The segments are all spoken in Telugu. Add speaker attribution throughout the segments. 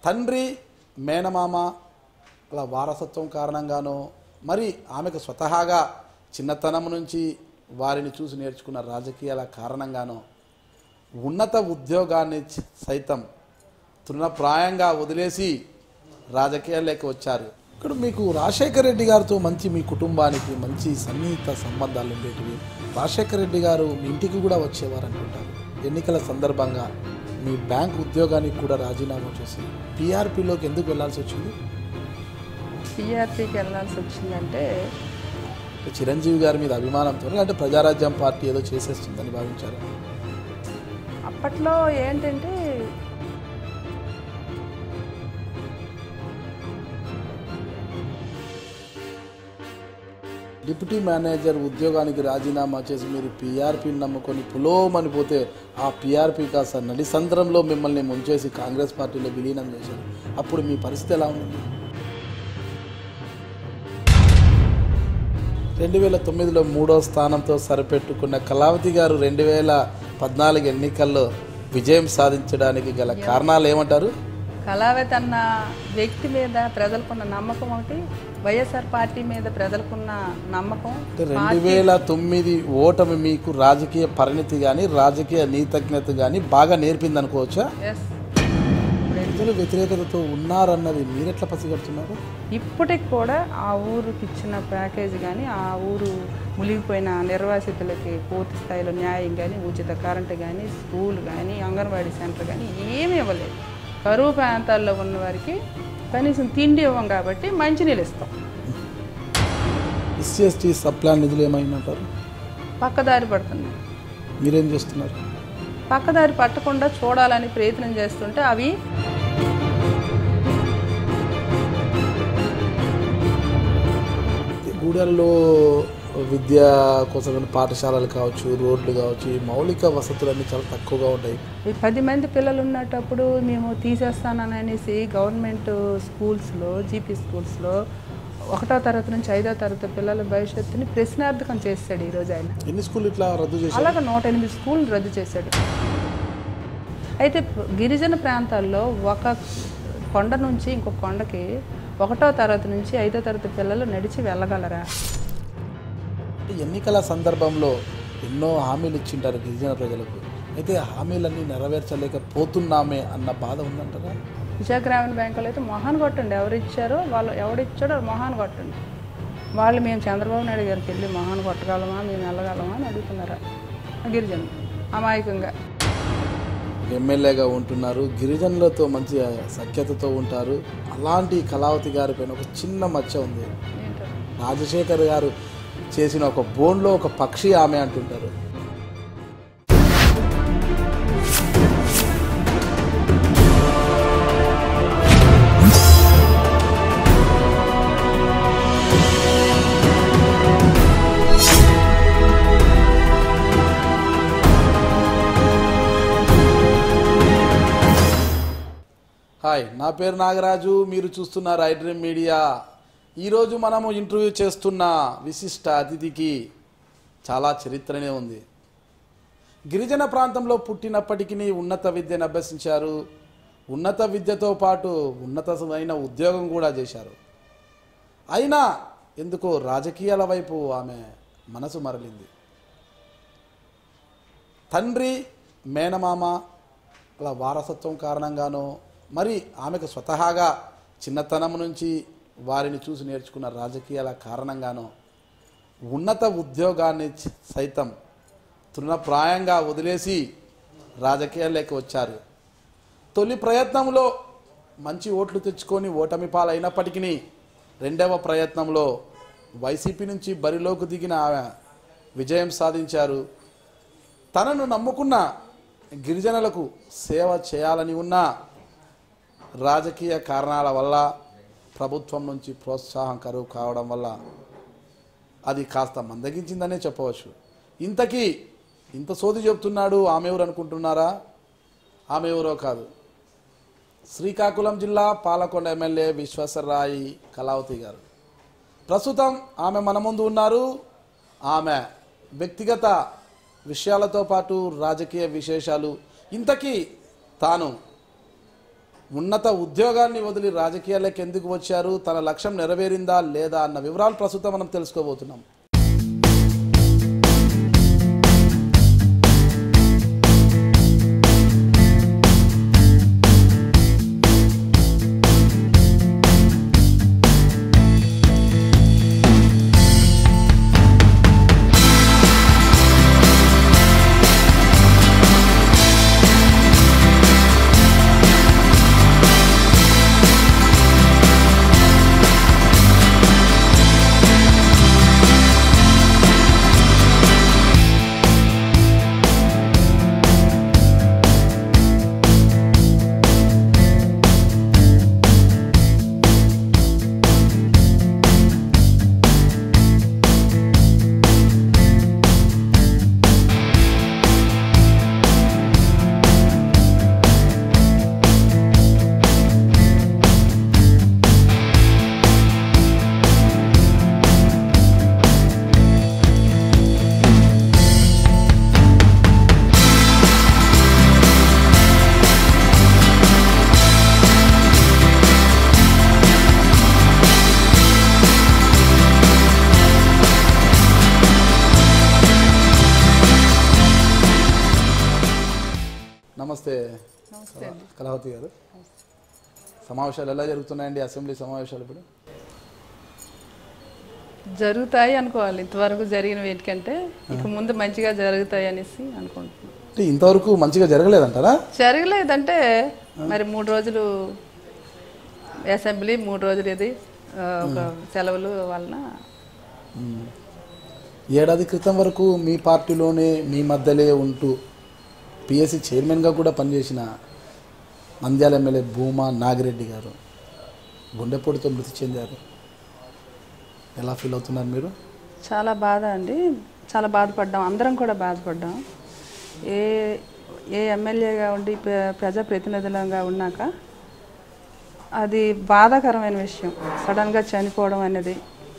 Speaker 1: తండ్రి మేనమామ అలా వారసత్వం కారణంగానో మరి ఆమెకు స్వతహాగా చిన్నతనం నుంచి వారిని చూసి నేర్చుకున్న రాజకీయాల కారణంగానో ఉన్నత ఉద్యోగాన్ని చ- సైతం తృణప్రాయంగా వదిలేసి రాజకీయాల్లోకి వచ్చారు ఇక్కడ మీకు రాజశేఖర రెడ్డి గారితో మంచి మీ కుటుంబానికి మంచి సన్నిహిత సంబంధాలు ఉండేటివి రాజశేఖర రెడ్డి గారు మీ ఇంటికి కూడా వచ్చేవారు అనుకుంటారు ఎన్నికల సందర్భంగా మీ బ్యాంక్ ఉద్యోగానికి కూడా రాజీనామా చేసి పీఆర్పీలోకి ఎందుకు వెళ్ళాల్సి వచ్చింది
Speaker 2: టీఆర్పీకి వెళ్ళాల్సి వచ్చిందంటే
Speaker 1: చిరంజీవి గారి మీద అభిమానంతో అంటే ప్రజారాజ్యం పార్టీ ఏదో చేసేస్తుందని భావించారు
Speaker 2: అప్పట్లో ఏంటంటే
Speaker 1: డిప్యూటీ మేనేజర్ ఉద్యోగానికి రాజీనామా చేసి మీరు పీఆర్పీని నమ్ముకొని పులోమని పోతే ఆ పీఆర్పీ కాస్త నడిసంద్రంలో మిమ్మల్ని ముంచేసి కాంగ్రెస్ పార్టీలో విలీనం చేశారు అప్పుడు మీ పరిస్థితి ఎలా ఉంది రెండు వేల తొమ్మిదిలో మూడో స్థానంతో సరిపెట్టుకున్న కళావతి గారు రెండు వేల పద్నాలుగు ఎన్నికల్లో విజయం సాధించడానికి గల కారణాలు ఏమంటారు
Speaker 2: కళావతి అన్న వ్యక్తి మీద ప్రజలకున్న నమ్మకం ఒకటి వైఎస్ఆర్ పార్టీ మీద ప్రజలకున్న నమ్మకం
Speaker 1: అంటే రెండు వేల తొమ్మిది ఓటమి మీకు రాజకీయ పరిణితి కానీ రాజకీయ నీతజ్ఞత కానీ బాగా నేర్పింది అనుకోవచ్చా
Speaker 2: ఎస్
Speaker 1: ప్రజలు వ్యతిరేకతతో ఉన్నారన్నది మీరెట్లా పసిగడుతున్నారు
Speaker 2: ఇప్పటికి కూడా ఆ ఊరికి ఇచ్చిన ప్యాకేజ్ కానీ ఆ ఊరు మునిగిపోయిన నిర్వాసితులకి పూర్తి స్థాయిలో న్యాయం కానీ ఉచిత కరెంటు కానీ స్కూల్ కానీ అంగన్వాడీ సెంటర్ కానీ ఏమీ ఇవ్వలేదు కరువు ప్రాంతాల్లో ఉన్న వారికి కనీసం తిండి ఇవ్వం కాబట్టి మంచినీళ్ళు ఇస్తాం
Speaker 1: ఎస్సీ ఎస్టీ సబ్ ప్లాన్ నిధులు ఏమైందంటారు
Speaker 2: పక్కదారి పడుతుంది
Speaker 1: మీరేం చేస్తున్నారు
Speaker 2: పక్కదారి పట్టకుండా చూడాలని ప్రయత్నం చేస్తుంటే అవి
Speaker 1: గూడెల్లో విద్య కోసం పాఠశాలలు కావచ్చు రోడ్లు కావచ్చు ఈ మౌలిక వసతులన్నీ చాలా తక్కువగా ఉంటాయి
Speaker 2: ఈ పది మంది పిల్లలు ఉన్నటప్పుడు మేము తీసేస్తానని అనేసి గవర్నమెంట్ స్కూల్స్లో జీపీ స్కూల్స్లో ఒకటో తరగతి నుంచి ఐదో తరగతి పిల్లల భవిష్యత్తుని ప్రశ్నార్థకం చేశాడు ఈరోజు ఆయన
Speaker 1: ఎన్ని స్కూల్ ఇట్లా రద్దు చేశారు
Speaker 2: అలాగ నూట ఎనిమిది స్కూల్ రద్దు చేశాడు అయితే గిరిజన ప్రాంతాల్లో ఒక కొండ నుంచి ఇంకొక కొండకి ఒకటో తరగతి నుంచి ఐదో తరగతి పిల్లలు నడిచి వెళ్ళగలరా
Speaker 1: అంటే ఎన్నికల సందర్భంలో ఎన్నో హామీలు ఇచ్చింటారు గిరిజన ప్రజలకు అయితే ఆ హామీలన్నీ నెరవేర్చలేకపోతున్నామే అన్న బాధ ఉందంటారా
Speaker 2: విశాఖ గ్రామీణ బ్యాంకులో అయితే మొహాన్ కొట్టండి ఎవరు ఇచ్చారో వాళ్ళు ఎవడిచ్చాడో వాళ్ళు మొహాన్ కొట్టండి వాళ్ళు మేము చంద్రబాబు నాయుడు గారికి వెళ్ళి మొహాన్ కొట్టగలమా మేము వెళ్ళగలమా అని అడుగుతున్నారా గిరిజనులు అమాయకంగా
Speaker 1: ఎమ్మెల్యేగా ఉంటున్నారు గిరిజనులతో మంచి సఖ్యతతో ఉంటారు అలాంటి కళావతి గారి పైన ఒక చిన్న మచ్చ ఉంది
Speaker 2: ఏంటో
Speaker 1: రాజశేఖర్ గారు చేసిన ఒక బోన్లో ఒక పక్షి ఆమె అంటుంటారు హాయ్ నా పేరు నాగరాజు మీరు చూస్తున్నారు ఐ డ్రీమ్ మీడియా ఈరోజు మనము ఇంటర్వ్యూ చేస్తున్న విశిష్ట అతిథికి చాలా చరిత్రనే ఉంది గిరిజన ప్రాంతంలో పుట్టినప్పటికీ ఉన్నత విద్యను అభ్యసించారు ఉన్నత విద్యతో పాటు ఉన్నతమైన ఉద్యోగం కూడా చేశారు అయినా ఎందుకో రాజకీయాల వైపు ఆమె మనసు మరలింది తండ్రి మేనమామ అలా వారసత్వం కారణంగానో మరి ఆమెకు స్వతహాగా చిన్నతనం నుంచి వారిని చూసి నేర్చుకున్న రాజకీయాల కారణంగానో ఉన్నత ఉద్యోగాన్ని చ- సైతం తృణప్రాయంగా వదిలేసి రాజకీయాల్లోకి వచ్చారు తొలి ప్రయత్నంలో మంచి ఓట్లు తెచ్చుకొని ఓటమి పాలైనప్పటికీ రెండవ ప్రయత్నంలో వైసీపీ నుంచి బరిలోకి దిగిన ఆమె విజయం సాధించారు తనను నమ్ముకున్న గిరిజనులకు సేవ చేయాలని ఉన్న రాజకీయ కారణాల వల్ల ప్రభుత్వం నుంచి ప్రోత్సాహం కరువు కావడం వల్ల అది కాస్త మందగించిందనే చెప్పవచ్చు ఇంతకీ ఇంత సోది చెప్తున్నాడు ఆమె ఎవరు అనుకుంటున్నారా ఆమె ఎవరో కాదు శ్రీకాకుళం జిల్లా పాలకొండ ఎమ్మెల్యే విశ్వేశ్వరరాయి కళావతి గారు ప్రస్తుతం ఆమె మన ముందు ఉన్నారు ఆమె వ్యక్తిగత విషయాలతో పాటు రాజకీయ విశేషాలు ఇంతకీ తాను ఉన్నత ఉద్యోగాన్ని వదిలి రాజకీయాలకు ఎందుకు వచ్చారు తన లక్ష్యం నెరవేరిందా లేదా అన్న వివరాలు ప్రస్తుతం మనం తెలుసుకోబోతున్నాం నమస్తే
Speaker 2: నమస్తే అండి
Speaker 1: కళావతి గారు సమావేశాలు ఎలా జరుగుతున్నాయండి అసెంబ్లీ సమావేశాలు ఇప్పుడు
Speaker 2: జరుగుతాయి అనుకోవాలి ఇంతవరకు జరిగిన వీటికంటే ఇక ముందు మంచిగా జరుగుతాయి అనేసి అనుకుంటున్నాం
Speaker 1: అంటే ఇంతవరకు మంచిగా జరగలేదంటారా
Speaker 2: జరగలేదంటే మరి మూడు రోజులు అసెంబ్లీ మూడు రోజులు ఇది ఆ, ఒక సెలవులు వలన
Speaker 1: ఏడాది క్రితం వరకు మీ పార్టీలోనే మీ మధ్యలే ఉంటూ పిఎస్సి చైర్మన్గా కూడా పనిచేసిన నంద్యాల ఎమ్మెల్యే భూమా నాగిరెడ్డి గారు గుండెపోటుతో మృతి చెందారు ఎలా ఫీల్ అవుతున్నారు మీరు
Speaker 2: చాలా బాధ అండి చాలా బాధపడ్డాం అందరం కూడా బాధపడ్డాం ఏ ఏ ఎమ్మెల్యేగా ఉండి ప్ర- ప్రజాప్రతినిధులంగా ఉన్నాక అది బాధాకరమైన విషయం సడన్గా చనిపోవడం అనేది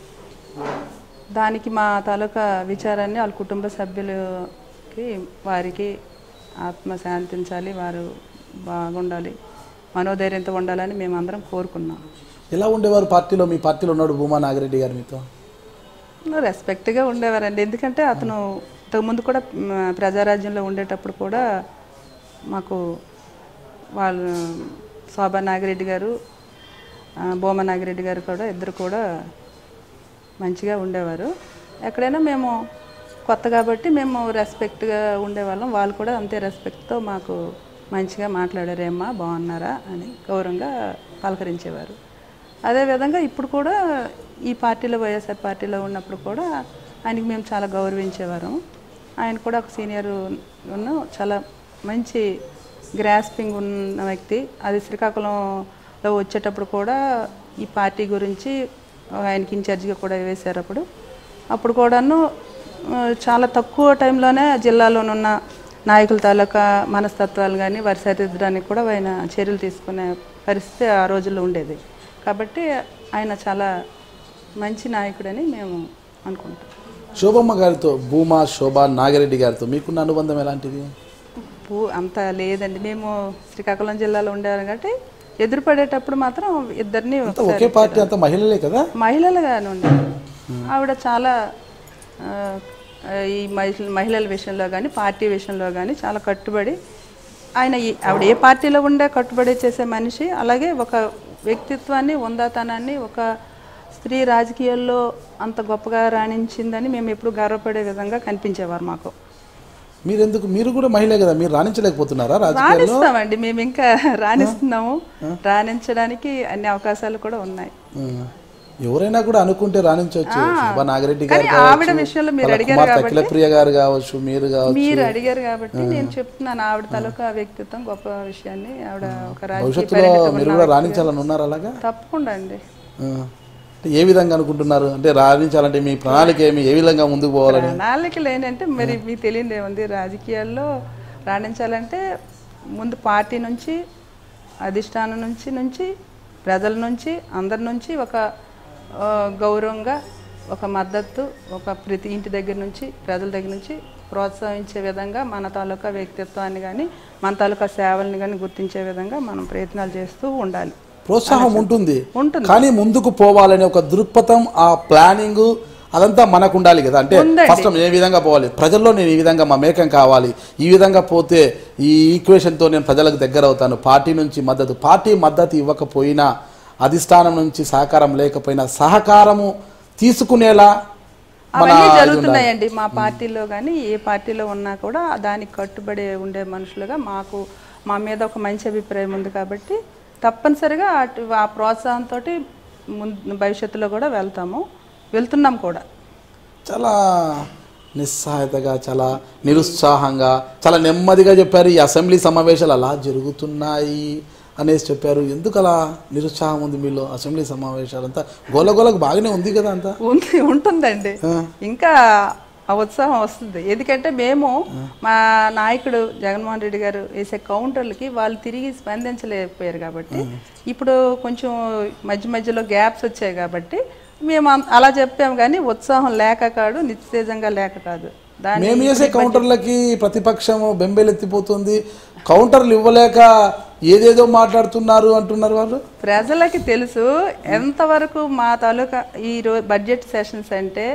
Speaker 2: దానికి మా తాలూకా విచారాన్ని వాళ్ళ కుటుంబ సభ్యులకి వారికి ఆత్మ శాంతించాలి వారు బాగుండాలి మనోధైర్యంతో ఉండాలని మేమందరం కోరుకున్నాం
Speaker 1: ఎలా ఉండేవారు పార్టీలో మీ పార్టీలో ఉన్నాడు భూమా నాగిరెడ్డి గారు మీతో
Speaker 2: రెస్పెక్ట్గా ఉండేవారండి ఎందుకంటే అతను ఇంతకుముందు కూడా మ్, ప్రజారాజ్యంలో ఉండేటప్పుడు కూడా మాకు వాళ్ళు శోభా నాగిరెడ్డి గారు ఆ, భూమా నాగిరెడ్డి గారు కూడా ఇద్దరు కూడా మంచిగా ఉండేవారు ఎక్కడైనా మేము కొత్త కాబట్టి మేము రెస్పెక్ట్గా ఉండేవాళ్ళం వాళ్ళు కూడా అంతే రెస్పెక్ట్తో మాకు మంచిగా మాట్లాడారేమ్మా బాగున్నారా అని గౌరవంగా పలకరించేవారు అదేవిధంగా ఇప్పుడు కూడా ఈ పార్టీలో వైఎస్ఆర్ పార్టీలో ఉన్నప్పుడు కూడా ఆయనకి మేము చాలా గౌరవించేవారం ఆయన కూడా ఒక సీనియర్ ఉన్న చాలా మంచి గ్రాస్పింగ్ ఉన్న వ్యక్తి అది శ్రీకాకుళంలో వచ్చేటప్పుడు కూడా ఈ పార్టీ గురించి ఆయనకి ఇన్ఛార్జిగా కూడా వేశారు అప్పుడు అప్పుడు కూడాను ఆ, చాలా తక్కువ టైంలోనే జిల్లాలోనున్న నాయకుల తాలూకా మనస్తత్వాలు కానీ వారి సరిదిద్దడానికి కూడా ఆయన చర్యలు తీసుకునే పరిస్థితి ఆ రోజుల్లో ఉండేది కాబట్టి ఆయన చాలా మంచి నాయకుడని మేము అనుకుంటాం
Speaker 1: శోభమ్మ గారితో భూమా శోభా నాగిరెడ్డి గారితో మీకున్న అనుబంధం ఎలాంటిది
Speaker 2: పూ అంత లేదండి మేము శ్రీకాకుళం జిల్లాలో ఉండేవారు కాబట్టి ఎదురుపడేటప్పుడు మాత్రం ఇద్దరిని
Speaker 1: అంతా ఒకే పార్టీ అంతా మహిళలే కదా
Speaker 2: మహిళలుగానే ఉండేది ఆవిడ చాలా ఆ, ఈ మహిళ మహిళల విషయంలో కానీ పార్టీ విషయంలో కానీ చాలా కట్టుబడి ఆయన ఈ- ఆవిడ ఏ పార్టీలో ఉండే కట్టుబడి చేసే మనిషి అలాగే ఒక వ్యక్తిత్వాన్ని ఉందాతనాన్ని ఒక స్త్రీ రాజకీయాల్లో అంత గొప్పగా రాణించిందని మేము ఎప్పుడు గర్వపడే విధంగా కనిపించేవారు మాకు
Speaker 1: మీరెందుకు మీరు కూడా మహిళే కదా మీరు రాణించలేకపోతున్నారా రాజకీయాల్లో
Speaker 2: రాణిస్తామండి మేము ఇంకా రాణిస్తున్నాము రాణించడానికి అన్ని అవకాశాలు కూడా ఉన్నాయి
Speaker 1: ఆ. ఎవరైనా కూడా అనుకుంటే రాణించవచ్చు శోభా నాగిరెడ్డి గారు
Speaker 2: కానీ ఆవిడ విషయంలో మీరు
Speaker 1: వాళ్ళ
Speaker 2: అడిగారు
Speaker 1: కుమార్తె అఖిలప్రియ గారు కావచ్చు మీరు కావచ్చు
Speaker 2: మీరు అడిగారు కాబట్టి నేను చెప్తున్నాను ఆవిడ తాలూకా వ్యక్తిత్వం గొప్ప విషయాన్ని ఆవిడ ఒక రాజకీయ
Speaker 1: భవిష్యత్తులో
Speaker 2: పరిణితి
Speaker 1: మీరు
Speaker 2: ఉన్న
Speaker 1: కూడా రాణించాలని ఉన్నారు అలాగా
Speaker 2: తప్పకుండా అండి
Speaker 1: ఆ. అంటే ఏ విధంగా అనుకుంటున్నారు అంటే రాణించాలంటే మీ ప్రణాళిక ఏమి ఏ విధంగా ముందుకు పోవాలని
Speaker 2: ప్రణాళికలు ఏంటంటే మరి మీకు తెలియదు ఏముంది రాజకీయాల్లో రాణించాలంటే ముందు పార్టీ నుంచి అధిష్టానం నుంచి నుంచి ప్రజల నుంచి అందరి నుంచి ఒక ఆ, గౌరవంగా ఒక మద్దతు ఒక ప్రతి ఇంటి దగ్గర నుంచి ప్రజల దగ్గర నుంచి ప్రోత్సహించే విధంగా మన తాలూకా వ్యక్తిత్వాన్ని కానీ మన తాలూకా సేవల్ని కానీ గుర్తించే విధంగా మనం ప్రయత్నాలు చేస్తూ ఉండాలి
Speaker 1: ప్రోత్సాహం ఉంటుంది
Speaker 2: ఉంటుంది
Speaker 1: కానీ ముందుకు పోవాలనే ఒక దృక్పథం ఆ ప్లానింగ్ అదంతా మనకు ఉండాలి కదా అంటే
Speaker 2: ఉందండి.
Speaker 1: ఫస్ట్ నేను ఏ విధంగా పోవాలి ప్రజల్లో నేను ఈ విధంగా మమేకం కావాలి ఈ విధంగా పోతే ఈ ఈక్వేషన్తో నేను ప్రజలకు దగ్గర అవుతాను పార్టీ నుంచి మద్దతు పార్టీ మద్దతు ఇవ్వకపోయినా అధిష్టానం నుంచి సహకారం లేకపోయినా సహకారము తీసుకునేలా మన
Speaker 2: అవన్నీ
Speaker 1: ఇది ఉండాలి.
Speaker 2: జరుగుతున్నాయండి మా పార్టీలో కానీ ఏ పార్టీలో ఉన్నా కూడా దానికి కట్టుబడి ఉండే మనుషులుగా మాకు మా మీద ఒక మంచి అభిప్రాయం ఉంది కాబట్టి తప్పనిసరిగా అటు ఆ ప్రోత్సాహంతో ముందు భవిష్యత్తులో కూడా వెళ్తాము వెళ్తున్నాం కూడా
Speaker 1: చాలా నిస్సహాయతగా చాలా నిరుత్సాహంగా చాలా నెమ్మదిగా చెప్పారు ఈ అసెంబ్లీ సమావేశాలు అలా జరుగుతున్నాయి అనేసి చెప్పారు ఎందుకు అలా నిరుత్సాహం ఉంది మీలో అసెంబ్లీ సమావేశాలంతా గోలగోలకు బాగానే ఉంది కదా అంతా
Speaker 2: ఉంది ఉంటుందండి ఇంకా ఆ ఉత్సాహం వస్తుంది ఎందుకంటే మేము మా నాయకుడు జగన్మోహన్ రెడ్డి గారు వేసే కౌంటర్లకి వాళ్ళు తిరిగి స్పందించలేకపోయారు కాబట్టి ఇప్పుడు కొంచెం మధ్య మధ్యలో గ్యాప్స్ వచ్చాయి కాబట్టి మేము అం- అలా చెప్పాము కానీ ఉత్సాహం లేక కాదు నిశ్చేజంగా లేక కాదు దాన్ని
Speaker 1: మేము వేసే కౌంటర్లకి ప్రతిపక్షం బెంబేలెత్తిపోతుంది కౌంటర్లు ఇవ్వలేక ఏదేదో మాట్లాడుతున్నారు అంటున్నారు వాళ్ళు
Speaker 2: ప్రజలకి తెలుసు ఎంతవరకు మా తాలూకా ఈ రో బడ్జెట్ సెషన్స్ అంటే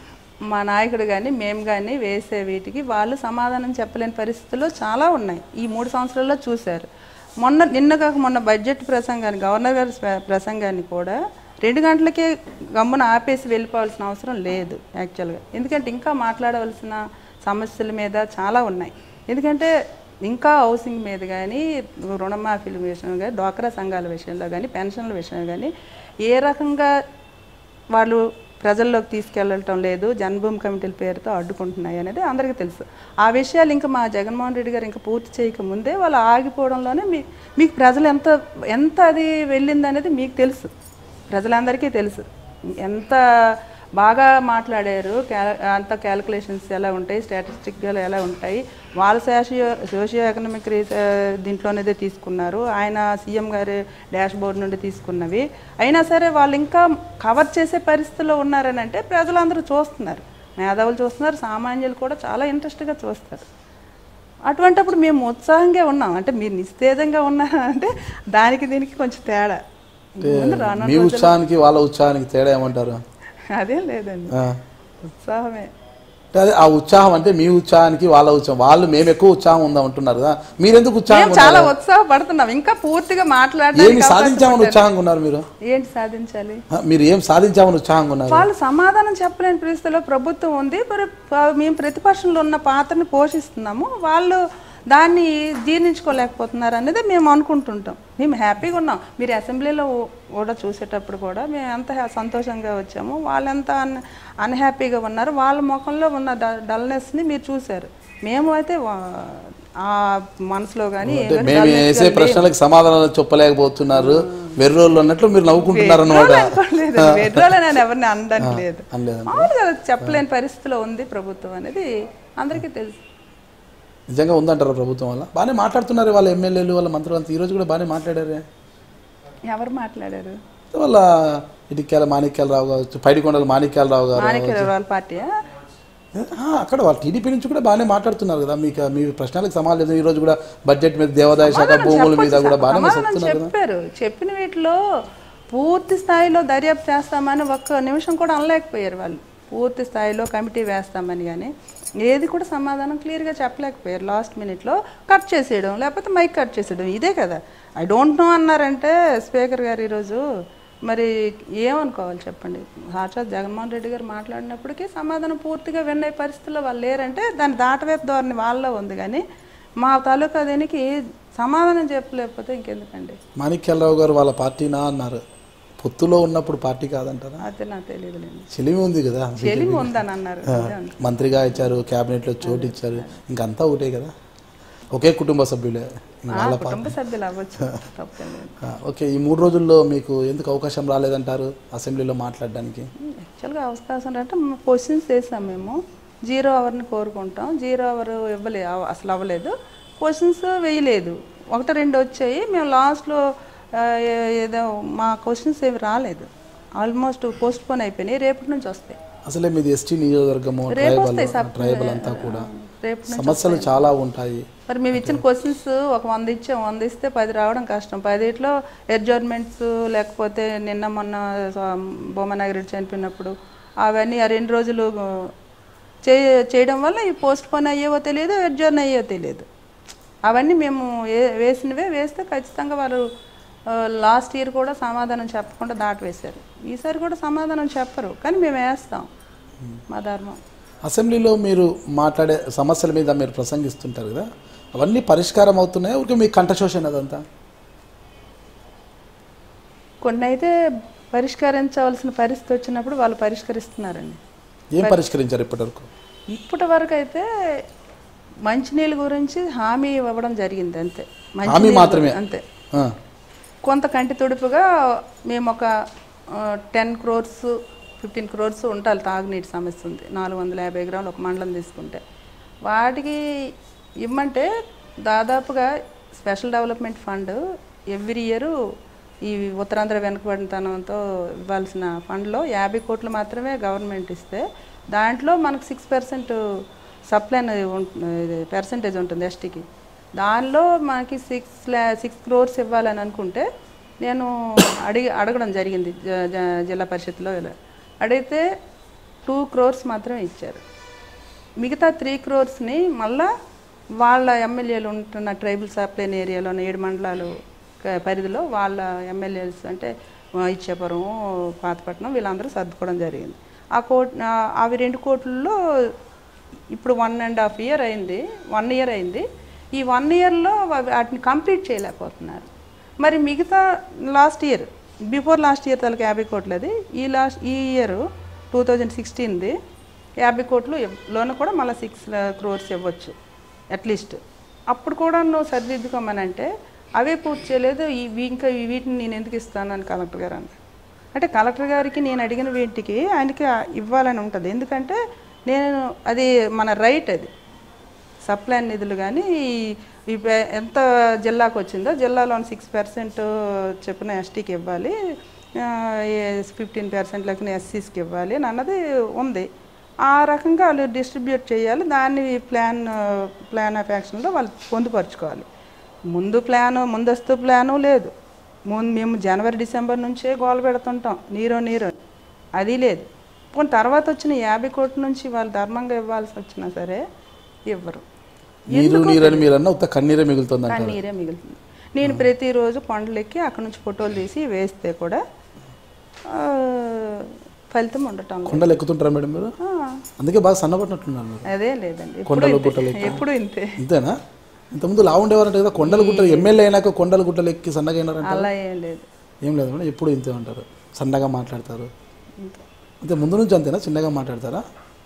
Speaker 2: మా నాయకుడు కానీ మేము కానీ వేసే వీటికి వాళ్ళు సమాధానం చెప్పలేని పరిస్థితులు చాలా ఉన్నాయి ఈ మూడు సంవత్సరాల్లో చూశారు మొన్న నిన్న కాక మొన్న బడ్జెట్ ప్రసంగాన్ని గవర్నర్ గారి స్వ- ప్రసంగాన్ని కూడా రెండు గంటలకే గమ్మున ఆపేసి వెళ్ళిపోవాల్సిన అవసరం లేదు యాక్చువల్గా ఎందుకంటే ఇంకా మాట్లాడవలసిన సమస్యల మీద చాలా ఉన్నాయి ఎందుకంటే ఇంకా హౌసింగ్ మీద కానీ రుణమాఫీల విషయంలో కానీ డ్వాక్రా సంఘాల విషయంలో కానీ పెన్షన్ల విషయంలో కానీ ఏ రకంగా వాళ్ళు ప్రజల్లోకి తీసుకెళ్ళటం లేదు జన్మభూమి కమిటీల పేరుతో అడ్డుకుంటున్నాయి అనేది అందరికీ తెలుసు ఆ విషయాలు ఇంకా మా జగన్మోహన్ రెడ్డి గారు ఇంకా పూర్తి చేయక ముందే వాళ్ళు ఆగిపోవడంలోనే మీ మీకు ప్రజలు ఎంత ఎంత అది వెళ్ళింది అనేది మీకు తెలుసు ప్రజలందరికీ తెలుసు ఎంత బాగా మాట్లాడారు క్యాల అంత క్యాలిక్యులేషన్స్ ఎలా ఉంటాయి స్టాటిస్టిక్గా ఎలా ఉంటాయి వాళ్ళ సోషియో సోషియో ఎకనామిక్ దీంట్లోనేదే తీసుకున్నారు ఆయన సీఎం గారి డాష్ బోర్డ్ నుండి తీసుకున్నవి అయినా సరే వాళ్ళు ఇంకా కవర్ చేసే పరిస్థితిలో ఉన్నారని అంటే ప్రజలందరూ చూస్తున్నారు మేధావులు చూస్తున్నారు సామాన్యులు కూడా చాలా ఇంట్రెస్ట్గా చూస్తారు అటువంటప్పుడు మేము ఉత్సాహంగా ఉన్నాం అంటే మీరు నిస్తేజంగా ఉన్నారా అంటే దానికి దీనికి కొంచెం తేడా ముందు రాను
Speaker 1: మీ ఉత్సాహానికి వాళ్ళ ఉత్సాహానికి తేడా ఏమంటారు
Speaker 2: అదేం లేదండి
Speaker 1: ఆ.
Speaker 2: ఉత్సాహమే
Speaker 1: అంటే అదే ఆ ఉత్సాహం అంటే మీ ఉత్సాహానికి వాళ్ళ ఉత్సాహం వాళ్ళు మేము ఎక్కువ ఉత్సాహం ఉందా అంటున్నారు కదా మీరెందుకు ఉత్సాహం
Speaker 2: మేము చాలా ఉత్సాహపడుతున్నాం ఇంకా పూర్తిగా
Speaker 1: ఏమి
Speaker 2: మాట్లాడడానికి
Speaker 1: సాధించామని ఉత్సాహంగా ఉన్నారు మీరు
Speaker 2: ఏంటి సాధించాలి
Speaker 1: ఆ, మీరు ఏం సాధించామని ఉత్సాహంగా ఉన్నారు
Speaker 2: వాళ్ళు సమాధానం చెప్పలేని పరిస్థితిలో ప్రభుత్వం ఉంది మరి ప- మేము ప్రతిపక్షంలో ఉన్న పాత్రని పోషిస్తున్నాము వాళ్ళు దాన్ని జీర్ణించుకోలేకపోతున్నారు అనేది మేము అనుకుంటుంటాం మేము హ్యాపీగా ఉన్నాం మీరు అసెంబ్లీలో కూడా చూసేటప్పుడు కూడా మేము ఎంత హ్యా- సంతోషంగా వచ్చాము వాళ్ళు ఎంత అన్ అన్హ్యాపీగా ఉన్నారు వాళ్ళ ముఖంలో ఉన్న డల్నెస్ని మీరు చూశారు మేము అయితే వా- ఆ మనసులో కానీ
Speaker 1: అంటే మేము వేసే ప్రశ్నలకు సమాధానాలు చెప్పలేకపోతున్నారు వెర్రోళ్ళు అన్నట్లు మీరు నవ్వుకుంటున్నారు అనమాట
Speaker 2: వెర్రోలు నేను ఎవరిని అనడానికి లేదు
Speaker 1: అనలేదు
Speaker 2: మామూలుగా చెప్పలేని పరిస్థితిలో ఉంది ప్రభుత్వం అనేది అందరికీ తెలుసు
Speaker 1: నిజంగా ఉందంటారా ప్రభుత్వం వల్ల బాగానే మాట్లాడుతున్నారు వాళ్ళ ఎమ్మెల్యేలు వాళ్ళ మంత్రులు అంతా ఈరోజు కూడా బాగానే మాట్లాడారే
Speaker 2: ఎవరు మాట్లాడారు
Speaker 1: వాళ్ళ ఇటిక్యాల మాణిక్యాలరావు కావచ్చు పైడికొండల మాణిక్యాలరావు గారు
Speaker 2: మాణిక్య వాళ్ళ పార్టీయా
Speaker 1: ఆ, అక్కడ వాళ్ళు టీడీపీ నుంచి కూడా బాగానే మాట్లాడుతున్నారు కదా మీకు మీ ప్రశ్నలకు సమాధానం ఈ రోజు కూడా బడ్జెట్ మీద దేవాదాయ శాఖ భూముల మీద కూడా బాగానే
Speaker 2: సమాధానం
Speaker 1: చెప్తున్నారు కదా
Speaker 2: చెప్పారు చెప్పిన వీటిలో పూర్తి స్థాయిలో దర్యాప్తు చేస్తామని ఒక్క నిమిషం కూడా అనలేకపోయారు వాళ్ళు పూర్తి స్థాయిలో కమిటీ వేస్తామని కానీ ఏది కూడా సమాధానం క్లియర్గా చెప్పలేకపోయారు లాస్ట్ మినిట్లో కట్ చేసేయడం లేకపోతే మైక్ కట్ చేసేయడం ఇదే కదా ఐ డోంట్ నో అన్నారంటే స్పీకర్ గారు ఈరోజు మరి ఏమనుకోవాలి చెప్పండి సాక్షాత్ జగన్మోహన్ రెడ్డి గారు మాట్లాడినప్పటికీ సమాధానం పూర్తిగా వినే పరిస్థితుల్లో వాళ్ళు లేరంటే దాని దాటవేపు ధోరణి వాళ్ళలో ఉంది కానీ మా తాలూకా దీనికి సమాధానం చెప్పలేకపోతే ఇంకెందుకండి
Speaker 1: మాణిక్యాలరావు గారు వాళ్ళ పార్టీనా అన్నారు పొత్తులో ఉన్నప్పుడు పార్టీ కాదంటారా
Speaker 2: అది నాకు తెలియదులేండి
Speaker 1: చెలిమి ఉంది కదా
Speaker 2: చెలిమి ఉందని అన్నారు అదే అండి.
Speaker 1: మంత్రిగా ఇచ్చారు క్యాబినెట్లో చోటు ఇచ్చారు ఇంకంతా ఒకటే కదా ఒకే కుటుంబ సభ్యులే
Speaker 2: ఆ, కుటుంబ సభ్యులు అవ్వచ్చు తప్పేం లేదు
Speaker 1: ఆ, ఓకే ఈ మూడు రోజుల్లో మీకు ఎందుకు అవకాశం రాలేదంటారు అసెంబ్లీలో మాట్లాడడానికి
Speaker 2: యాక్చువల్గా అవకాశం అంటే క్వశ్చన్స్ వేసాం మేము జీరో అవర్ని కోరుకుంటాం జీరో అవర్ ఇవ్వలే అవ- అసలు అవ్వలేదు క్వశ్చన్స్ వేయలేదు ఒకటి రెండు వచ్చాయి మేము లాస్ట్లో ఏదో మా క్వశ్చన్స్ ఏమి రాలేదు ఆల్మోస్ట్ పోస్ట్ పోన్ అయిపోయినాయి రేపటి నుంచి వస్తాయి
Speaker 1: అసలే మీది ఎస్టీ నియోజకవర్గము
Speaker 2: రేపు
Speaker 1: ట్రైబల్
Speaker 2: వస్తాయి సబ్
Speaker 1: ట్రైబల్ అంతా కూడా
Speaker 2: రేపు నుంచి
Speaker 1: సమస్యలు చాలా ఉంటాయి
Speaker 2: మరి మేము ఇచ్చిన క్వశ్చన్స్ ఒక వంద ఇచ్చాం వంద ఇస్తే పది రావడం కష్టం పదిట్లో అడ్జర్మెంట్స్ లేకపోతే నిన్న మొన్న బొమ్మనగరెడ్డి చనిపోయినప్పుడు అవన్నీ ఆ రెండు రోజులు చే చేయడం వల్ల ఈ పోస్ట్ పోన్ అయ్యేవో తెలియదు అడ్జర్న్ అయ్యేవో తెలియదు అవన్నీ మేము ఏ- వేసినవే వేస్తే ఖచ్చితంగా వాళ్ళు లాస్ట్ ఇయర్ కూడా సమాధానం చెప్పకుండా దాటి వేశారు ఈసారి కూడా సమాధానం చెప్పరు కానీ మేము వేస్తాం మా ధర్మం
Speaker 1: అసెంబ్లీలో మీరు మాట్లాడే సమస్యల మీద మీరు ప్రసంగిస్తుంటారు కదా అవన్నీ పరిష్కారం అవుతున్నాయి ఊరికే మీ కంఠశోషణ అదంతా
Speaker 2: కొన్ని అయితే పరిష్కరించవలసిన పరిస్థితి వచ్చినప్పుడు వాళ్ళు పరిష్కరిస్తున్నారండి
Speaker 1: ఏం పరిష్కరించారు ఇప్పటివరకు
Speaker 2: ఇప్పటి వరకు అయితే మంచినీళ్ళ గురించి హామీ ఇవ్వడం జరిగింది అంతే
Speaker 1: హామీ
Speaker 2: మంచినీళ్ళ
Speaker 1: మాత్రమే
Speaker 2: గురి- అంతే
Speaker 1: ఆ,
Speaker 2: కొంత కంటి తుడుపుగా మేము ఒక టెన్ క్రోర్స్ ఫిఫ్టీన్ క్రోర్స్ ఉండాలి తాగునీటి సమస్య ఉంది నాలుగు వందల యాభై గ్రాములు ఒక మండలం తీసుకుంటే వాటికి ఇమ్మంటే దాదాపుగా special development fund every year ఈ ఉత్తరాంధ్ర వెనుకబడినతనంతో ఇవ్వాల్సిన ఫండ్లో యాభై కోట్లు మాత్రమే గవర్నమెంట్ ఇస్తే దాంట్లో మనకు సిక్స్ పర్సెంట్ సప్లై పర్సంటేజ్ ఉంటుంది ఎస్టీకి దానిలో మనకి సిక్స్ ల్యా సిక్స్ క్రోర్స్ ఇవ్వాలని అనుకుంటే నేను అడిగి అడగడం జరిగింది జ- జ- జిల్లా పరిషత్లో ఇలా. అడిగితే టూ క్రోర్స్ మాత్రమే ఇచ్చారు మిగతా త్రీ క్రోర్స్ని మళ్ళా వాళ్ళ ఎమ్మెల్యేలు ఉంటున్న ట్రైబల్ సప్లైన్ ఏరియాలో ఏడు మండలాలు క- పరిధిలో వాళ్ళ ఎమ్మెల్యేస్ అంటే ఆ, ఇచ్చాపురం పాతపట్నం వీళ్ళందరూ సర్దుకోవడం జరిగింది ఆ కోట్ ఆ- అవి రెండు కోట్లలో ఇప్పుడు వన్ అండ్ హాఫ్ ఇయర్ అయింది వన్ ఇయర్ అయింది ఈ వన్ ఇయర్లో వాటిని కంప్లీట్ చేయలేకపోతున్నారు మరి మిగతా last year before last year తలకి యాభై కోట్లది ఈ లాస్ట్ ఈ ఇయర్ టూ థౌజండ్ సిక్స్టీన్ది యాభై కోట్లు ఇవ్- లోన కూడా మళ్ళీ సిక్స్ క్రోర్స్ ఇవ్వచ్చు అట్లీస్ట్ అప్పుడు కూడా నువ్వు సరిదిద్దుకోమనంటే అవే పూర్తి చేయలేదు ఈ వీ- ఇంకా ఈ వీటిని నేను ఎందుకు ఇస్తానని కలెక్టర్ గారు అన్నారు అంటే కలెక్టర్ గారికి నేను అడిగిన వీటికి ఆయనకి ఇవ్వాలని ఉంటుంది ఎందుకంటే నేను అది మన రైట్ అది సప్లై నిధులు కానీ ఈ పే- ఎంత జిల్లాకు వచ్చిందో జిల్లాలోని సిక్స్ పర్సెంట్ చెప్పిన ఎస్టీకి ఇవ్వాలి ఫిఫ్టీన్ పర్సెంట్ లెక్కన ఎస్సీస్కి ఇవ్వాలి అని అన్నది ఉంది ఆ రకంగా వాళ్ళు డిస్ట్రిబ్యూట్ చేయాలి దాన్ని ప్లాన్ ప్లాన్ ఆఫ్ యాక్షన్లో వాళ్ళు పొందుపరుచుకోవాలి ముందు ప్లాను ముందస్తు ప్లాను లేదు ముందు మేము జనవరి డిసెంబర్ నుంచే గోల పెడుతుంటాం నీరో నీరో అది లేదు పోనీ తర్వాత వచ్చిన యాభై కోట్ల నుంచి వాళ్ళు ధర్మంగా ఇవ్వాల్సి వచ్చినా సరే ఇవ్వరు
Speaker 1: నీరు నీరని మీరన్నా ఉత్త కన్నీరే మిగులుతుంది
Speaker 2: కానీ నీరే మిగులుతుంది నేను ప్రతిరోజు కొండలెక్కి అక్కడ నుంచి ఫోటోలు తీసి వేస్తే కూడా ఆ, ఫలితం ఉండటం లేదు
Speaker 1: కొండలు ఎక్కుతుంటారా మేడం మీరు
Speaker 2: ఆ,
Speaker 1: అందుకే బాగా సన్నపడినట్టున్నారు మీరు
Speaker 2: అదే లేదండి ఎప్పుడు
Speaker 1: కొండలు
Speaker 2: ఇంతే.
Speaker 1: గుట్టలు ఎక్కువ.
Speaker 2: ఎప్పుడు ఇంతే
Speaker 1: అంతేనా ఇంతకుముందు లా ఉండేవారంట కదా కొండలు గుట్టలు ఎమ్మెల్యే అయినాక కొండలు గుట్టలు ఎక్కి సన్నగా అయినారంట
Speaker 2: అలా ఏం లేదు
Speaker 1: ఏం లేదు మేడం ఎప్పుడు ఇంతే ఉంటారు సన్నగా మాట్లాడతారు
Speaker 2: ఇంతే.
Speaker 1: అంతే ముందు నుంచి అంతేనా చిన్నగా మాట్లాడతారా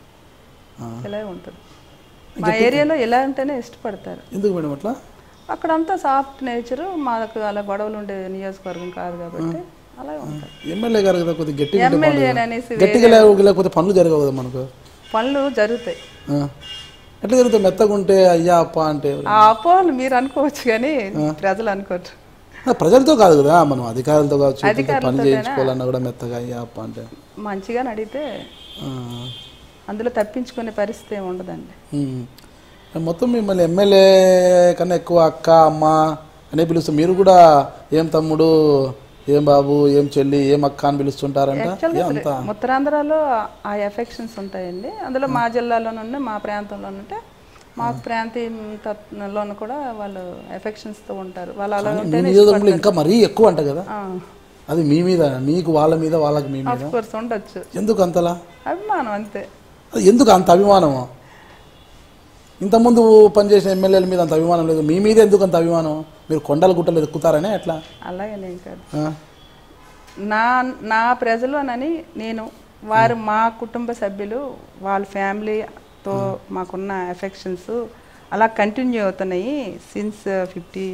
Speaker 2: ఇలా ఉంటుంది మా ఏరియాలో ఇలా ఉంటేనే ఇష్టపడతారు
Speaker 1: ఎందుకు మేడం అట్లా
Speaker 2: అక్కడంతా సాఫ్ట్ నేచరు మాకు అలా గొడవలు ఉండే నియోజకవర్గం కాదు కాబట్టి అలా ఉంటుంది
Speaker 1: ఎమ్మెల్యే గారు కదా కొద్దిగా గట్టిగా ఉంటే
Speaker 2: ఎమ్మెల్యే
Speaker 1: బాగుంటుంది.
Speaker 2: అనేసి
Speaker 1: గట్టిగా లేక- లేకపోతే పనులు జరగవు కదా మనకు
Speaker 2: పనులు జరుగుతాయి
Speaker 1: ఆ. ఎట్లా జరుగుతుంది మెత్తగా ఉంటే అయ్యా అప్ప అంటే ఎవరు?
Speaker 2: ఆ అపోహలు మీరు అనుకోవచ్చు కానీ ప్రజలు అనుకోరు
Speaker 1: ఆ, ప్రజలతో కాదు కదా మనం అధికారులతో కావచ్చు పని
Speaker 2: అధికారులతోనేనా?
Speaker 1: చేయించుకోవాలన్నా కూడా మెత్తగా అయ్యా అప్ప అంటే
Speaker 2: మంచిగా అడిగితే
Speaker 1: ఆ.
Speaker 2: అందులో తప్పించుకునే పరిస్థితి ఏమి ఉండదండి
Speaker 1: ఉమ్. మొత్తం మిమ్మల్ని ఎమ్మెల్యే కన్నా ఎక్కువ అక్క అమ్మ అనే పిలుస్తాం మీరు కూడా ఏం తమ్ముడు ఏం బాబు ఏం చెల్లి ఏం అక్క అని పిలుస్తుంటారంట ఏ
Speaker 2: యాక్చువల్గా
Speaker 1: అంత
Speaker 2: ఉత్తరాంధ్రలో ఆ ఎఫెక్షన్స్ ఉంటాయండి అందులో మా జిల్లాలోనుండే మా ప్రాంతంలో ఉంటే మాకు ప్రాంతీయంలోను కూడా వాళ్ళు ఎఫెక్షన్స్తో ఉంటారు వాళ్ళు అలా
Speaker 1: మీ
Speaker 2: ఉంటేనే
Speaker 1: నియోజకవర్గంలో ఇంకా మరీ ఎక్కువ అంట కదా
Speaker 2: ఆ,
Speaker 1: అది మీ మీద మీకు వాళ్ళ మీద వాళ్ళకి మీ మీద
Speaker 2: ఆఫ్ కోర్స్ ఉండొచ్చు
Speaker 1: ఎందుకు అంతలా
Speaker 2: అభిమానం అంతే
Speaker 1: అది ఎందుకు అంత అభిమానము ఇంతకుముందు పనిచేసిన ఎమ్మెల్యేల మీద అంత అభిమానం లేదు మీ మీద ఎందుకు అంత అభిమానం మీరు కొండలు గుట్టలు ఎక్కుతారనే ఎట్లా
Speaker 2: అలాగే నేను కాదు
Speaker 1: ఆ?
Speaker 2: నా నా ప్రజలోనని నేను వారు మా కుటుంబ సభ్యులు వాళ్ళ ఫ్యామిలీతో మాకున్న ఎఫెక్షన్స్ అలా కంటిన్యూ అవుతున్నాయి సిన్స్ ఫిఫ్టీ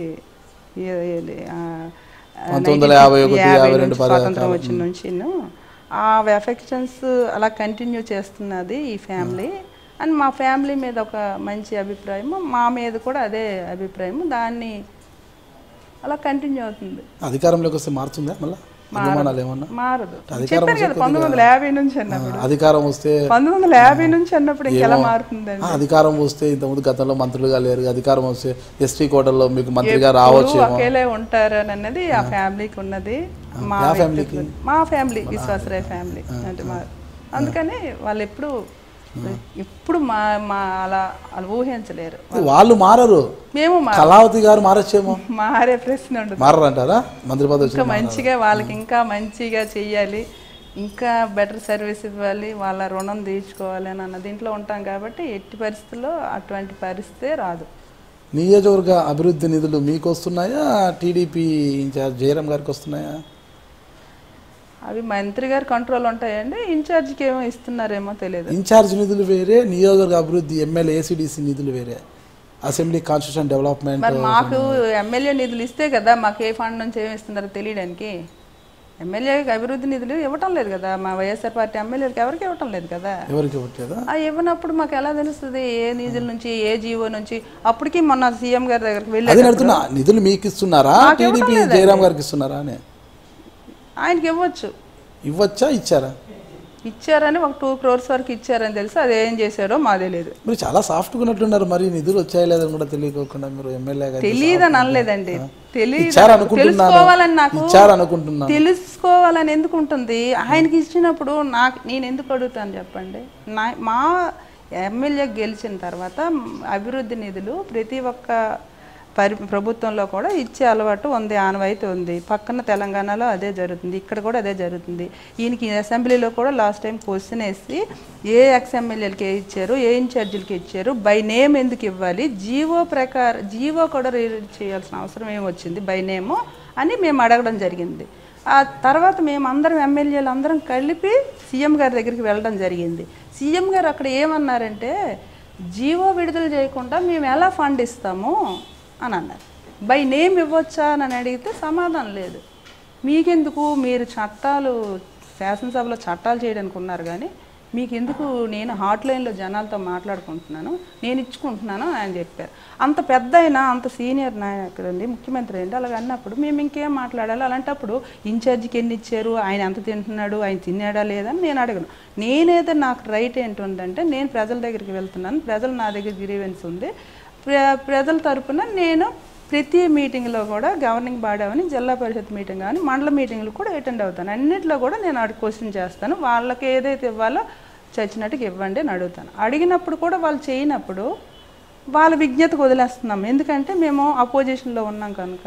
Speaker 1: పంతొమ్మిది వందల యాభై ఒకటి, యాభై రెండు
Speaker 2: స్వాతంత్రం వచ్చిన నుంచి ఆ ఎఫెక్షన్స్ అలా కంటిన్యూ చేస్తున్నది ఈ ఫ్యామిలీ అండ్ మా ఫ్యామిలీ మీద ఒక మంచి అభిప్రాయము మా మీద కూడా అదే అభిప్రాయము దాన్ని అలా కంటిన్యూ అవుతుంది
Speaker 1: అధికారంలోకి వస్తే మారుతుందా మళ్ళీ అనుమానాలు ఏమన్నా
Speaker 2: మారదు
Speaker 1: అధికారం
Speaker 2: చెప్పాను కదా పంతొమ్మిది వందల యాభై నుంచి అన్నప్పుడు
Speaker 1: అధికారం వస్తే
Speaker 2: పంతొమ్మిది వందల యాభై నుంచి అన్నప్పుడు ఇంకెలా మారుతుందండి
Speaker 1: ఆ, అధికారం వస్తే ఇంతకుముందు గతంలో మంత్రులుగా లేరు అధికారం వస్తే ఎస్టీ కోటల్లో మీకు మంత్రిగా రావచ్చు
Speaker 2: ఎప్పుడూ ఒకేలే ఉంటారు అని అన్నది ఆ ఫ్యామిలీకి ఉన్నది మా వ్యక్తిత్వం. మా ఫ్యామిలీ విశ్వాసరాయ్ ఫ్యామిలీ అంటే మా అందుకని వాళ్ళు ఎప్పుడు ఎప్పుడు మా మా అలా అలా ఊహించలేరు
Speaker 1: వాళ్ళు మారరు
Speaker 2: మేము మా-
Speaker 1: కళావతి గారు మారచ్చేమో
Speaker 2: మారే ప్రశ్న ఉండదు
Speaker 1: మారరంటారా మంత్రి పదవి
Speaker 2: ఇంకా
Speaker 1: వచ్చిన
Speaker 2: మంచిగా వాళ్ళకి ఇంకా మంచిగా చెయ్యాలి ఇంకా బెటర్ సర్వీస్ ఇవ్వాలి వాళ్ళ రుణం తీర్చుకోవాలి అని అన్న దీంట్లో ఉంటాం కాబట్టి ఎట్టి పరిస్థితుల్లో అటువంటి పరిస్థితే రాదు
Speaker 1: నియోజకవర్గ అభివృద్ధి నిధులు మీకు వస్తున్నాయా టీడీపీ ఇన్ఛార్జ్ జయరాం గారికి వస్తున్నాయా
Speaker 2: అవి మంత్రి గారి కంట్రోల్ ఉంటాయండి ఇన్ఛార్జ్కి ఏమో ఇస్తున్నారేమో తెలియదు
Speaker 1: ఇన్ఛార్జ్ నిధులు వేరే నియోజకవర్గ అభివృద్ధి ఎమ్మెల్యే ఏసీడీసీ నిధులు వేరే అసెంబ్లీ కాన్స్టిట్యూషన్ డెవలప్మెంట్
Speaker 2: మరి మాకు ఎమ్మెల్యే నిధులు ఇస్తే కదా మాకు ఏ ఫండ్ నుంచి ఏమి ఇస్తున్నారో తెలియడానికి ఎమ్మెల్యేకి అభివృద్ధి నిధులు ఇవ్వటం లేదు కదా మా వైఎస్ఆర్ పార్టీ ఎమ్మెల్యేలకు ఎవరికి ఇవ్వటం లేదు కదా
Speaker 1: ఎవరికి ఇవ్వట్లేదా
Speaker 2: ఆ ఇవ్వనప్పుడు మాకు ఎలా తెలుస్తుంది ఏ నిధుల నుంచి ఏ జీవో నుంచి అప్పటికి మొన్న సీఎం గారి దగ్గరికి వెళ్ళి
Speaker 1: అది నడుతున్నా నిధులు మీకు ఇస్తున్నారా టీడీపీ జయరాం గారికి ఇస్తున్నారా అని
Speaker 2: ఆయనకి ఇవ్వచ్చు
Speaker 1: ఇవ్వచ్చా ఇచ్చారా
Speaker 2: ఇచ్చారని ఒక టూ క్రోర్స్ వరకు ఇచ్చారని తెలుసు అది ఏం చేశాడో మా తెలియదు
Speaker 1: మీరు చాలా సాఫ్ట్గా ఉన్నట్లున్నారు మరి నిధులు వచ్చాయా లేదని కూడా తెలియకోకుండా మీరు ఎమ్మెల్యేగా
Speaker 2: తెలియదని అనలేదండి తెలియదు
Speaker 1: ఇచ్చారనుకుంటున్నాను
Speaker 2: తెలుసుకోవాలని నాకు
Speaker 1: ఇచ్చారనుకుంటున్నాను
Speaker 2: తెలుసుకోవాలని ఎందుకు ఉంటుంది ఆయనకి ఇచ్చినప్పుడు నాకు నేను ఎందుకు అడుగుతాను చెప్పండి నా మా ఎమ్మెల్యే గెలిచిన తర్వాత అభివృద్ధి నిధులు ప్రతి ఒక్క పరి ప్రభుత్వంలో కూడా ఇచ్చే అలవాటు ఉంది ఆనవాయితీ ఉంది పక్కన తెలంగాణలో అదే జరుగుతుంది ఇక్కడ కూడా అదే జరుగుతుంది ఈయనకి అసెంబ్లీలో కూడా లాస్ట్ టైం క్వశ్చన్ వేసి ఏ ఎక్స్ ఎమ్మెల్యేలకి ఏ ఇచ్చారు ఏ ఇన్ఛార్జీలకి ఇచ్చారు బై నేమ్ ఎందుకు ఇవ్వాలి జీవో ప్రకారం జీవో కూడా రిలీజ్ చేయాల్సిన అవసరం ఏమి వచ్చింది బై నేము అని మేము అడగడం జరిగింది ఆ తర్వాత మేము అందరం ఎమ్మెల్యేలు అందరం కలిపి సీఎం గారి దగ్గరికి వెళ్ళడం జరిగింది సీఎం గారు అక్కడ ఏమన్నారంటే జీవో విడుదల చేయకుండా మేము ఎలా ఫండ్ ఇస్తాము అని అన్నారు బై నేమ్ ఇవ్వచ్చా అని అడిగితే సమాధానం లేదు మీకెందుకు మీరు చట్టాలు శాసనసభలో చట్టాలు చేయడానికి ఉన్నారు కానీ మీకెందుకు నేను హాట్ లైన్లో జనాలతో మాట్లాడుకుంటున్నాను నేను ఇచ్చుకుంటున్నాను అని ఆయన చెప్పారు అంత పెద్ద అయినా అంత సీనియర్ నాయకుడు అండి ముఖ్యమంత్రి అండి అలాగ అన్నప్పుడు మేము ఇంకేం మాట్లాడాలి అలాంటప్పుడు ఇన్ఛార్జికి ఎన్ని ఇచ్చారు ఆయన ఎంత తింటున్నాడు ఆయన తిన్నాడా లేదని నేను అడగను నేనైతే నాకు రైట్ ఏంటుందంటే నేను ప్రజల దగ్గరికి వెళ్తున్నాను ప్రజలు నా దగ్గర గ్రీవెన్స్ ఉంది ప్ర ప్రజల తరపున నేను ప్రతి మీటింగ్లో కూడా గవర్నింగ్ బాడీ అవని జిల్లా పరిషత్ మీటింగ్ కానీ మండల మీటింగ్లు కూడా అటెండ్ అవుతాను అన్నిట్లో కూడా నేను అడిగి క్వశ్చన్ చేస్తాను వాళ్ళకి ఏదైతే ఇవ్వాలో చచ్చినట్టుగా ఇవ్వండి అని అడుగుతాను అడిగినప్పుడు కూడా వాళ్ళు చేయనప్పుడు వాళ్ళ విజ్ఞతకు వదిలేస్తున్నాం ఎందుకంటే మేము అపోజిషన్లో ఉన్నాం కనుక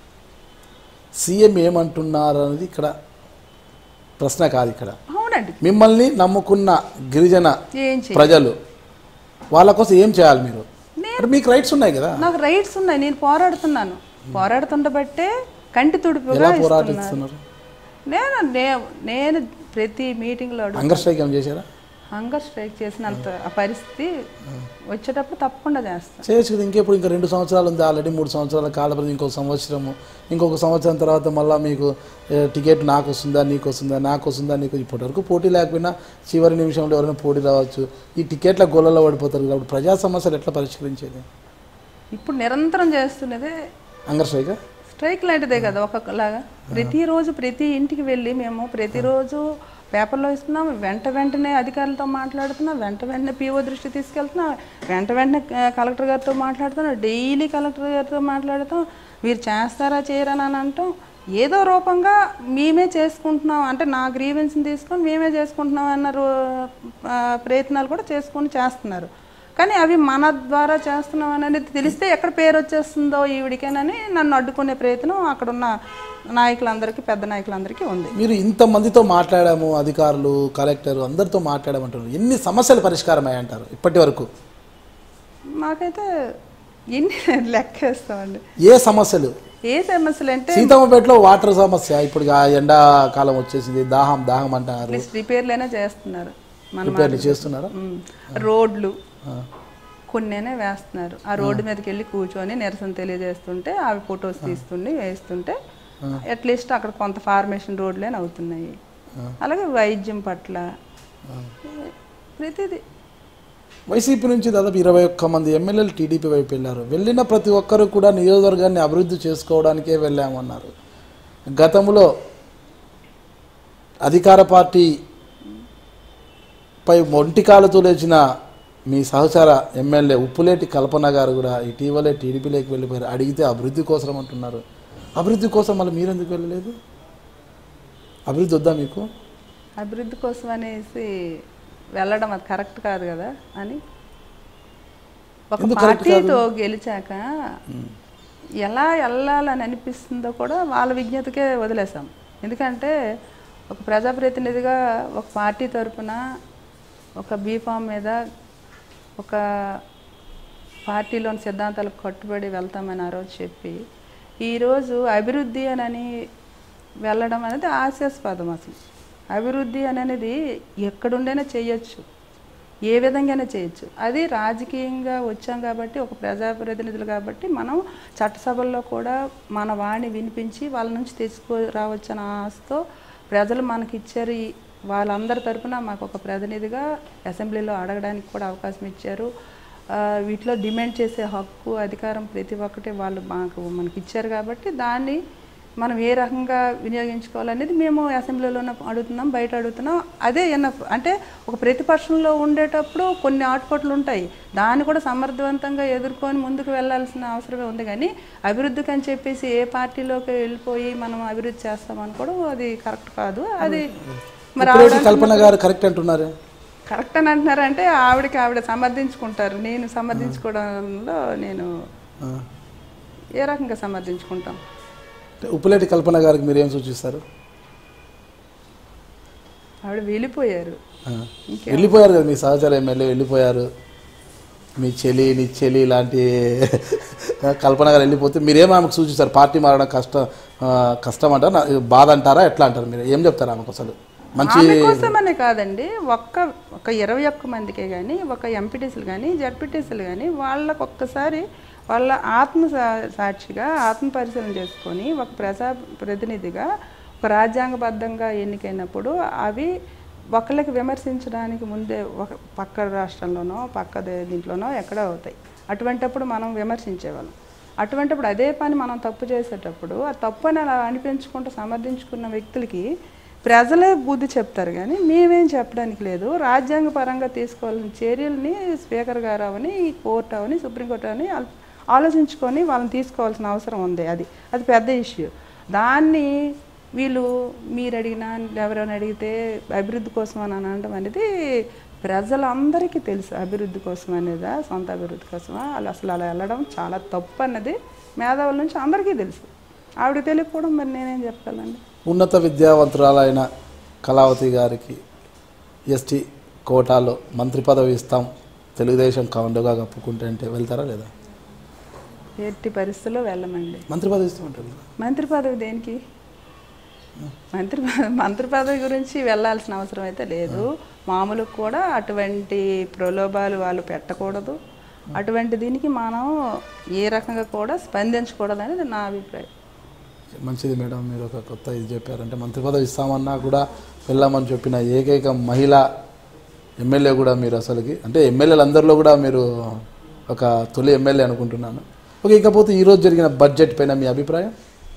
Speaker 1: సీఎం ఏమంటున్నారు అనేది ఇక్కడ ప్రశ్న కాదు ఇక్కడ
Speaker 2: అవునండి
Speaker 1: మిమ్మల్ని నమ్ముకున్న గిరిజన
Speaker 2: ఏం చేయ
Speaker 1: ప్రజలు వాళ్ళ కోసం ఏం చేయాలి మీరు అంటే మీకు రైట్స్ ఉన్నాయి కదా
Speaker 2: నాకు రైట్స్ ఉన్నాయి నేను పోరాడుతున్నాను పోరాడుతుండబట్టే కంటి తుడుపుగా
Speaker 1: ఎలా
Speaker 2: ఇస్తున్నారు
Speaker 1: పోరాటిస్తున్నారు
Speaker 2: నేను నే- నేను ప్రతి మీటింగ్లో అడుగు
Speaker 1: హంగర్ స్ట్రైక్ ఏం చేశారా
Speaker 2: హంగర్ స్ట్రైక్ చేసినంత ఆ పరిస్థితి వచ్చేటప్పుడు తప్పకుండా చేస్తాను
Speaker 1: చేయొచ్చు కదా ఇంకెప్పుడు ఇంకా రెండు సంవత్సరాలు ఉంది ఆల్రెడీ మూడు సంవత్సరాల కాలపరిధి ఇంకొక సంవత్సరము ఇంకొక సంవత్సరం తర్వాత మళ్ళీ మీకు ఏ, టికెట్ నాకు వస్తుందా నీకు వస్తుందా నాకు వస్తుందా నీకు ఇప్పటి వరకు పోటీ లేకపోయినా చివరి నిమిషంలో ఎవరైనా పోటీ రావచ్చు ఈ టికెట్ల గొల్లలో పడిపోతారు కాబట్టి ప్రజా సమస్యలు ఎట్లా పరిష్కరించేది
Speaker 2: ఇప్పుడు నిరంతరం చేస్తున్నదే
Speaker 1: హంగర్ స్ట్రైక్
Speaker 2: స్ట్రైక్ లాంటిదే కదా ఒక్కొక్కలాగా ప్రతిరోజు ప్రతి ఇంటికి వెళ్ళి మేము ప్రతిరోజు పేపర్లో ఇస్తున్నాం వెంట వెంటనే అధికారులతో మాట్లాడుతున్నాం వెంట వెంటనే పిఓ దృష్టి తీసుకెళ్తున్నాం వెంట వెంటనే ఆ, కలెక్టర్ గారితో మాట్లాడుతున్నాం డైలీ కలెక్టర్ గారితో మాట్లాడుతాం మీరు చేస్తారా చేయరా అని అంటాం ఏదో రూపంగా మేమే చేసుకుంటున్నాం అంటే నా గ్రీవెన్స్ని తీసుకొని మేమే చేసుకుంటున్నాం అన్న రో- ఆ, ప్రయత్నాలు కూడా చేసుకొని చేస్తున్నారు కానీ అవి మన ద్వారా చేస్తున్నాం అనేది తెలిస్తే ఎక్కడ పేరు వచ్చేస్తుందో ఈవిడికేనని నన్ను అడ్డుకునే ప్రయత్నం అక్కడ ఉన్న నాయకులందరికీ పెద్ద నాయకులందరికీ ఉంది
Speaker 1: మీరు ఇంతమందితో మాట్లాడాము అధికారులు కలెక్టర్ అందరితో మాట్లాడమంటారు ఎన్ని సమస్యలు పరిష్కారం అయ్యంటారు ఇప్పటి వరకు
Speaker 2: నాకైతే ఎన్ని లెక్కేస్తామండి
Speaker 1: ఏ సమస్యలు
Speaker 2: ఏ సమస్యలు అంటే
Speaker 1: సీతమ్మపేటలో వాటర్ సమస్య ఇప్పుడు ఆ ఎండాకాలం వచ్చేసింది దాహం దాహం అంటున్నారు
Speaker 2: లిస్ట్ రిపేర్లైనా చేస్తున్నారు మన
Speaker 1: రిపేర్లు చేస్తున్నారా
Speaker 2: ఉమ్. రోడ్లు కొన్నేనే వేస్తున్నారు ఆ రోడ్డు మీదకి వెళ్ళి కూర్చొని నిరసన తెలియజేస్తుంటే అవి ఫొటోస్ తీస్తుండి వేస్తుంటే అట్లీస్ట్ అక్కడ కొంత ఫార్మేషన్ రోడ్లేని అవుతున్నాయి అలాగే వైద్యం పట్ల ప్రతిదీ
Speaker 1: వైసీపీ నుంచి దాదాపు ఇరవై ఒక్క మంది ఎమ్మెల్యేలు టీడీపీ వైపు వెళ్ళారు వెళ్ళిన ప్రతి ఒక్కరు కూడా నియోజకవర్గాన్ని అభివృద్ధి చేసుకోవడానికే వెళ్ళామన్నారు గతంలో అధికార పార్టీ పై మొంటికాలతో లేచిన మీ సహచార ఎమ్మెల్యే ఉప్పులేటి కల్పన గారు కూడా ఇటీవలే టీడీపీలోకి వెళ్ళిపోయారు అడిగితే అభివృద్ధి కోసం అంటున్నారు అభివృద్ధి కోసం మళ్ళీ మీరెందుకు వెళ్ళలేదు అభివృద్ధి వద్దా మీకు
Speaker 2: అభివృద్ధి కోసం అనేసి వెళ్ళడం అది కరెక్ట్ కాదు కదా అని ఒక
Speaker 1: ఎందుకు correct
Speaker 2: పార్టీతో గెలిచాక ఎలా వెళ్ళాలని అనిపిస్తుందో కూడా వాళ్ళ విజ్ఞతకే వదిలేసాం ఎందుకంటే ఒక ప్రజాప్రతినిధిగా ఒక పార్టీ తరపున ఒక బీఫామ్ మీద ఒక పార్టీలోని సిద్ధాంతాలకు కట్టుబడి వెళ్తామని ఆ రోజు చెప్పి ఈరోజు అభివృద్ధి అని వెళ్ళడం అనేది హాస్యాస్పదం అసలు అభివృద్ధి అని అనేది ఎక్కడుండైనా చేయొచ్చు ఏ విధంగానే చేయొచ్చు అది రాజకీయంగా వచ్చాం కాబట్టి ఒక ప్రజాప్రతినిధులు కాబట్టి మనం చట్టసభల్లో కూడా మన వాణి వినిపించి వాళ్ళ నుంచి తెచ్చుకో రావచ్చన్న ఆశతో ప్రజలు మనకి ఇచ్చారు ఈ- వాళ్ళందరి తరపున మాకు ఒక ప్రతినిధిగా అసెంబ్లీలో అడగడానికి కూడా అవకాశం ఇచ్చారు ఆ, వీటిలో డిమాండ్ చేసే హక్కు అధికారం ప్రతి ఒక్కటి వాళ్ళు మాకు మనకి ఇచ్చారు కాబట్టి దాన్ని మనం ఏ రకంగా వినియోగించుకోవాలనేది మేము అసెంబ్లీలో అడుగుతున్నాం బయట అడుగుతున్నాం అదే ఎన్నఫ్ అంటే ఒక ప్రతిపక్షంలో ఉండేటప్పుడు కొన్ని ఆటుపోట్లు ఉంటాయి దాన్ని కూడా సమర్థవంతంగా ఎదుర్కొని ముందుకు వెళ్ళాల్సిన అవసరమే ఉంది కానీ అభివృద్ధికి అని చెప్పేసి ఏ పార్టీలోకి వెళ్ళిపోయి మనం అభివృద్ధి చేస్తాం అనుకోవడం అది కరెక్ట్ కాదు అది మరి ఆవిడ
Speaker 1: ఉప్పులేటి కల్పన గారు కరెక్ట్ అంటున్నారు
Speaker 2: కరెక్ట్ అని అంటున్నారంటే ఆవిడకి ఆవిడ సమర్థించుకుంటారు నేను సమర్థించుకోవడంలో నేను
Speaker 1: ఆ.
Speaker 2: ఏ రకంగా సమర్థించుకుంటాం
Speaker 1: అంటే ఉప్పులేటి కల్పన గారికి మీరు ఏం సూచిస్తారు
Speaker 2: ఆవిడ వెళ్ళిపోయారు
Speaker 1: ఆ. వెళ్ళిపోయారు కదా మీ సహచర ఎమ్మెల్యే వెళ్ళిపోయారు మీ చెలి నీ చెలి ఇలాంటి కల్పన గారు వెళ్ళిపోతే మీరేం ఆమెకు సూచిస్తారు పార్టీ మారడం కష్టం ఆ, కష్టం అంటారా నా- బాధ అంటారా ఎట్లా అంటారు మీరు ఏం చెప్తారు ఆమెకు అసలు మంచి
Speaker 2: ఆమె కోసమనే కాదండి ఒక్క ఒక ఇరవై ఒక్క మందికే కానీ ఒక ఎంపీటీసీలు కానీ జడ్పీటీసీలు కానీ వాళ్ళకు ఒక్కసారి వాళ్ళ ఆత్మ సా- సాక్షిగా ఆత్మ పరిశీలన చేసుకొని ఒక ప్రజా ప్రతినిధిగా ఒక రాజ్యాంగబద్ధంగా ఎన్నికైనప్పుడు అవి ఒకళ్ళకి విమర్శించడానికి ముందే ఒక పక్క రాష్ట్రంలోనో పక్క దే- దీంట్లోనో ఎక్కడో అవుతాయి అటువంటప్పుడు మనం విమర్శించేవాళ్ళం అటువంటిప్పుడు అదే పని మనం తప్పు చేసేటప్పుడు ఆ తప్పు అని అలా అనిపించుకుంటూ సమర్థించుకున్న వ్యక్తులకి ప్రజలే బుద్ధి చెప్తారు కానీ మేమేం చెప్పడానికి లేదు రాజ్యాంగ పరంగా తీసుకోవాల్సిన చర్యల్ని స్పీకర్ గారు అవని కోర్టు అవని సుప్రీంకోర్టు అని ఆల్- ఆలోచించుకొని వాళ్ళని తీసుకోవాల్సిన అవసరం ఉంది అది అది పెద్ద ఇష్యూ దాన్ని వీళ్ళు మీరు అడిగినా ఎవరైనా అడిగితే అభివృద్ధి కోసం అని అనడం అనేది ప్రజలందరికీ తెలుసు అభివృద్ధి కోసం అనేదా సొంత అభివృద్ధి కోసమా వాళ్ళు అసలు అలా వెళ్ళడం చాలా తప్పు అన్నది మేధావుల నుంచి అందరికీ తెలుసు ఆవిడ తెలియకపోవడం మరి నేనేం చెప్పగలండి
Speaker 1: ఉన్నత విద్యావంతురాలైన కళావతి గారికి ఎస్టీ కోటాలో మంత్రి పదవి ఇస్తాం తెలుగుదేశం కౌండుగా కప్పుకుంటే అంటే వెళ్తారా లేదా
Speaker 2: ఎట్టి పరిస్థితుల్లో వెళ్ళమండి
Speaker 1: మంత్రి పదవి ఇస్తామంటారు
Speaker 2: మంత్రి పదవి దేనికి మంత్రి ప- మంత్రి పదవి గురించి వెళ్ళాల్సిన అవసరం అయితే లేదు మామూలుగా కూడా అటువంటి ప్రలోభాలు వాళ్ళు పెట్టకూడదు అటువంటి దీనికి మనం ఏ రకంగా కూడా స్పందించకూడదు అనేది నా అభిప్రాయం
Speaker 1: మంచిది మేడం మీరు ఒక కొత్త ఇది చెప్పారంటే మంత్రి పదవి ఇస్తామన్నా కూడా వెళ్ళామని చెప్పిన ఏకైక మహిళ ఎమ్మెల్యే కూడా మీరు అసలుకి అంటే ఎమ్మెల్యేలు అందరిలో కూడా మీరు ఒక తొలి ఎమ్మెల్యే అనుకుంటున్నాను ఓకే ఇకపోతే ఈరోజు జరిగిన బడ్జెట్ పైన మీ అభిప్రాయం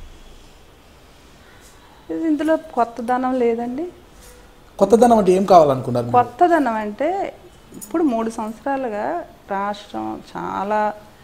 Speaker 2: ఇది ఇందులో కొత్తదనం లేదండి
Speaker 1: కొత్తదనం అంటే ఏం కావాలనుకున్నారు మీరు?
Speaker 2: కొత్తదనం అంటే ఇప్పుడు మూడు సంవత్సరాలుగా రాష్ట్రం చాలా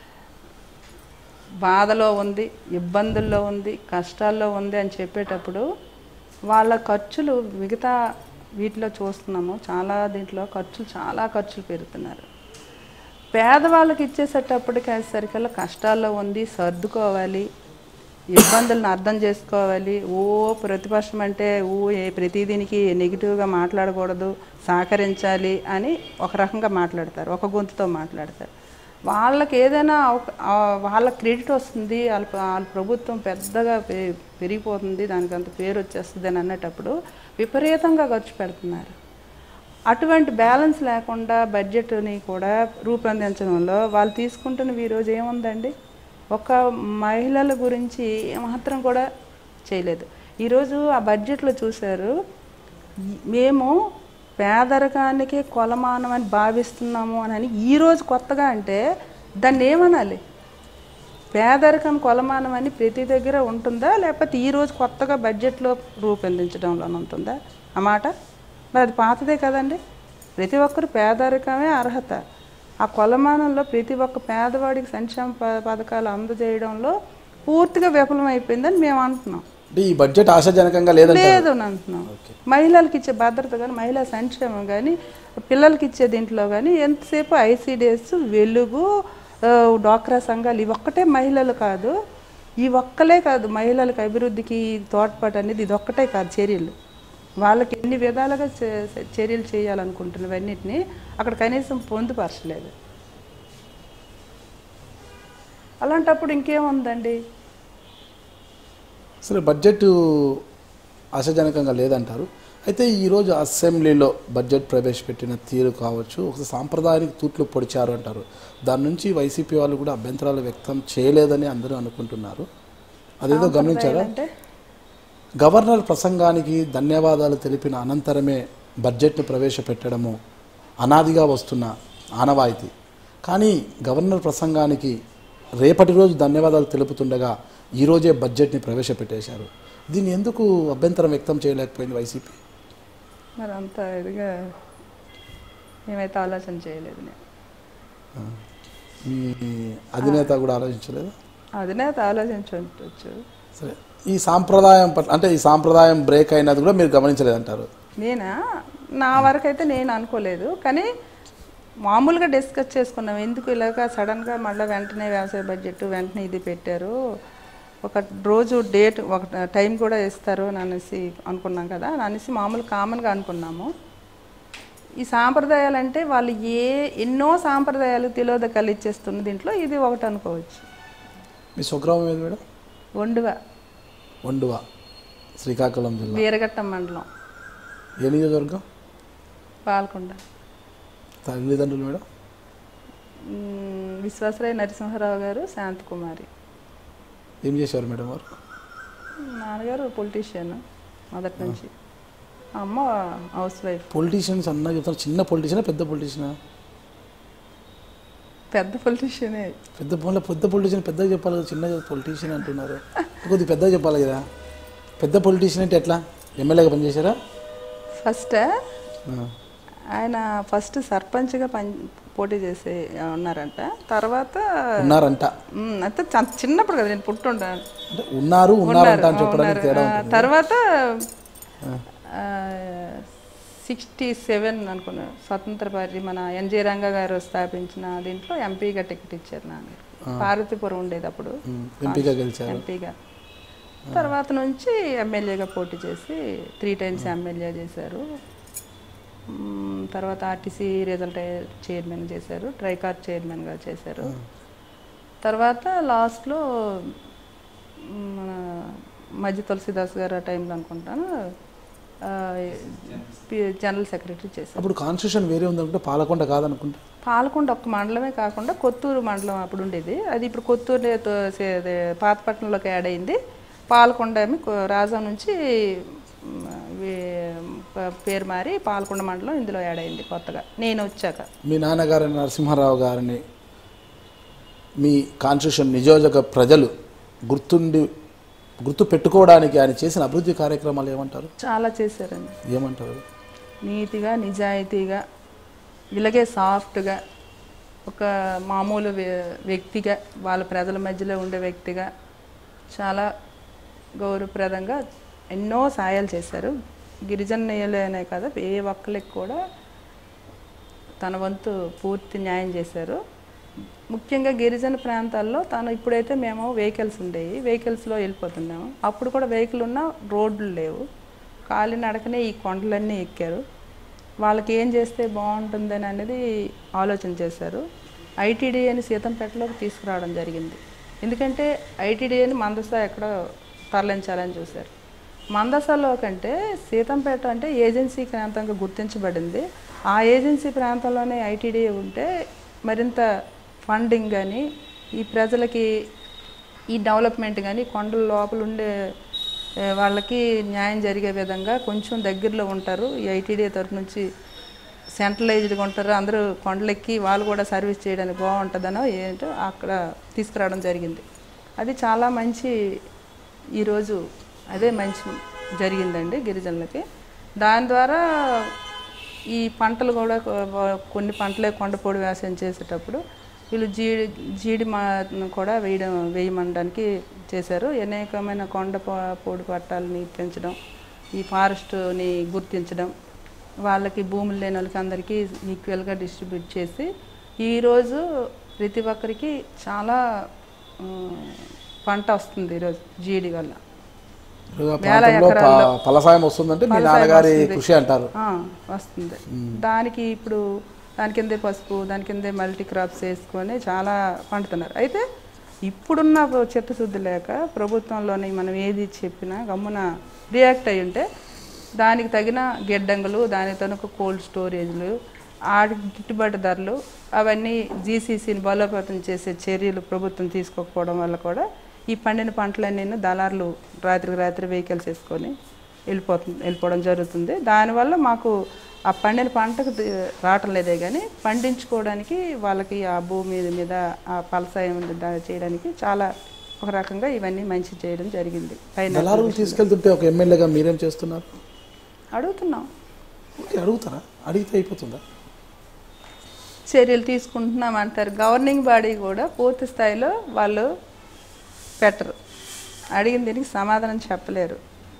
Speaker 2: బాధలో ఉంది ఇబ్బందుల్లో ఉంది కష్టాల్లో ఉంది అని చెప్పేటప్పుడు వాళ్ళ ఖర్చులు మిగతా వీటిలో చూస్తున్నాము చాలా దీంట్లో ఖర్చులు చాలా ఖర్చులు పెరుగుతున్నారు పేదవాళ్ళకి ఇచ్చేసేటప్పటికి సరికల్లా కష్టాల్లో ఉంది సర్దుకోవాలి ఇబ్బందులను అర్థం చేసుకోవాలి ఓ ప్రతిపక్షం అంటే ఓ ఏ ప్రతి దీనికి నెగిటివ్గా మాట్లాడకూడదు సహకరించాలి అని ఒక రకంగా మాట్లాడతారు ఒక గొంతుతో మాట్లాడతారు వాళ్ళకి ఏదైనా అవక- ఆ వాళ్ళ క్రెడిట్ వస్తుంది వాళ్ళ వాళ్ళ ప్రభుత్వం పెద్దగా పె- పెరిగిపోతుంది దానికి అంత పేరు వచ్చేస్తుంది అని అన్నటప్పుడు విపరీతంగా ఖర్చు పెడుతున్నారు అటువంటి బ్యాలెన్స్ లేకుండా బడ్జెట్ని కూడా రూపొందించడంలో వాళ్ళు తీసుకుంటున్నవి ఈరోజు ఏముందండి ఒక మహిళల గురించి ఏమాత్రం కూడా చేయలేదు ఈరోజు ఆ బడ్జెట్లో చూశారు మేము పేదరికానికి కొలమానం అని భావిస్తున్నాము అని అని ఈరోజు కొత్తగా అంటే దాన్ని ఏమనాలి పేదరికం కొలమానం అని ప్రతి దగ్గర ఉంటుందా లేకపోతే ఈ రోజు కొత్తగా బడ్జెట్లో రూపొందించడంలో ఉంటుందా ఆ మాట మరి అది పాతదే కదండి ప్రతి ఒక్కరు పేదరికమే అర్హత ఆ కొలమానంలో ప్రతి ఒక్క పేదవాడికి సంక్షేమ ప- పథకాలు అందజేయడంలో పూర్తిగా విఫలం అయిపోయిందని మేము అంటున్నాం
Speaker 1: అంటే ఈ బడ్జెట్ ఆశాజనకంగా లేదంటే
Speaker 2: లేదు అని అంటున్నాం మహిళలకు ఇచ్చే భద్రత కానీ మహిళా సంక్షేమం కానీ పిల్లలకి ఇచ్చే దీంట్లో కానీ ఎంతసేపు ఐసీడిఎస్ వెలుగు ఆ, డ్వాక్రా సంఘాలు ఇవి ఒక్కటే మహిళలు కాదు ఈ ఒక్కలే కాదు మహిళలకు అభివృద్ధికి తోడ్పాటు అనేది ఇది ఒక్కటే కాదు చర్యలు వాళ్ళకి ఎన్ని విధాలుగా చే- చర్యలు చేయాలనుకుంటున్నవన్నిటిని అక్కడ కనీసం పొందుపరచలేదు అలాంటప్పుడు ఇంకేముందండి
Speaker 1: సరే బడ్జెట్ ఆశాజనకంగా లేదంటారు అయితే ఈరోజు అసెంబ్లీలో బడ్జెట్ ప్రవేశపెట్టిన తీరు కావచ్చు ఒక సాంప్రదాయానికి తూట్లు పొడిచారు అంటారు దాని నుంచి వైసీపీ వాళ్ళు కూడా అభ్యంతరాలు వ్యక్తం చేయలేదని అందరూ అనుకుంటున్నారు అదేదో గమనించారా
Speaker 2: అంటే
Speaker 1: గవర్నర్ ప్రసంగానికి ధన్యవాదాలు తెలిపిన అనంతరమే బడ్జెట్ను ప్రవేశపెట్టడము అనాదిగా వస్తున్న ఆనవాయితీ కానీ గవర్నర్ ప్రసంగానికి రేపటి రోజు ధన్యవాదాలు తెలుపుతుండగా ఈరోజే బడ్జెట్ని ప్రవేశపెట్టేశారు దీన్ని ఎందుకు అభ్యంతరం వ్యక్తం చేయలేకపోయింది వైసీపీ
Speaker 2: మరి అంత ఇదిగా మేమైతే ఆలోచన చేయలేదు నేను
Speaker 1: మీ అధినేత కూడా ఆలోచించలేదు
Speaker 2: అధినేత ఆలోచించవచ్చు
Speaker 1: సరే ఈ సాంప్రదాయం పట్ల అంటే ఈ సాంప్రదాయం బ్రేక్ అయినది కూడా మీరు గమనించలేదంటారు
Speaker 2: నేనా నా వరకు అయితే నేను అనుకోలేదు కానీ మామూలుగా డిస్కస్ చేసుకున్నాం ఎందుకు ఇలాగ సడన్గా మళ్ళీ వెంటనే వ్యవసాయ బడ్జెట్ వెంటనే ఇది పెట్టారు ఒక రోజు డేట్ ఒక టైం కూడా ఇస్తారు అని అనేసి అనుకున్నాం కదా అని అనేసి మామూలు కామన్గా అనుకున్నాము ఈ సాంప్రదాయాలు అంటే వాళ్ళు ఏ ఎన్నో సాంప్రదాయాలు తిలోదకాలు ఇచ్చేస్తున్న దీంట్లో ఇది ఒకటి అనుకోవచ్చు
Speaker 1: మీ స్వగ్రామం ఏది మేడం
Speaker 2: వండువ
Speaker 1: వండువ శ్రీకాకుళం జిల్లా
Speaker 2: వీరఘట్టం మండలం
Speaker 1: ఏ నియోజకవర్గం
Speaker 2: పాల్కొండ
Speaker 1: తల్లిదండ్రులు మేడం
Speaker 2: మ్మ్, విశ్వాసరాయ నరసింహారావు గారు శాంతకుమారి
Speaker 1: ఏం చేశారు మేడం వారు
Speaker 2: నాన్నగారు పొలిటీషియన్ మొదటి నుంచి అమ్మ హౌస్ వైఫ్
Speaker 1: పొలిటీషియన్స్ అన్నా చెప్తారు చిన్న పొలిటీషియనా పెద్ద పొలిటీషియనా
Speaker 2: పెద్ద పొలిటీషియనే
Speaker 1: పెద్ద పొల పెద్ద పొలిటీషియన్ పెద్దగా చెప్పాలి కదా చిన్న పొలిటీషియన్ అంటున్నారు కొద్దిగా పెద్దగా చెప్పాలి కదా పెద్ద పొలిటీషియన్ అంటే ఎట్లా ఎమ్మెల్యేగా పనిచేశారా
Speaker 2: ఫస్ట్
Speaker 1: ఆ.
Speaker 2: ఆయన ఫస్ట్ సర్పంచ్గా పని పోటీ చేసి ఉన్నారంట తర్వాత
Speaker 1: ఉన్నారంట
Speaker 2: మ్మ్, అంటే చ- చిన్నప్పుడు కదా నేను పుట్టుంటాను
Speaker 1: అంటే ఉన్నారు ఉన్నారంట అని చెప్పడానికి తేడా
Speaker 2: ఆ, తర్వాత సిక్స్టీ సెవెన్ అనుకున్నా స్వతంత్ర పార్టీ మన ఎన్జే రంగ గారు స్థాపించిన దీంట్లో ఎంపీగా టికెట్ ఇచ్చారు నాన్న పార్వతీపురం ఉండేది అప్పుడు
Speaker 1: ఉమ్, ఎంపీగా గెలిచారు
Speaker 2: ఎంపీగా తర్వాత నుంచి ఎమ్మెల్యేగా పోటీ చేసి త్రీ టైమ్స్ ఎమ్మెల్యే చేశారు మ్మ్, తర్వాత ఆర్టీసీ రిజల్ట్ చైర్మన్ చేశారు ట్రైకార్ చైర్మన్గా చేశారు తర్వాత లాస్ట్లో మ్, మన మధ్య తులసిదాస్ గారు ఆ టైంలో అనుకుంటాను ఆ, పి- జనరల్ సెక్రటరీ చేశారు
Speaker 1: అప్పుడు కాన్స్టిట్యూషన్ వేరే ఉందనుకుంటే పాలకొండ కాదనుకుంటా
Speaker 2: పాలకొండ ఒక్క మండలమే కాకుండా కొత్తూరు మండలం అప్పుడు ఉండేది అది ఇప్పుడు కొత్తూరు తో- సే- అదే పాతపట్నంలోకి యాడ్ అయింది పాలకొండ ఏమి కొ- రాజా నుంచి మ్, వే- ప- పేరు మారి పాలకొండ మండలం ఇందులో యాడ్ అయింది కొత్తగా నేను వచ్చాక
Speaker 1: మీ నాన్నగారు నరసింహారావు గారిని మీ కాన్స్టిట్యూషన్ నియోజక ప్రజలు గుర్తుండి గుర్తు పెట్టుకోవడానికి ఆయన చేసిన అభివృద్ధి కార్యక్రమాలు ఏమంటారు
Speaker 2: చాలా చేశారండి
Speaker 1: ఏమంటారు
Speaker 2: నీతిగా నిజాయితీగా ఇలాగే సాఫ్ట్గా ఒక మామూలు వ్య- వ్యక్తిగా వాళ్ళ ప్రజల మధ్యలో ఉండే వ్యక్తిగా చాలా గౌరవప్రదంగా ఎన్నో సాయాలు చేశారు గిరిజనులనే కదా ఏ ఒక్కరికి కూడా తన వంతు పూర్తి న్యాయం చేశారు ముఖ్యంగా గిరిజన ప్రాంతాల్లో తను ఇప్పుడైతే మేము వెహికల్స్ ఉండేవి వెహికల్స్లో వెళ్ళిపోతున్నాము అప్పుడు కూడా వెహికల్ ఉన్న రోడ్లు లేవు కాలినడకనే ఈ కొండలన్నీ ఎక్కారు వాళ్ళకి ఏం చేస్తే బాగుంటుందని అనేది ఆలోచన చేశారు ఐటీడీఏని సీతంపేటలోకి తీసుకురావడం జరిగింది ఎందుకంటే ఐటీడీఏని మందస ఎక్కడ తరలించాలని చూశారు మందసలో కంటే సీతంపేట అంటే ఏజెన్సీ ప్రాంతంగా గుర్తించబడింది ఆ ఏజెన్సీ ప్రాంతంలోనే ఐటీడీఏ ఉంటే మరింత ఫండింగ్ కానీ ఈ ప్రజలకి ఈ డెవలప్మెంట్ కానీ కొండల లోపల ఉండే ఏ, వాళ్ళకి న్యాయం జరిగే విధంగా కొంచెం దగ్గరలో ఉంటారు ఈ ఐటీడీ తరఫు నుంచి సెంట్రలైజ్డ్గా ఉంటారు అందరూ కొండలెక్కి వాళ్ళు కూడా సర్వీస్ చేయడానికి బాగుంటుందనో ఏంటో అక్కడ తీసుకురావడం జరిగింది అది చాలా మంచి ఈరోజు అదే మంచి జరిగిందండి గిరిజనులకి దాని ద్వారా ఈ పంటలు కూడా కొ- కొన్ని పంటలే కొండపొడి వ్యవసాయం చేసేటప్పుడు వీళ్ళు జీడి జీడి మా కూడా వేయడం వేయమనడానికి చేశారు అనేకమైన కొండ ప- పొడి పట్టాలని పెంచడం ఈ ఫారెస్ట్ని గుర్తించడం వాళ్ళకి భూములు లేని వాళ్ళకి అందరికీ ఈక్వల్గా డిస్ట్రిబ్యూట్ చేసి ఈరోజు ప్రతి ఒక్కరికి చాలా ఉమ్, పంట వస్తుంది ఈరోజు జీడి వల్ల
Speaker 1: ఇప్పుడు ఆ
Speaker 2: వేల
Speaker 1: ప్రాంతంలో ప-
Speaker 2: ఎకరాల్లో
Speaker 1: ఫలసాయం వస్తుందంటే మీ
Speaker 2: ఫలసాయం
Speaker 1: నాన్నగారి
Speaker 2: వస్తుంది.
Speaker 1: కృషి అంటారు
Speaker 2: ఆ, వస్తుంది దానికి ఇప్పుడు దాని కిందే పసుపు దాని కిందే మల్టీ క్రాప్స్ వేసుకొని చాలా పండుతున్నారు అయితే ఇప్పుడున్న చిత్తశుద్ధి లేక ప్రభుత్వంలోని మనం ఏది చెప్పినా గమ్మున రియాక్ట్ అయి ఉంటే దానికి తగిన గిడ్డంగులు దానికి తనకు కోల్డ్ స్టోరేజ్లు ఆ గిట్టుబాటు ధరలు అవన్నీ జీసీసీని బలోపేతం చేసే చర్యలు ప్రభుత్వం తీసుకోకపోవడం వల్ల కూడా ఈ పండిన పంటలన్నీ దళారులు రాత్రికి రాత్రి వెహికల్స్ వేసుకొని వెళ్ళిపోతుంది వెళ్ళిపోవడం జరుగుతుంది దానివల్ల మాకు ఆ పండిన పంటకు ది- రావటం లేదే కానీ పండించుకోవడానికి వాళ్ళకి ఆ భూమి మీద ఆ ఫలసాయం దా- చేయడానికి చాలా ఒక రకంగా ఇవన్నీ మంచి చేయడం జరిగింది పైన
Speaker 1: దళారులు తీసుకెళ్తుంటే ఒక ఎమ్మెల్యేగా మీరేం చేస్తున్నారు
Speaker 2: అడుగుతున్నాం
Speaker 1: ఓకే, అడుగుతారా అడిగితే అయిపోతుందా
Speaker 2: చర్యలు తీసుకుంటున్నాం అంటారు గవర్నింగ్ బాడీ కూడా పూర్తి స్థాయిలో వాళ్ళు పెట్టరు అడిగిన దీనికి సమాధానం చెప్పలేరు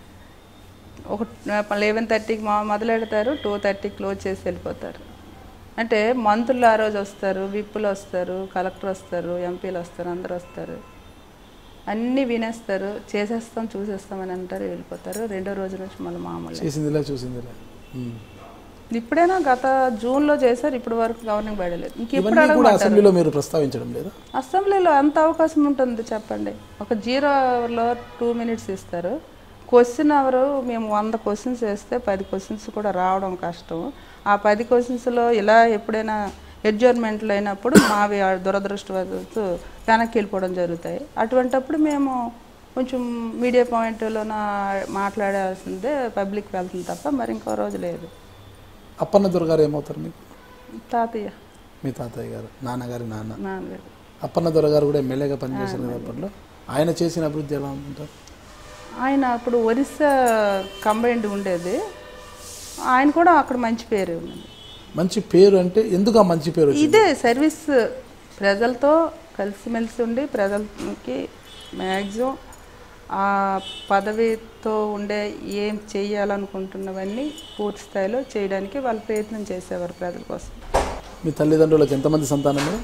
Speaker 2: ఒక లెవెన్ థర్టీకి మా మొదలెడతారు టూ థర్టీకి క్లోజ్ చేసి వెళ్ళిపోతారు అంటే మంత్రులు ఆ రోజు వస్తారు విప్పులు వస్తారు కలెక్టర్ వస్తారు ఎంపీలు వస్తారు అందరు వస్తారు అన్నీ వినేస్తారు చేసేస్తాం చూసేస్తామని అంటారు వెళ్ళిపోతారు రెండో రోజు నుంచి మళ్ళీ మామూలు
Speaker 1: చేసిందిలే చూసిందిలే ఉమ్.
Speaker 2: ఇప్పుడైనా గత జూన్లో చేశారు ఇప్పటి వరకు గవర్నింగ్ పడలేదు ఇంక ఇప్పుడు
Speaker 1: ఇవన్నీ కూడా
Speaker 2: అడగమంటారు
Speaker 1: అసెంబ్లీలో మీరు ప్రస్తావించడం లేదా
Speaker 2: అసెంబ్లీలో ఎంత అవకాశం ఉంటుంది చెప్పండి ఒక జీరో అవర్లో టూ మినిట్స్ ఇస్తారు క్వశ్చన్ అవరు మేము వంద క్వశ్చన్స్ వేస్తే పది క్వశ్చన్స్ కూడా రావడం కష్టం ఆ పది క్వశ్చన్స్లో ఇలా ఎప్పుడైనా ఎడ్జర్మెంట్లు అయినప్పుడు మావి ఆ దురదృష్టవశాత్తు వెనక్కి వెళ్ళిపోవడం జరుగుతాయి అటువంటప్పుడు మేము కొంచెం మీడియా పాయింట్లోన మాట్లాడాల్సిందే పబ్లిక్ వెళ్తుంది తప్ప మరి ఇంకో రోజు లేదు
Speaker 1: అప్పన్న దొరగారు ఏమవుతారు మీకు
Speaker 2: తాతయ్య
Speaker 1: మీ తాతయ్య గారు నాన్నగారి నాన్న
Speaker 2: నాన్నగారు
Speaker 1: అప్పన్న దొరగారు కూడా ఎమ్మెల్యేగా పనిచేసిన అప్పట్లో ఆయన చేసిన అభివృద్ధి ఎలా ఉంటారు
Speaker 2: ఆయన అప్పుడు ఒరిస్సా కంబైన్డ్ ఉండేది ఆయన కూడా అక్కడ మంచి పేరు ఉన్నది
Speaker 1: మంచి పేరు అంటే ఎందుకు ఆ మంచి పేరు వచ్చింది
Speaker 2: ఇదే సర్వీస్ ప్రజలతో కలిసిమెలిసి ఉండి ప్రజలకి మ్యాక్సిమం ఆ పదవితో ఉండే ఏం చేయాలనుకుంటున్నవన్నీ పూర్తి స్థాయిలో చేయడానికి వాళ్ళు ప్రయత్నం చేసేవారు ప్రజల కోసం
Speaker 1: మీ తల్లిదండ్రులకు ఎంతమంది సంతానం మీరు?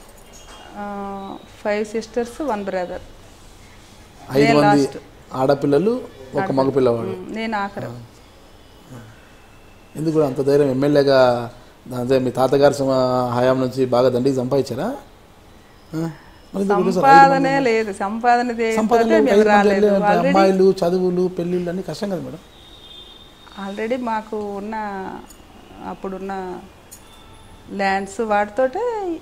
Speaker 2: ఫైవ్ సిస్టర్స్ వన్ బ్రదర్
Speaker 1: ఐదు మంది ఆడపిల్లలు ఒక మగపిల్లవాడు
Speaker 2: నేను ఆఖరు
Speaker 1: ఎందుకు కూడా అంత ధైర్యం ఎమ్మెల్యేగా అదే మీ తాతగారి సమ- హయాం నుంచి బాగా దండికి సంపాదించారా ఆ? మరి ఎందుకు కూడా సార్?
Speaker 2: సంపాదనే లేదు సంపాదన
Speaker 1: సంపాదన
Speaker 2: చేయకపోతే
Speaker 1: లేదు,
Speaker 2: మేము
Speaker 1: ఐదు మంది
Speaker 2: రాలేదు
Speaker 1: వెళ్ళే
Speaker 2: ఆల్రెడీ
Speaker 1: అమ్మాయిలు చదువులు పెళ్ళిళ్ళు అన్ని కష్టం కదా మేడం
Speaker 2: ఆల్రెడీ మాకు ఉన్న అప్పుడున్న ల్యాండ్స్ వాటితోటే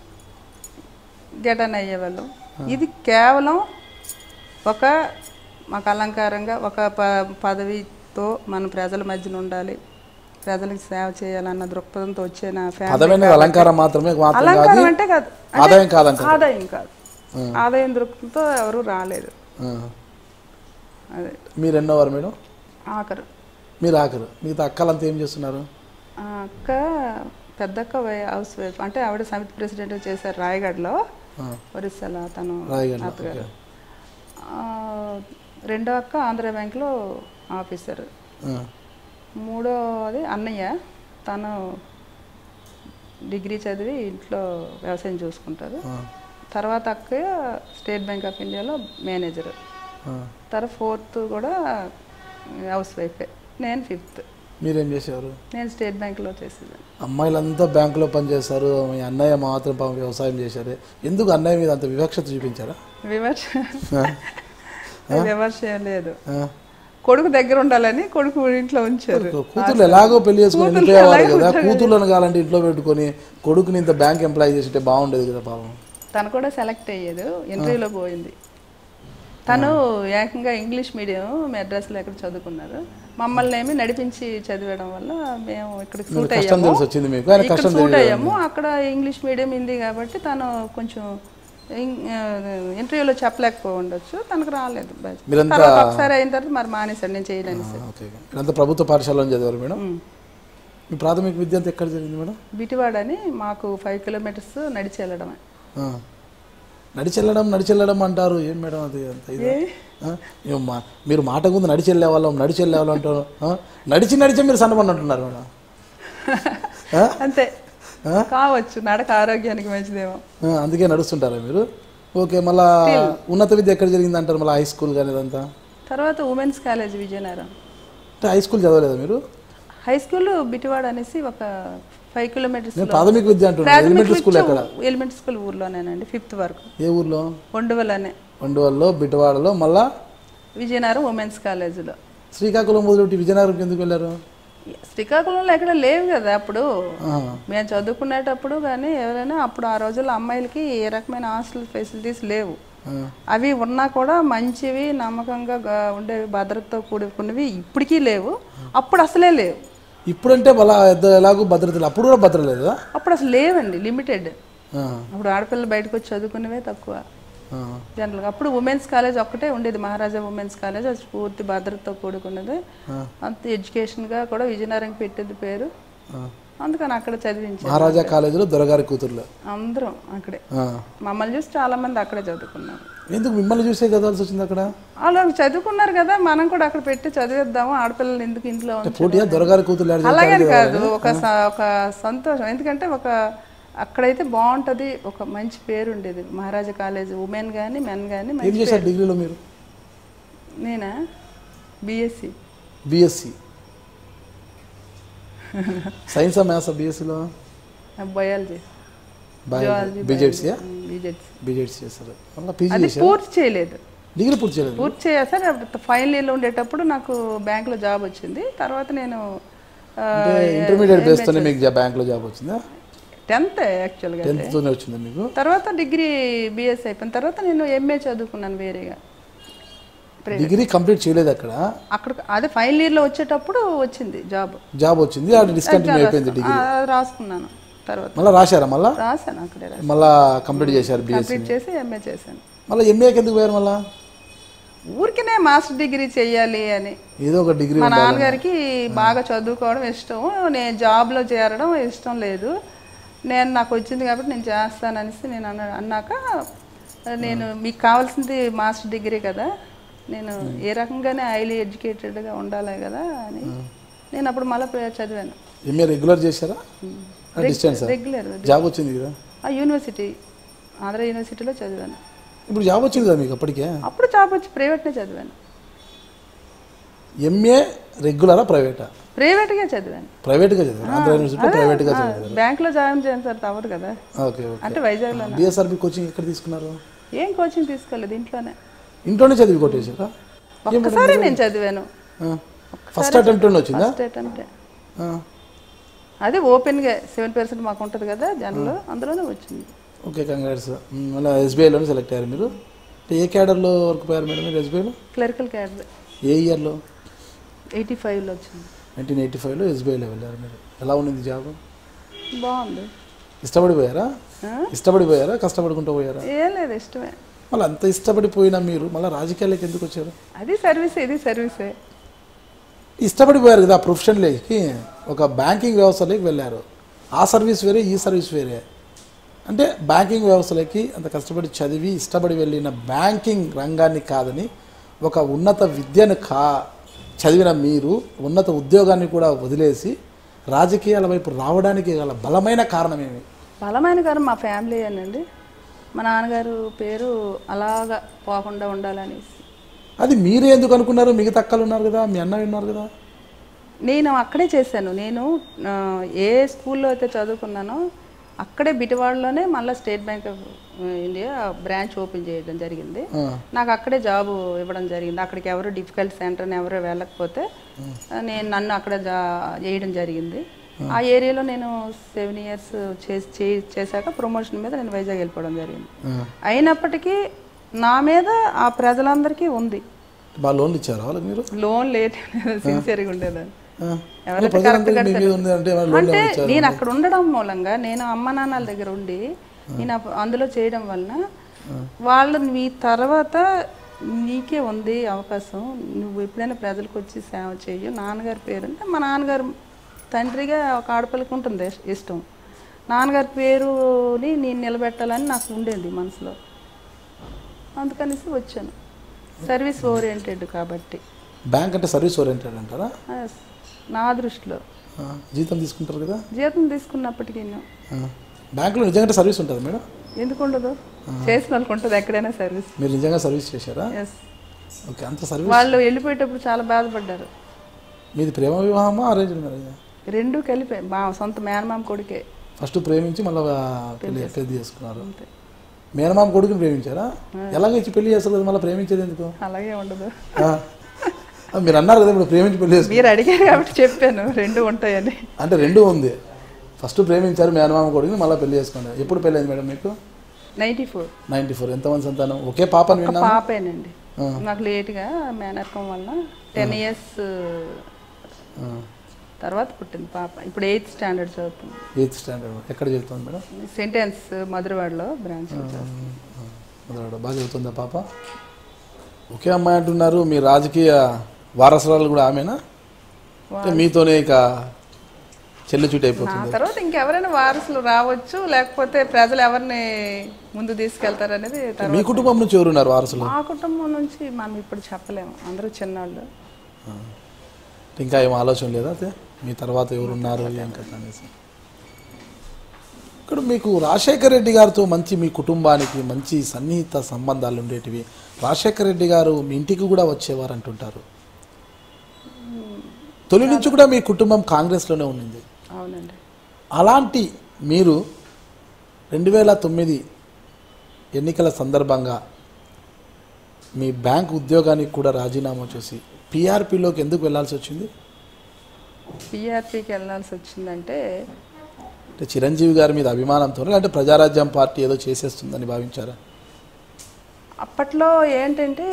Speaker 2: గెటన్ అయ్యేవాళ్ళం ఇది కేవలం ఒక మాకు అలంకారంగా ఒక ప పదవితో మన ప్రజల మధ్యన ఉండాలి ప్రజలకు సేవ చేయాలన్న దృక్పథంతో వచ్చే నా ఫ్యామిలీ
Speaker 1: పదమైన అలంకారం మాత్రమే మాత్రం కాదు
Speaker 2: అలంకారం అంటే కాదు అంటే
Speaker 1: ఆదాయం కాదంట
Speaker 2: ఆదాయం కాదు ఆదాయం దృక్పథంతో ఎవరు రాలేదు
Speaker 1: ఆ.
Speaker 2: అదే
Speaker 1: మీరు ఎన్నోవారు మేడం
Speaker 2: ఆఖరు
Speaker 1: మీరు ఆఖరు మిగతా అక్కలంతా ఏం చేస్తున్నారు
Speaker 2: ఆ అక్క పెద్దక్క వై- హౌస్ వైఫ్ అంటే ఆవిడ సమితి ప్రెసిడెంట్ చేశారు రాయగఢలో
Speaker 1: ఆ.
Speaker 2: ఒరిస్సాలో తను
Speaker 1: రాయగఢలో,
Speaker 2: అత్తగారు ఆ, రెండో అక్క ఆంధ్ర బ్యాంక్లో ఆఫీసర్
Speaker 1: ఆ.
Speaker 2: మూడోది అన్నయ్య తను డిగ్రీ చదివి ఇంట్లో వ్యవసాయం చూసుకుంటారు
Speaker 1: ఆ.
Speaker 2: తర్వాత అక్క స్టేట్ బ్యాంక్ ఆఫ్ ఇండియాలో మేనేజర్
Speaker 1: ఆ.
Speaker 2: తర్వాత ఫోర్త్ కూడా హౌస్ వైఫే నేను ఫిఫ్త్
Speaker 1: మీరేం చేసేవారు
Speaker 2: నేను స్టేట్ బ్యాంక్లో చేసేదాన్ని
Speaker 1: అమ్మాయిలంతా బ్యాంకులో పనిచేస్తారు మీ అన్నయ్య మాత్రం పాపం వ్యవసాయం చేశారు ఎందుకు అన్నయ్య మీద అంత వివక్షత చూపించారా
Speaker 2: విమర్శ
Speaker 1: ఆ?
Speaker 2: విమర్శ ఏం లేదు
Speaker 1: ఆ?
Speaker 2: కొడుకు దగ్గర ఉండాలని కొడుకు ఇంట్లో ఉంచారు
Speaker 1: కూతుర్లు ఎలాగో పెళ్లి చేసుకుని వెళ్ళిపోయేవారు కదా కూతుర్లను కావాలంటే ఇంట్లో పెట్టుకొని కొడుకుని ఇంత బ్యాంక్ ఎంప్లాయ్ చేసింటే బాగుండేది కదా పాపం
Speaker 2: తను కూడా సెలెక్ట్ అయ్యేది ఇంటర్వ్యూలో పోయింది తను ఏకంగా ఇంగ్లీష్ మీడియం మెడ్రాస్లో ఎక్కడ చదువుకున్నారు మమ్మల్ని ఏమి నడిపించి చదివడం వల్ల మేము ఇక్కడికి సూట్
Speaker 1: కష్టం
Speaker 2: అయ్యాము
Speaker 1: తెలిసి వచ్చింది మీకు ఆయన
Speaker 2: ఇక్కడ
Speaker 1: కష్టం
Speaker 2: సూట్
Speaker 1: తెలియదు
Speaker 2: అయ్యాము అక్కడ ఇంగ్లీష్ మీడియం హిందీ కాబట్టి తను కొంచెం ఇం- ఆ, ఇంటర్వ్యూలో చెప్పలేకపోయి ఉండొచ్చు తనకు రాలేదు బ్యాచ్
Speaker 1: మీరంతా-
Speaker 2: తర్వాత ఒకసారి అయిన తర్వాత మరి మానేశాడు నేను చేయలేను సార్
Speaker 1: ఓకే ఇదంతా ప్రభుత్వ పాఠశాలలో చదివారు మేడం మీ ప్రాథమిక విద్య అంతా ఎక్కడ జరిగింది మేడం
Speaker 2: బిటివాడ అని మాకు ఫైవ్ కిలోమీటర్స్ నడిచి వెళ్ళడమే
Speaker 1: ఆ. నడిచి వెళ్ళడం నడిచి వెళ్ళడం అంటారు ఏం మేడం అది అంత ఇది ఏం మా- మీరు మాట ముందు నడిచి వెళ్ళే వాళ్ళం నడిచి వెళ్ళే వాళ్ళం అంటారు ఆ? నడిచి నడిచి మీరు సన్నపడి అంటున్నారు మేడం ఆ?
Speaker 2: అంతే కావచ్చు నడక ఆరోగ్యానికి మంచిదేమో
Speaker 1: ఆ, అందుకే నడుస్తుంటారా మీరు ఓకే మళ్ళా ఉన్నత విద్య ఎక్కడ జరిగింది అంటారు మళ్ళీ హై స్కూల్ కానీ ఇదంతా
Speaker 2: తర్వాత ఉమెన్స్ కాలేజ్ విజయనగరం
Speaker 1: అంటే హై స్కూల్ చదవలేదా మీరు
Speaker 2: హై స్కూల్ బిటివాడ అనేసి ఒక ఫైవ్ కిలోమీటర్స్
Speaker 1: నేను ప్రాథమిక విద్య అంటున్నాను ఎలిమెంటరీ స్కూల్ ఎక్కడ
Speaker 2: ఎలిమెంటరీ స్కూల్ ఊర్లోనేనండి ఫిఫ్త్ వరకు
Speaker 1: ఏ ఊర్లో
Speaker 2: వండువలనే
Speaker 1: వండువల్లో బిటవాడలో మళ్ళా
Speaker 2: విజయనగరం ఉమెన్స్ కాలేజీలో
Speaker 1: శ్రీకాకుళం మొదలుపెట్టి విజయనగరంకి ఎందుకు వెళ్ళారు
Speaker 2: శ్రీకాకుళంలో ఎక్కడ లేవు కదా అప్పుడు
Speaker 1: ఆహా.
Speaker 2: మేము చదువుకునేటప్పుడు కానీ ఎవరైనా అప్పుడు ఆ రోజుల్లో అమ్మాయిలకి ఏ రకమైన హాస్టల్ ఫెసిలిటీస్ లేవు
Speaker 1: ఆ.
Speaker 2: అవి ఉన్నా కూడా మంచివి నమ్మకంగా గా- ఉండేవి భద్రతతో కూడుకున్నవి ఇప్పటికీ లేవు అప్పుడు అసలే లేవు
Speaker 1: ఇప్పుడంటే మళ్ళా ఎద్ద- ఎలాగో భద్రత లేదు. అప్పుడు కూడా భద్రత లేదా
Speaker 2: అప్పుడు అసలు లేవండి లిమిటెడ్
Speaker 1: ఆ,
Speaker 2: అప్పుడు ఆడపిల్లలు బయటకు వచ్చి చదువుకునేవే తక్కువ
Speaker 1: ఆ,
Speaker 2: జనరల్గా అప్పుడు ఉమెన్స్ కాలేజ్ ఒక్కటే ఉండేది మహారాజా ఉమెన్స్ కాలేజ్ అది పూర్తి భద్రతతో కూడుకున్నది అంత ఎడ్యుకేషన్గా కూడా విజయనగరంకి పెట్టేది పేరు
Speaker 1: ఆ.
Speaker 2: అందుకని అక్కడ చదివించారు
Speaker 1: మహారాజా కాలేజీలో దొరగారి కూతుర్లు
Speaker 2: అందరం అక్కడే
Speaker 1: ఆ.
Speaker 2: మమ్మల్ని చూసి చాలా మంది అక్కడే చదువుకున్నారు
Speaker 1: ఎందుకు మిమ్మల్ని చూసే కదవాల్సి వచ్చింది అక్కడ
Speaker 2: వాళ్ళు చదువుకున్నారు కదా మనం కూడా అక్కడ పెట్టి చదివిద్దాము ఆడపిల్లలు ఎందుకు ఇంట్లో ఉంచడం?
Speaker 1: పోటీయా దొరగారి కూతుర్లు ఆడ
Speaker 2: అలాగని కాదు ఒక స- ఒక సంతోషం ఎందుకంటే ఒక అక్కడైతే బాగుంటది ఒక మంచి పేరు ఉండేది మహారాజా కాలేజ్ ఉమెన్ కానీ మెన్ కానీ
Speaker 1: ఏం చేశారు డిగ్రీలో మీరు
Speaker 2: నేనా బిఎస్సి
Speaker 1: బిఎస్సి సైన్సా మ్యాథ్సా బిఎస్సిలో
Speaker 2: బయాలజీ
Speaker 1: బీజెడ్సీయా
Speaker 2: బీజెడ్సి
Speaker 1: బీజెడ్సీ చేస్తారు మళ్ళీ పీజీ
Speaker 2: అది
Speaker 1: చేశారు
Speaker 2: పూర్తి చేయలేదు
Speaker 1: డిగ్రీ పూర్తి చేయలేదు
Speaker 2: పూర్తి చేయాలి ఫైనల్ ఇయర్లో ఉండేటప్పుడు నాకు బ్యాంక్లో జాబ్ వచ్చింది తర్వాత నేను
Speaker 1: అంటే ఇంటర్మీడియట్ బేస్తోనే మీకు జా- బ్యాంక్లో జాబ్ వచ్చిందా
Speaker 2: టెన్త్ యాక్చువల్గా
Speaker 1: టెన్త్తోనే వచ్చిందా మీకు
Speaker 2: తర్వాత డిగ్రీ బిఎస్ అయిపోయిన తర్వాత నేను ఎంఏ చదువుకున్నాను వేరేగా
Speaker 1: డిగ్రీ కంప్లీట్ చేయలేదు అక్కడ
Speaker 2: అక్కడ అదే ఫైనల్ ఇయర్లో వచ్చేటప్పుడు వచ్చింది జాబ్
Speaker 1: జాబ్ వచ్చింది అది డిస్కంటిన్యూ అయిపోయింది డిగ్రీ
Speaker 2: రాసుకున్నాను తర్వాత
Speaker 1: మళ్ళీ రాశారా మళ్ళా
Speaker 2: రాశాను అక్కడే రాశాను
Speaker 1: మళ్ళా కంప్లీట్ చేశారు బిఎస్సీ
Speaker 2: కంప్లీట్ చేసి ఎంఏ చేశాను
Speaker 1: మళ్ళీ ఎంఏకి ఎందుకు పోయారు మళ్ళా
Speaker 2: ఊరికనే మాస్టర్ డిగ్రీ చెయ్యాలి అని
Speaker 1: ఏదో ఒక డిగ్రీ
Speaker 2: మా నాన్నగారికి బాగా చదువుకోవడం ఇష్టం నేను జాబ్లో చేరడం ఇష్టం లేదు నేను నాకు వచ్చింది కాబట్టి నేను చేస్తాననేసి నేను అన్నా అన్నాక నేను మీకు కావాల్సింది మాస్టర్ డిగ్రీ కదా నేను ఏ రకంగానే హైలీ ఎడ్యుకేటెడ్గా ఉండాలి కదా అని నేను అప్పుడు మళ్ళీ చదివాను
Speaker 1: ఎంఏ రెగ్యులర్ చేశారా డిస్టెన్స్
Speaker 2: రెగ్యులర్
Speaker 1: జాబ్ వచ్చింది కదా
Speaker 2: ఆ యూనివర్సిటీ ఆంధ్ర యూనివర్సిటీలో చదివాను
Speaker 1: ఇప్పుడు జాబ్ వచ్చింది కదా మీకు అప్పటికే
Speaker 2: అప్పుడు జాబ్ వచ్చి ప్రైవేట్నే చదివాను
Speaker 1: ఎంఏ రెగ్యులరా ప్రైవేటా
Speaker 2: ప్రైవేట్గా చదివాను
Speaker 1: ప్రైవేట్గా చదివారు ఆంధ్ర యూనివర్సిటీలో ప్రైవేట్గా చదివారు
Speaker 2: బ్యాంక్లో జాయిన్ చేయను సార్ తవ్వదు కదా
Speaker 1: ఓకే ఓకే
Speaker 2: అంటే వైజాగ్లో
Speaker 1: బిఎస్ఆర్బి కోచింగ్ ఎక్కడ తీసుకున్నారు
Speaker 2: ఏం కోచింగ్ తీసుకోలేదు ఇంట్లోనే
Speaker 1: ఇంట్లోనే చదివి కొట్టేశారా
Speaker 2: ఒక్కసారి నేను చదివాను
Speaker 1: ఫస్ట్ అటెంప్ట్ వచ్చిందా
Speaker 2: ఫస్ట్ అటెంప్ట్
Speaker 1: ఆ.
Speaker 2: అదే ఓపెన్గా సెవెన్ పర్సెంట్ మాకు ఉంటుంది కదా జనరల్ అందులోనే వచ్చింది
Speaker 1: ఓకే కంగ్రాట్స్ మళ్ళీ ఎస్బీఐలోనే సెలెక్ట్ అయ్యారు మీరు అంటే ఏ క్యాడర్లో వర్క్ పోయారు మేడం మీరు ఎస్బీఐలో
Speaker 2: క్లరికల్ క్యాడర్
Speaker 1: ఏ ఇయర్లో
Speaker 2: ఎయిటీ ఫైవ్లో వచ్చింది
Speaker 1: నైన్టీన్ ఎయిటీ ఫైవ్లో ఎస్బీఐలో వెళ్ళారు మీరు ఎలా ఉన్నది జాబ్
Speaker 2: బాగుంది
Speaker 1: ఇష్టపడిపోయారా
Speaker 2: ఆ?
Speaker 1: ఇష్టపడిపోయారా కష్టపడుకుంటూ పోయారా
Speaker 2: ఏం లేదు ఇష్టమే
Speaker 1: మళ్ళీ అంత ఇష్టపడిపోయినా మీరు మళ్ళీ రాజకీయాలకు ఎందుకు వచ్చారు
Speaker 2: అది సర్వీసే ఇది సర్వీసే
Speaker 1: ఇష్టపడిపోయారు కదా ఆ ప్రొఫెషన్లోకి ఒక బ్యాంకింగ్ వ్యవస్థలోకి వెళ్ళారు ఆ సర్వీస్ వేరే ఈ సర్వీస్ వేరే అంటే బ్యాంకింగ్ వ్యవస్థలోకి అంత కష్టపడి చదివి ఇష్టపడి వెళ్ళిన బ్యాంకింగ్ రంగాన్ని కాదని ఒక ఉన్నత విద్యను కా చదివిన మీరు ఉన్నత ఉద్యోగాన్ని కూడా వదిలేసి రాజకీయాల వైపు రావడానికి గల బలమైన కారణం ఏమి
Speaker 2: బలమైన గారు మా ఫ్యామిలీ అనండి మా నాన్నగారు పేరు అలాగా పోకుండా ఉండాలనేసి
Speaker 1: అది మీరే ఎందుకు అనుకున్నారు మిగతా అక్కలు ఉన్నారు కదా మీ అన్న ఉన్నారు కదా
Speaker 2: నేను అక్కడే చేశాను నేను ఆ, ఏ స్కూల్లో అయితే చదువుకున్నానో అక్కడే బిటివాడలోనే మళ్ళీ state bank of India branch open చేయడం జరిగింది
Speaker 1: ఆ,
Speaker 2: నాకు అక్కడే జాబ్ ఇవ్వడం జరిగింది అక్కడికి ఎవరు డిఫికల్ట్ సెంటర్ని ఎవరు వెళ్ళకపోతే ఆ, నేను నన్ను అక్కడ జా వేయడం జరిగింది ఆ ఏరియాలో నేను సెవెన్ ఇయర్స్ చేసి చేశాక ప్రమోషన్ మీద నేను వైజాగ్ వెళ్ళిపోవడం జరిగింది
Speaker 1: ఆ.
Speaker 2: అయినప్పటికీ నా మీద ఆ ప్రజలందరికీ ఉంది
Speaker 1: బాగా లోన్లు ఇచ్చారా వాళ్ళకి మీరు
Speaker 2: లోన్ లేట్ సిన్సియర్గా ఉండేదాన్ని
Speaker 1: ఆ.
Speaker 2: ఎవరైతే
Speaker 1: ప్రజలందరికీ
Speaker 2: correct గా
Speaker 1: మీ మీద ఉంది అంటే ఏమైనా లోన్లు
Speaker 2: అంటే
Speaker 1: ఏమైనా ఇచ్చారా?
Speaker 2: నేను అక్కడ ఉండడం మూలంగా నేను అమ్మ నాన్నల దగ్గర ఉండి నేను అప్ప- అందులో చేయడం వలన వాళ్ళు మీ తర్వాత నీకే ఉంది అవకాశం నువ్వు ఎప్పుడైనా ప్రజలకు వచ్చి సేవ చెయ్యి నాన్నగారి పేరు అంటే మా నాన్నగారు తండ్రిగా ఒక ఆడపిల్లకి ఉంటుంది ఇష్- ఇష్టం నాన్నగారి పేరుని నేను నిలబెట్టాలని నాకు ఉండేది మనసులో అందుకనేసి వచ్చాను సర్వీస్ ఓరియంటెడ్ కాబట్టి
Speaker 1: బ్యాంక్ అంటే సర్వీస్ ఓరియంటెడ్ అంటారా
Speaker 2: ఆ, నా దృష్టిలో
Speaker 1: ఆ, జీతం తీసుకుంటారు కదా
Speaker 2: జీతం తీసుకున్నప్పటికీ
Speaker 1: ఆ. బ్యాంకులో నిజంగా సర్వీస్ ఉంటుంది మేడం
Speaker 2: ఎందుకు ఉండదు చేసిన వాళ్ళకి ఉంటుంది ఎక్కడైనా సర్వీస్
Speaker 1: మీరు నిజంగా సర్వీస్ చేశారా
Speaker 2: ఎస్
Speaker 1: ఓకే అంత సర్వీస్
Speaker 2: వాళ్ళు వెళ్ళిపోయేటప్పుడు చాలా బాధపడ్డారు
Speaker 1: మీది ప్రేమ వివాహమా అరేంజ్ మ్యారేజ్
Speaker 2: రెండు కలిపే మా సొంత మేనమామ కొడుకే
Speaker 1: ఫస్ట్ ప్రేమించి మళ్ళీ పెళ్లి పెళ్లి చేసుకున్నారు
Speaker 2: అంతే
Speaker 1: మేనమామ కొడుకుని ప్రేమించారా ఎలాగ ఇచ్చి పెళ్లి చేస్తారు కదా మళ్ళీ ప్రేమించేది ఎందుకు
Speaker 2: అలాగే ఉండదు
Speaker 1: ఆ. ఆ, మీరు అన్నారు కదా ఇప్పుడు ప్రేమించి పెళ్లి చేసుకున్నారు
Speaker 2: మీరు అడిగారు కాబట్టి చెప్పాను రెండు ఉంటాయని
Speaker 1: అంటే రెండు ఉంది ఫస్ట్ ప్రేమించారు మేనమామ కొడుకుని మళ్ళీ పెళ్లి చేసుకున్నారు ఎప్పుడు పెళ్ళి అయింది మేడం మీకు
Speaker 2: నైంటీ ఫోర్
Speaker 1: నైంటీ ఫోర్ ఎంతమంది సంతానం ఒకే పాపని
Speaker 2: ఒక
Speaker 1: విన్నా
Speaker 2: పాపేనండి నాకు లేట్గా మేనర్కం వల్ల టెన్ ఇయర్స్ తర్వాత పుట్టింది పాప ఇప్పుడు ఎయిత్ స్టాండర్డ్ చదువుతుంది
Speaker 1: ఎయిత్ స్టాండర్డ్ ఎక్కడ చదువుతుంది మేడం
Speaker 2: సెంటెన్స్ మధురవాడలో బ్రాంచ్
Speaker 1: మొదలవడం బాగా చదువుతుందా పాప ఒకే అమ్మాయి అంటున్నారు మీ రాజకీయ వారసురాలు కూడా ఆమెనా అంటే మీతోనే ఇక చెల్లి చుట్టి అయిపోతుంది
Speaker 2: నా తర్వాత ఇంకెవరైనా వారసులు రావచ్చు లేకపోతే ప్రజలు ఎవరిని ముందు తీసుకెళ్తారు అనేది తర్వాత
Speaker 1: మీ కుటుంబం నుంచి ఎవరున్నారు వారసులు
Speaker 2: మా కుటుంబం నుంచి మనం ఇప్పుడు చెప్పలేము అందరూ చిన్నవాళ్ళు
Speaker 1: ఆ. ఇంకా ఏం ఆలోచన లేదా అదే మీ తర్వాత ఎవరున్నారు ఏం కథ అనేసి ఇక్కడ మీకు రాజశేఖర రెడ్డి గారితో మంచి మీ కుటుంబానికి మంచి సన్నిహిత సంబంధాలు ఉండేటివి రాజశేఖర రెడ్డి గారు మీ ఇంటికి కూడా వచ్చేవారు అంటుంటారు తొలి నుంచి కూడా మీ కుటుంబం కాంగ్రెస్లోనే ఉండింది
Speaker 2: అవునండి
Speaker 1: అలాంటి మీరు రెండు వేల తొమ్మిది ఎన్నికల సందర్భంగా మీ బ్యాంక్ ఉద్యోగానికి కూడా రాజీనామా చేసి పీఆర్పీలోకి ఎందుకు వెళ్ళాల్సి వచ్చింది
Speaker 2: పిఆర్పీకి వెళ్ళాల్సి వచ్చిందంటే
Speaker 1: అంటే చిరంజీవి గారి మీద అభిమానంతో అంటే ప్రజారాజ్యం పార్టీ ఏదో చేసేస్తుందని భావించారా
Speaker 2: అప్పట్లో ఏంటంటే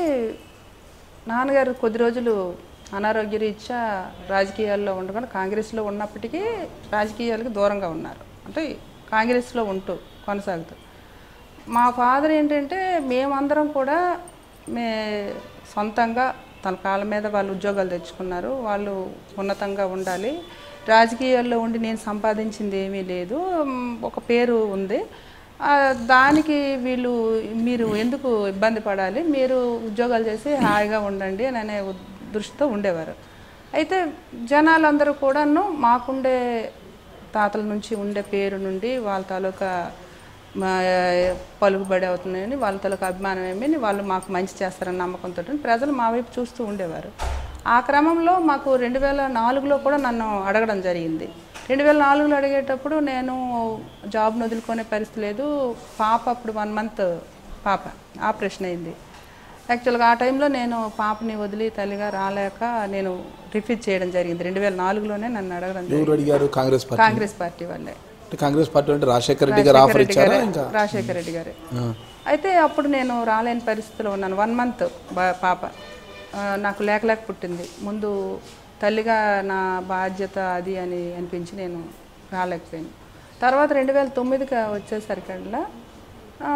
Speaker 2: నాన్నగారు కొద్ది రోజులు అనారోగ్య రీత్యా రాజకీయాల్లో ఉండకుండా కాంగ్రెస్లో ఉన్నప్పటికీ రాజకీయాలకు దూరంగా ఉన్నారు అంటే కాంగ్రెస్లో ఉంటూ కొనసాగుతూ మా ఫాదర్ ఏంటంటే మేమందరం కూడా మే సొంతంగా తన కాళ్ళ మీద వాళ్ళు ఉద్యోగాలు తెచ్చుకున్నారు వాళ్ళు ఉన్నతంగా ఉండాలి రాజకీయాల్లో ఉండి నేను సంపాదించింది ఏమీ లేదు మ్, ఒక పేరు ఉంది ఆ, దానికి వీళ్ళు మీరు ఎందుకు ఇబ్బంది పడాలి మీరు ఉద్యోగాలు చేసి హాయిగా ఉండండి అని అనే ఉద్- దృష్టితో ఉండేవారు అయితే జనాలందరూ కూడాను మాకుండే తాతల నుంచి ఉండే పేరు నుండి వాళ్ళ తాలూకా మా పలుకుబడి అవుతున్నాయని వాళ్ళ తాలూకా అభిమానం ఏమని వాళ్ళు మాకు మంచి చేస్తారని నమ్మకంతో ప్రజలు మా వైపు చూస్తూ ఉండేవారు ఆ క్రమంలో మాకు రెండు వేల నాలుగులో కూడా నన్ను అడగడం జరిగింది రెండు వేల నాలుగులో అడిగేటప్పుడు నేను జాబ్ను వదులుకునే పరిస్థితి లేదు పాప అప్పుడు వన్ మంత్ పాప ఆపరేషన్ అయింది యాక్చువల్గా ఆ టైంలో నేను పాపని వదిలి తల్లిగా రాలేక నేను రిఫ్యూజ్ చేయడం జరిగింది రెండు వేల నాలుగులోనే నన్ను అడగడం జరిగింది
Speaker 1: ఎవరు అడిగారు కాంగ్రెస్ పార్టీ
Speaker 2: కాంగ్రెస్ పార్టీ వాళ్ళే
Speaker 1: అంటే కాంగ్రెస్ పార్టీ అంటే రాజశేఖర రెడ్డి గారు ఆఫర్
Speaker 2: రెడ్డి
Speaker 1: ఇచ్చారా
Speaker 2: గారే
Speaker 1: ఇంకా
Speaker 2: రాజశేఖర రెడ్డి గారే
Speaker 1: ఆ.
Speaker 2: అయితే అప్పుడు నేను రాలేని పరిస్థితిలో ఉన్నాను వన్ మంత్ పాప ఆ, నాకు లేక లేక పుట్టింది ముందు తల్లిగా నా బాధ్యత అది అని అనిపించి నేను రాలేకపోయాను తర్వాత రెండు వేల తొమ్మిదికి వచ్చేసరికల్లా ఆ,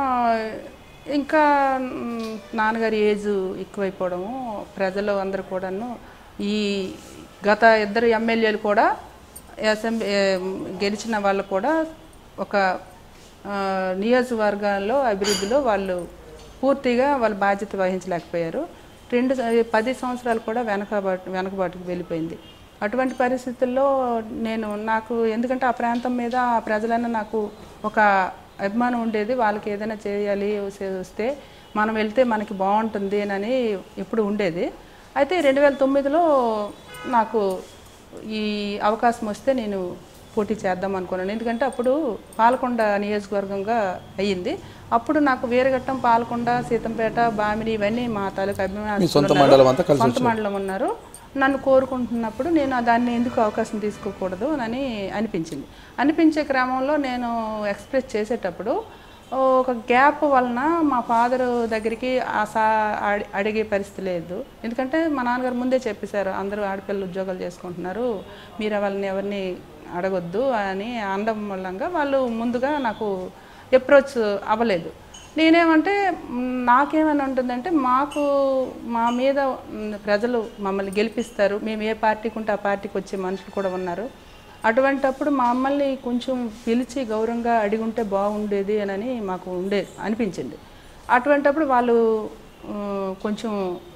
Speaker 2: ఇంకా మ్, నాన్నగారి ఏజ్ ఎక్కువైపోవడము ప్రజలు అందరూ కూడాను ఈ గత ఇద్దరు ఎమ్మెల్యేలు కూడా అసెంబ్లీ గెలిచిన వాళ్ళు కూడా ఒక ఆ, నియోజకవర్గాల్లో అభివృద్ధిలో వాళ్ళు పూర్తిగా వాళ్ళ బాధ్యత వహించలేకపోయారు రెండు స- పది సంవత్సరాలు కూడా వెనకబాటు వెనకబాటుకు వెళ్ళిపోయింది అటువంటి పరిస్థితుల్లో నేను నాకు ఎందుకంటే ఆ ప్రాంతం మీద ఆ ప్రజలన్నా నాకు ఒక అభిమానం ఉండేది వాళ్ళకి ఏదైనా చేయాలి వస్తే- వస్తే మనం వెళ్తే మనకి బాగుంటుంది అని ఎప్పుడు ఉండేది అయితే రెండు వేల తొమ్మిదిలో నాకు ఈ అవకాశం వస్తే నేను పోటీ చేద్దాం అనుకున్నాను ఎందుకంటే అప్పుడు పాలకొండ నియోజకవర్గంగా అయ్యింది అప్పుడు నాకు వీరఘట్టం పాలకొండ సీతంపేట బామిని ఇవన్నీ మా తాలూకు
Speaker 1: మీ
Speaker 2: అభిమానులు
Speaker 1: సొంత
Speaker 2: ఉన్నారు.
Speaker 1: మండలం అంతా కలిసి
Speaker 2: సొంత మండలం ఉన్నారు నన్ను కోరుకుంటున్నప్పుడు నేను దాన్ని ఎందుకు అవకాశం తీసుకోకూడదు అని అనిపించింది అనిపించే క్రమంలో నేను ఎక్స్ప్రెస్ చేసేటప్పుడు ఒక గ్యాప్ వలన మా ఫాదర్ దగ్గరికి ఆశ అడి- అడిగే పరిస్థితి లేదు ఎందుకంటే మా నాన్నగారు ముందే చెప్పేశారు అందరూ ఆడపిల్లలు ఉద్యోగాలు చేసుకుంటున్నారు మీరు వాళ్ళని ఎవరిని అడగొద్దు అని అనడం మూలంగా వాళ్ళు ముందుగా నాకు అప్రోచ్ అవ్వలేదు నేనేమంటే మ్, నాకేమని ఉంటుందంటే మాకు మా మీద మ్, ప్రజలు మమ్మల్ని గెలిపిస్తారు మేము ఏ పార్టీకి ఉంటే ఆ పార్టీకి వచ్చే మనుషులు కూడా ఉన్నారు అటువంటప్పుడు మమ్మల్ని కొంచెం పిలిచి గౌరవంగా అడిగి ఉంటే బాగుండేది అని మాకు ఉండే అనిపించింది అటువంటప్పుడు వాళ్ళు ఆ, కొంచెం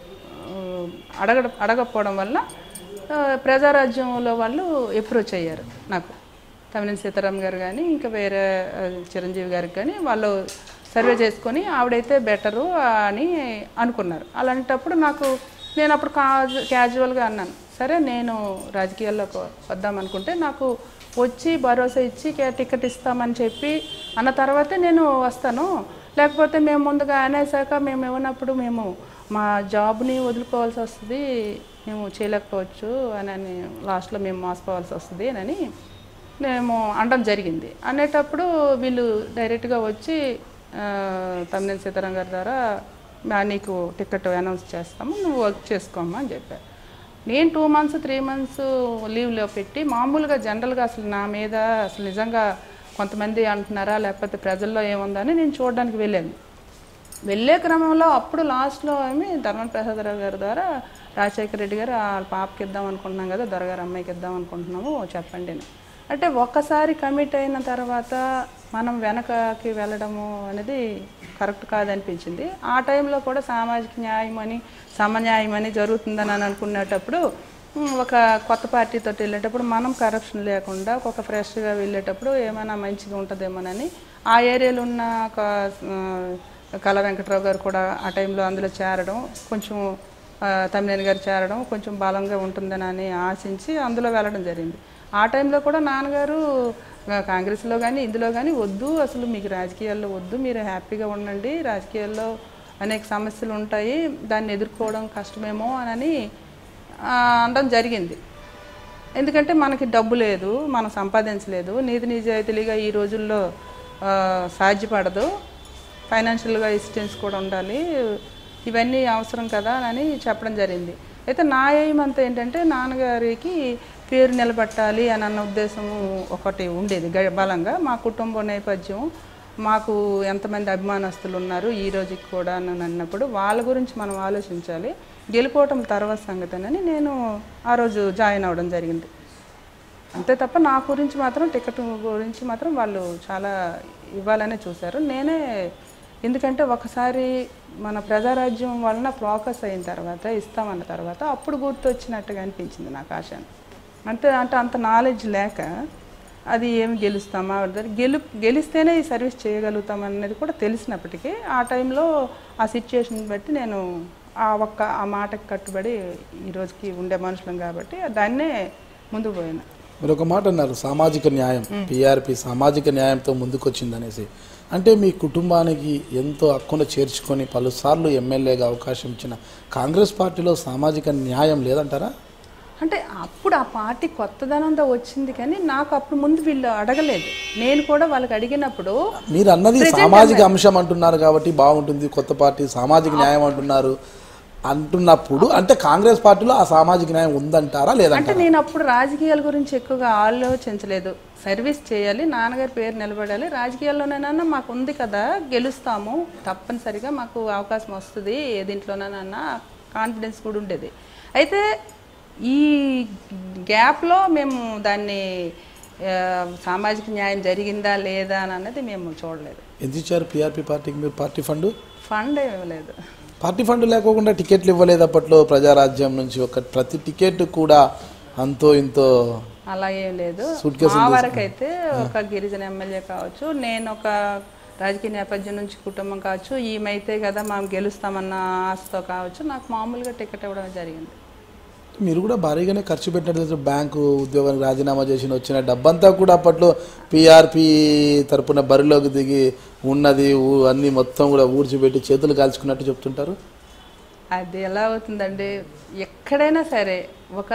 Speaker 2: ఆ, అడగ అడగకపోవడం వల్ల ఆ, ప్రజారాజ్యంలో వాళ్ళు అప్రోచ్ అయ్యారు నాకు తమిళ సీతారాం గారు కానీ ఇంకా వేరే ఆ, చిరంజీవి గారికి కానీ వాళ్ళు సర్వే చేసుకొని ఆవిడైతే బెటరు అని అనుకున్నారు అలాంటప్పుడు నాకు నేను అప్పుడు కాజు క్యాజువల్గా అన్నాను సరే నేను రాజకీయాల్లోకి వద్దాం అనుకుంటే నాకు వచ్చి భరోసా ఇచ్చి కే- టికెట్ ఇస్తామని చెప్పి అన్న తర్వాతే నేను వస్తాను లేకపోతే మేము ముందుగా అనేసాక మేము ఇవ్వనప్పుడు మేము మా జాబ్ని వదులుకోవాల్సి వస్తుంది మేము చేయలేకపోవచ్చు అని అని లాస్ట్లో మేము మోసపోవాల్సి వస్తుంది అని మేము అనడం జరిగింది అనేటప్పుడు వీళ్ళు డైరెక్ట్గా వచ్చి ఆ, తమ్మినేని సీతారాం గారి ద్వారా "మా నీకు టికెట్ అనౌన్స్ చేస్తాము నువ్వు వర్క్ చేసుకోమ్మా అని చెప్పారు నేను టూ మంత్స్ త్రీ మంత్స్ లీవ్లో పెట్టి మామూలుగా జనరల్గా అసలు నా మీద అసలు నిజంగా కొంతమంది అంటున్నారా లేకపోతే ప్రజల్లో ఏముందని నేను చూడడానికి వెళ్ళాను వెళ్ళే క్రమంలో అప్పుడు లాస్ట్లో ఏమి ధర్మన్ ప్రసాదరావు గారి ద్వారా రాజశేఖర రెడ్డి గారు వాళ్ళ పాపకి ఇద్దాం అనుకుంటున్నాం కదా దొరగారు అమ్మాయికి ఇద్దాం అనుకుంటున్నాము చెప్పండి అని అంటే ఒక్కసారి కమిట్ అయిన తర్వాత మనం వెనకకి వెళ్ళడము అనేది కరెక్ట్ కాదనిపించింది ఆ టైంలో కూడా సామాజిక న్యాయం అని సమన్యాయం అని జరుగుతుందని అని అనుకునేటప్పుడు ఉమ్, ఒక కొత్త పార్టీతో వెళ్ళేటప్పుడు మనం కరప్షన్ లేకుండా ఒక ఫ్రెష్గా వెళ్ళేటప్పుడు ఏమైనా మంచిగా ఉంటుందేమోనని ఆ ఏరియాలో ఉన్న ఒక ఆ, కళ వెంకట్రావు గారు కూడా ఆ టైంలో అందులో చేరడం కొంచెం ఆ, తమ్మినేని గారు చేరడం కొంచెం బలంగా ఉంటుందని అని ఆశించి అందులో వెళ్ళడం జరిగింది ఆ టైంలో కూడా నాన్నగారు ఆ, కాంగ్రెస్లో కానీ ఇందులో కానీ వద్దు అసలు మీకు రాజకీయాల్లో వద్దు మీరు హ్యాపీగా ఉండండి రాజకీయాల్లో అనేక సమస్యలు ఉంటాయి దాన్ని ఎదుర్కోవడం కష్టమేమో అని ఆ, అనడం జరిగింది ఎందుకంటే మనకి డబ్బు లేదు మనం సంపాదించలేదు నీతి నిజాయితీగా ఈ రోజుల్లో ఆ, సాధ్యపడదు ఫైనాన్షియల్గా అసిస్టెన్స్ కూడా ఉండాలి ఇవన్నీ అవసరం కదా అని చెప్పడం జరిగింది అయితే నా ఎయిమ్ అంతా ఏంటంటే నాన్నగారికి పేరు నిలబెట్టాలి అని అన్న ఉద్దేశం ఒకటి ఉండేది గ- బలంగా మా కుటుంబ నేపథ్యం మాకు ఎంతమంది అభిమానస్తులు ఉన్నారు ఈ రోజుకి కూడా అని అన్నప్పుడు వాళ్ళ గురించి మనం ఆలోచించాలి గెలుపోవటం తర్వాత సంగతేనని నేను ఆ రోజు జాయిన్ అవ్వడం జరిగింది అంతే తప్ప నా గురించి మాత్రం టికెట్ గురించి మాత్రం వాళ్ళు చాలా ఇవ్వాలనే చూశారు నేనే ఎందుకంటే ఒకసారి మన ప్రజారాజ్యం వలన ప్రోకస్ అయిన తర్వాత ఇస్తామన్న తర్వాత అప్పుడు గుర్తొచ్చినట్టుగా అనిపించింది నాకు ఆశ అంటే అంటే అంత నాలెడ్జ్ లేక అది ఏమి గెలుస్తామా అది గెలు గెలిస్తేనే ఈ సర్వీస్ చేయగలుగుతాం అనేది కూడా తెలిసినప్పటికీ ఆ టైంలో ఆ సిచ్యుయేషన్ బట్టి నేను ఆ ఒక్క ఆ మాటకి కట్టుబడి ఈ రోజుకి ఉండే మనుషులం కాబట్టి దాన్నే ముందుకు పోయాను
Speaker 1: మీరు ఒక మాట అన్నారు సామాజిక న్యాయం పిఆర్పి సామాజిక న్యాయంతో ముందుకొచ్చింది అనేసి అంటే మీ కుటుంబానికి ఎంతో హక్కును చేర్చుకొని పలుసార్లు ఎమ్మెల్యేగా అవకాశం ఇచ్చిన కాంగ్రెస్ పార్టీలో సామాజిక న్యాయం లేదంటారా
Speaker 2: అంటే అప్పుడు ఆ పార్టీ కొత్తదనంతో వచ్చింది కానీ నాకు అప్పుడు ముందు వీళ్ళు అడగలేదు నేను కూడా వాళ్ళకి అడిగినప్పుడు
Speaker 1: మీరు అన్నది సామాజిక అంశం అంటున్నారు కాబట్టి బాగుంటుంది కొత్త పార్టీ సామాజిక న్యాయం అంటున్నారు అంటున్నప్పుడు అంటే కాంగ్రెస్ పార్టీలో ఆ సామాజిక న్యాయం ఉందంటారా
Speaker 2: అంటే
Speaker 1: లేదంటారా
Speaker 2: నేను అప్పుడు రాజకీయాల గురించి ఎక్కువగా ఆలోచించలేదు సర్వీస్ చేయాలి నాన్నగారి పేరు నిలబడాలి రాజకీయాల్లోనైనా మాకు ఉంది కదా గెలుస్తాము తప్పనిసరిగా మాకు అవకాశం వస్తుంది ఏ దీంట్లోనైనా కాన్ఫిడెన్స్ కూడా ఉండేది అయితే ఈ గ్యాప్లో మేము దాన్ని ఆ, సామాజిక న్యాయం జరిగిందా లేదా అని అన్నది మేము చూడలేదు
Speaker 1: ఎంత ఇచ్చారు పిఆర్పి పార్టీకి మీరు పార్టీ ఫండ్
Speaker 2: ఫండ్ ఏమీ ఇవ్వలేదు
Speaker 1: పార్టీ ఫండ్ లేకోకుండా టికెట్లు ఇవ్వలేదు అప్పట్లో ప్రజారాజ్యం నుంచి ఒక ప్రతి టికెట్ కూడా అంతో ఇంతో
Speaker 2: అలా ఏం లేదు
Speaker 1: Suitcase
Speaker 2: మా వరకు అయితే ఒక గిరిజన ఎమ్మెల్యే కావచ్చు నేను ఒక రాజకీయ నేపథ్యం నుంచి కుటుంబం కావచ్చు ఈమెయితే కదా మనం గెలుస్తామన్న ఆశతో కావచ్చు నాకు మామూలుగా టికెట్ ఇవ్వడం జరిగింది
Speaker 1: మీరు కూడా భారీగానే ఖర్చు పెట్టినట్లయితే బ్యాంకు ఉద్యోగానికి రాజీనామా చేసిన వచ్చిన డబ్బంతా కూడా అప్పట్లో పిఆర్పి తరపున బరిలోకి దిగి ఉన్నది ఊ- అన్ని మొత్తం కూడా ఊడ్చిపెట్టి చేతులు కాల్చుకున్నట్టు చెప్తుంటారు
Speaker 2: అది ఎలా అవుతుందండి ఎక్కడైనా సరే ఒక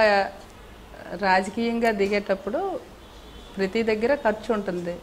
Speaker 2: రాజకీయంగా దిగేటప్పుడు ప్రతి దగ్గర ఖర్చు ఉంటుంది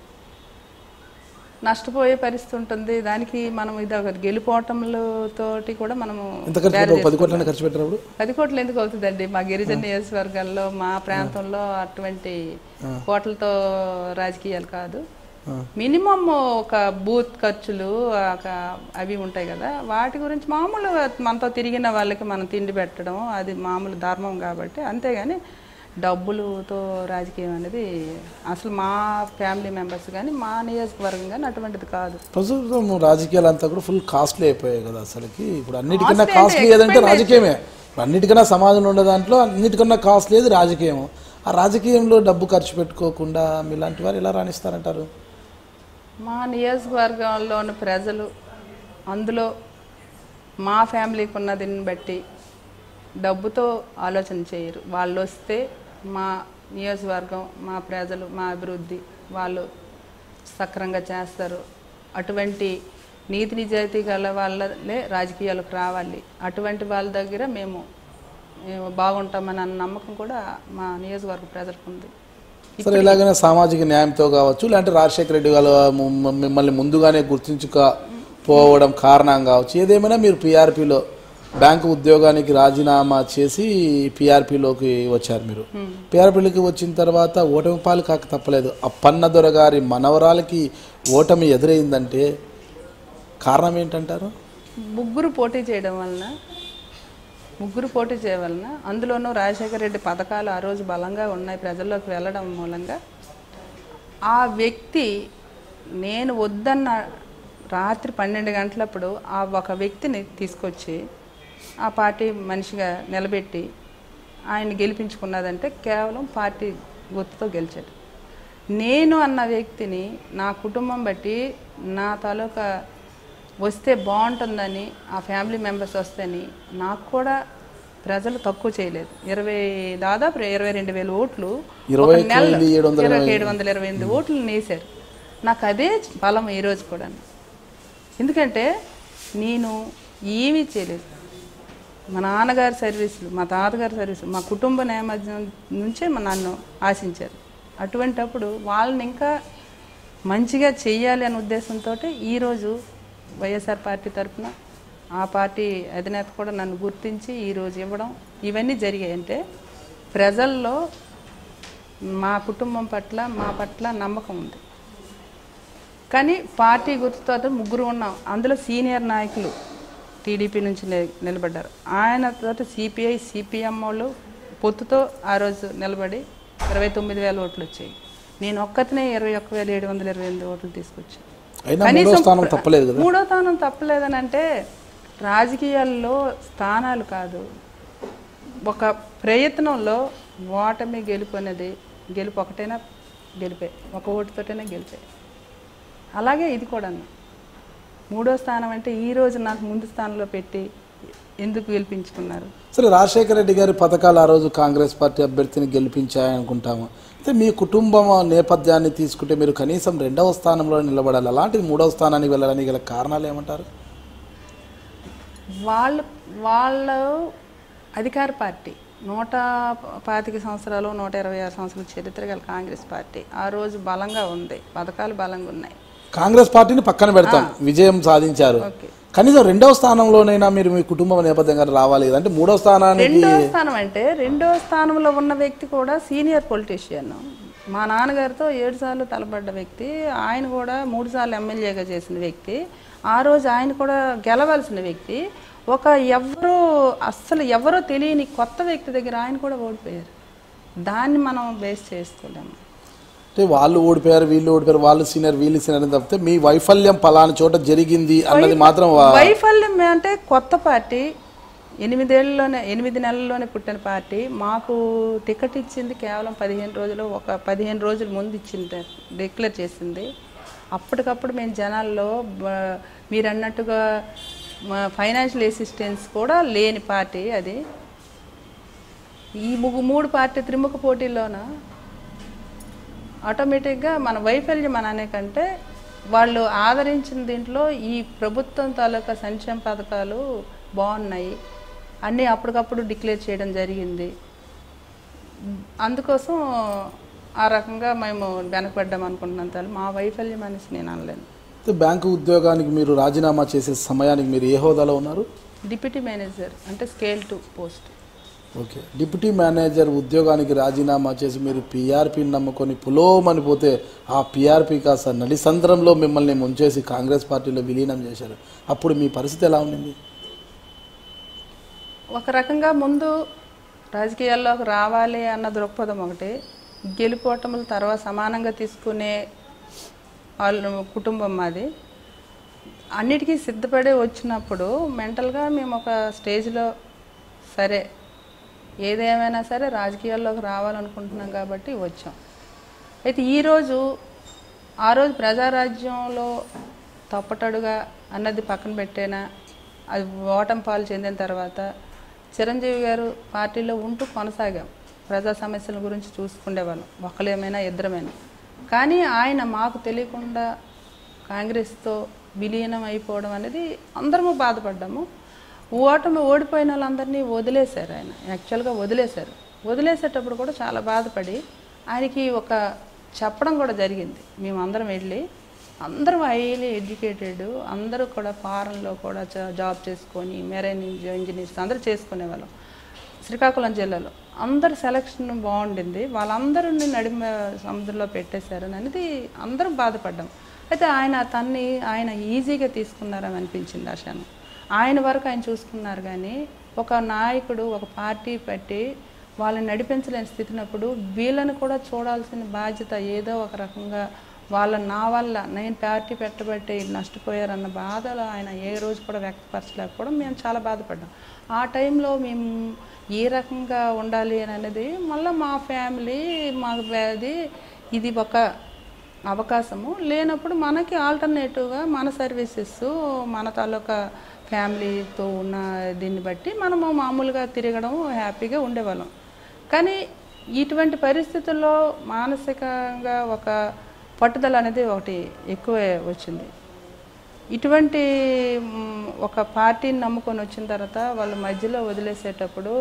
Speaker 2: నష్టపోయే పరిస్థితి ఉంటుంది దానికి మనం ఇది ఒక గెలుపోవటంతోటి కూడా మనము
Speaker 1: ఎంత ఖర్చు
Speaker 2: bear
Speaker 1: పెట్టారు పది కోట్లనే ఖర్చు పెట్టినప్పుడు
Speaker 2: పది కోట్లు ఎందుకు అవుతుందండి మా గిరిజన నియోజకవర్గాల్లో మా ప్రాంతంలో అటువంటి కోట్లతో రాజకీయాలు కాదు మినిమం ఒక బూత్ ఖర్చులు ఒక అవి ఉంటాయి కదా వాటి గురించి మామూలు మనతో తిరిగిన వాళ్ళకి మనం తిండి పెట్టడం అది మామూలు ధర్మం కాబట్టి అంతేగాని డబ్బులతో రాజకీయం అనేది అసలు మా ఫ్యామిలీ మెంబర్స్ కానీ మా నియోజకవర్గం కానీ అటువంటిది కాదు
Speaker 1: ప్రస్తుతం రాజకీయాలు అంతా కూడా ఫుల్ కాస్ట్లీ అయిపోయాయి కదా అసలుకి ఇప్పుడు అన్నిటికన్నా
Speaker 2: Costly
Speaker 1: కాస్ట్లీ
Speaker 2: అంటే
Speaker 1: ఏదంటే రాజకీయమే ఇప్పుడు అన్నిటికన్నా సమాజంలో ఉండే దాంట్లో అన్నిటికన్నా కాస్ట్లీ ఏది రాజకీయం ఆ రాజకీయంలో డబ్బు ఖర్చు పెట్టుకోకుండా మీలాంటి వారు ఎలా రాణిస్తారంటారు
Speaker 2: మా నియోజకవర్గంలోని ప్రజలు అందులో మా ఫ్యామిలీకి ఉన్న దీన్ని బట్టి డబ్బుతో ఆలోచన చేయరు వాళ్ళు వస్తే మా నియోజకవర్గం మా ప్రజలు మా అభివృద్ధి వాళ్ళు సక్రంగా చేస్తారు అటువంటి నీతి నిజాయితీ గల వాళ్ళే రాజకీయాలకు రావాలి అటువంటి వాళ్ళ దగ్గర మేము మేము బాగుంటామని అన్న నమ్మకం కూడా మా నియోజకవర్గ ప్రజలకు ఉంది
Speaker 1: సరే ఎలాగైనా సామాజిక న్యాయంతో కావచ్చు లేదంటే రాజశేఖర రెడ్డి గారు ము- మిమ్మల్ని ముందుగానే గుర్తించుకపోవడం కారణం కావచ్చు ఏదేమైనా మీరు పీఆర్పీలో బ్యాంకు ఉద్యోగానికి రాజీనామా చేసి పీఆర్పీలోకి వచ్చారు మీరు పీఆర్పీలోకి వచ్చిన తర్వాత ఓటమి పాలు కాక తప్పలేదు అప్పన్న దొర గారి మనవరాలకి ఓటమి ఎదురైందంటే కారణం ఏంటంటారు
Speaker 2: ముగ్గురు పోటీ చేయడం వలన ముగ్గురు పోటీ చేయడం వలన అందులోనూ రాజశేఖర రెడ్డి పథకాలు ఆ రోజు బలంగా ఉన్నాయి ప్రజల్లోకి వెళ్ళడం మూలంగా ఆ వ్యక్తి నేను వద్దన్న రాత్రి పన్నెండు గంటలప్పుడు ఆ ఒక వ్యక్తిని తీసుకొచ్చి ఆ పార్టీ మనిషిగా నిలబెట్టి ఆయన గెలిపించుకున్నదంటే కేవలం పార్టీ గుర్తుతో గెలిచాడు నేను అన్న వ్యక్తిని నా కుటుంబం బట్టి నా తాలూకా వస్తే బాగుంటుందని ఆ ఫ్యామిలీ మెంబర్స్ వస్తేని నాకు కూడా ప్రజలు తక్కువ చేయలేదు ఇరవై దాదాపు ఇరవై రెండు వేల ఓట్లు
Speaker 1: ఇరవై
Speaker 2: ఒక నెల
Speaker 1: ఎనిమిది ఏడు వందల
Speaker 2: ఇరవై ఏడు వందల ఇరవై ఎనిమిది ఓట్లు నేసారు నాకు అదే బలం ఈరోజు కూడా ఎందుకంటే నేను ఏమీ చేయలేదు మా నాన్నగారి సర్వీసులు మా తాతగారి సర్వీసులు మా కుటుంబ నేపథ్యం నుంచే మా నన్ను ఆశించారు అటువంటప్పుడు వాళ్ళని ఇంకా మంచిగా చెయ్యాలి అనే ఉద్దేశంతో ఈరోజు వైఎస్ఆర్ పార్టీ తరఫున ఆ పార్టీ అధినేత కూడా నన్ను గుర్తించి ఈరోజు ఇవ్వడం ఇవన్నీ జరిగాయి అంటే ప్రజల్లో మా కుటుంబం పట్ల మా పట్ల నమ్మకం ఉంది కానీ పార్టీ గుర్తుతో ముగ్గురు ఉన్నాం అందులో సీనియర్ నాయకులు టీడీపీ నుంచి ని- నిలబడ్డారు ఆయనతో సిపిఐ సిపిఎం వాళ్ళు పొత్తుతో ఆ రోజు నిలబడి ఇరవై తొమ్మిది వేల ఓట్లు వచ్చాయి నేను ఒక్కతినే ఇరవై ఒక్క వేల ఏడు వందల ఇరవై ఎనిమిది ఓట్లు తీసుకొచ్చాను
Speaker 1: అయినా మూడో స్థానం తప్పలేదు కదా
Speaker 2: మూడో స్థానం తప్పలేదని అంటే రాజకీయాల్లో స్థానాలు కాదు ఒక ప్రయత్నంలో ఓటమి గెలుపు అనేది గెలుపు ఒకటైనా గెలిపే ఒక ఓటుతోటైనా గెలిపే అలాగే ఇది కూడా మూడో స్థానం అంటే ఈ రోజు నాకు ముందు స్థానంలో పెట్టి ఎందుకు గెలిపించుకున్నారు
Speaker 1: సరే రాజశేఖర రెడ్డి గారి పథకాలు ఆ రోజు కాంగ్రెస్ పార్టీ అభ్యర్థిని గెలిపించాయనుకుంటాము అయితే మీ కుటుంబం నేపథ్యాన్ని తీసుకుంటే మీరు కనీసం రెండవ స్థానంలో నిలబడాలి అలాంటిది మూడవ స్థానానికి వెళ్ళడానికి గల కారణాలు ఏమంటారు
Speaker 2: వాళ్ళు వాళ్ళు అధికార పార్టీ నూట పాతిక సంవత్సరాలు నూట ఇరవై ఆరు సంవత్సరాల చరిత్ర గల కాంగ్రెస్ పార్టీ ఆ రోజు బలంగా ఉంది పథకాలు బలంగా ఉన్నాయి
Speaker 1: కాంగ్రెస్ పార్టీని పక్కన పెడతాం విజయం సాధించారు
Speaker 2: ఓకే
Speaker 1: కనీసం రెండవ స్థానంలోనైనా మీరు మీ కుటుంబ నేపథ్యంగా రావాలి కదా అంటే మూడవ స్థానానికి
Speaker 2: రెండో స్థానం అంటే రెండో స్థానంలో ఉన్న వ్యక్తి కూడా సీనియర్ పొలిటీషియన్ మా నాన్నగారితో ఏడు సార్లు తలపడ్డ వ్యక్తి ఆయన కూడా మూడు సార్లు ఎమ్మెల్యేగా చేసిన వ్యక్తి ఆ రోజు ఆయన కూడా గెలవలసిన వ్యక్తి ఒక ఎవరో అస్సలు ఎవరో తెలియని కొత్త వ్యక్తి దగ్గర ఆయన కూడా ఓడిపోయారు దాన్ని మనం బేస్ చేసుకోలేము
Speaker 1: అంటే వాళ్ళు ఓడిపోయారు వీళ్ళు ఓడిపోయారు వాళ్ళు సీనియర్ వీళ్ళు సీనియర్ అని తప్పితే మీ వైఫల్యం పలానా చోట జరిగింది అన్నది మాత్రం వా-
Speaker 2: వైఫల్యం అంటే కొత్త పార్టీ ఎనిమిదేళ్లలోనే ఎనిమిది నెలల్లోనే పుట్టిన పార్టీ మాకు టికెట్ ఇచ్చింది కేవలం పదిహేను రోజులు ఒక పదిహేను రోజుల ముందు ఇచ్చింది డిక్లేర్ చేసింది అప్పటికప్పుడు మేము జనాల్లో బ- మీరు అన్నట్టుగా ఫైనాన్షియల్ అసిస్టెన్స్ కూడా లేని పార్టీ అది ఈ ముగ్గు మూడు పార్టీ త్రిముఖ పోటీలోన ఆటోమేటిక్గా మన వైఫల్యం అని అనే కంటే వాళ్ళు ఆదరించిన దీంట్లో ఈ ప్రభుత్వం తాలూకా సంక్షేమ పథకాలు బాగున్నాయి అన్నీ అప్పటికప్పుడు డిక్లేర్ చేయడం జరిగింది అందుకోసం ఆ రకంగా మేము వెనకబడ్డాం అనుకుంటున్నాం తల్లి మా వైఫల్యం అనేసి నేను అనలేను
Speaker 1: అయితే బ్యాంకు ఉద్యోగానికి మీరు రాజీనామా చేసే సమయానికి మీరు ఏ హోదాలో ఉన్నారు
Speaker 2: డిప్యూటీ మేనేజర్ అంటే scale two post
Speaker 1: okay deputy manager ఉద్యోగానికి రాజీనామా చేసి మీరు పీఆర్పీని నమ్ముకొని పులోమని పోతే ఆ పీఆర్పీ కాస్త నడిసంద్రంలో మిమ్మల్ని ముంచేసి కాంగ్రెస్ పార్టీలో విలీనం చేశారు అప్పుడు మీ పరిస్థితి ఎలా ఉండింది
Speaker 2: ఒక రకంగా ముందు రాజకీయాల్లోకి రావాలి అన్న దృక్పథం ఒకటి గెలుపోవటముల తర్వాత సమానంగా తీసుకునే వాళ్ళు కుటుంబం మాది అన్నిటికీ సిద్ధపడి వచ్చినప్పుడు మెంటల్గా మేము ఒక స్టేజ్లో సరే ఏదేమైనా సరే రాజకీయాల్లోకి రావాలనుకుంటున్నాం కాబట్టి వచ్చాం అయితే ఈరోజు ఆ రోజు ప్రజారాజ్యంలో తప్పటడుగా అన్నది పక్కన పెట్టేనా అది ఓటమి పాలు చెందిన తర్వాత చిరంజీవి గారు పార్టీలో ఉంటూ కొనసాగాం ప్రజా సమస్యల గురించి చూసుకునేవాళ్ళం ఒకళ్ళేమైనా ఇద్దరమైనా కానీ ఆయన మాకు తెలియకుండా కాంగ్రెస్తో విలీనం అయిపోవడం అనేది అందరము బాధపడ్డాము ఓటమి ఓడిపోయిన వాళ్ళందరినీ వదిలేశారు ఆయన యాక్చువల్గా వదిలేశారు వదిలేసేటప్పుడు కూడా చాలా బాధపడి ఆయనకి ఒక చెప్పడం కూడా జరిగింది మేమందరం వెళ్ళి అందరం హైలీ ఎడ్యుకేటెడ్ అందరూ కూడా ఫారెన్లో కూడా జా- జాబ్ చేసుకొని మెరైన్ ఇంజనీర్స్ అందరూ చేసుకునేవాళ్ళం శ్రీకాకుళం జిల్లాలో అందరి సెలక్షన్ బాగుండింది వాళ్ళందరినీ నడిమ సముద్రంలో పెట్టేశారు అనేది అందరం బాధపడ్డాం అయితే ఆయన తన్ని ఆయన ఈజీగా తీసుకున్నారని అనిపించింది ఆశాను ఆయన వరకు ఆయన చూసుకున్నారు కానీ ఒక నాయకుడు ఒక పార్టీ పెట్టి వాళ్ళని నడిపించలేని స్థితినప్పుడు వీళ్ళని కూడా చూడాల్సిన బాధ్యత ఏదో ఒక రకంగా వాళ్ళ నా వల్ల నేను పార్టీ పెట్టబట్టి నష్టపోయారన్న బాధలు ఆయన ఏ రోజు కూడా వ్యక్తపరచలేకపోవడం మేము చాలా బాధపడ్డాం ఆ టైంలో మేము ఏ రకంగా ఉండాలి అని అనేది మళ్ళీ మా ఫ్యామిలీ మా అది ఇది ఒక అవకాశము లేనప్పుడు మనకి ఆల్టర్నేటివ్గా మన సర్వీసెస్ మన తాలూకా ఫ్యామిలీతో ఉన్న దీన్ని బట్టి మనము మామూలుగా తిరగడం హ్యాపీగా ఉండేవాళ్ళం కానీ ఇటువంటి పరిస్థితుల్లో మానసికంగా ఒక పట్టుదల అనేది ఒకటి ఎక్కువే వచ్చింది ఇటువంటి మ్, ఒక పార్టీని నమ్ముకొని వచ్చిన తర్వాత వాళ్ళ మధ్యలో వదిలేసేటప్పుడు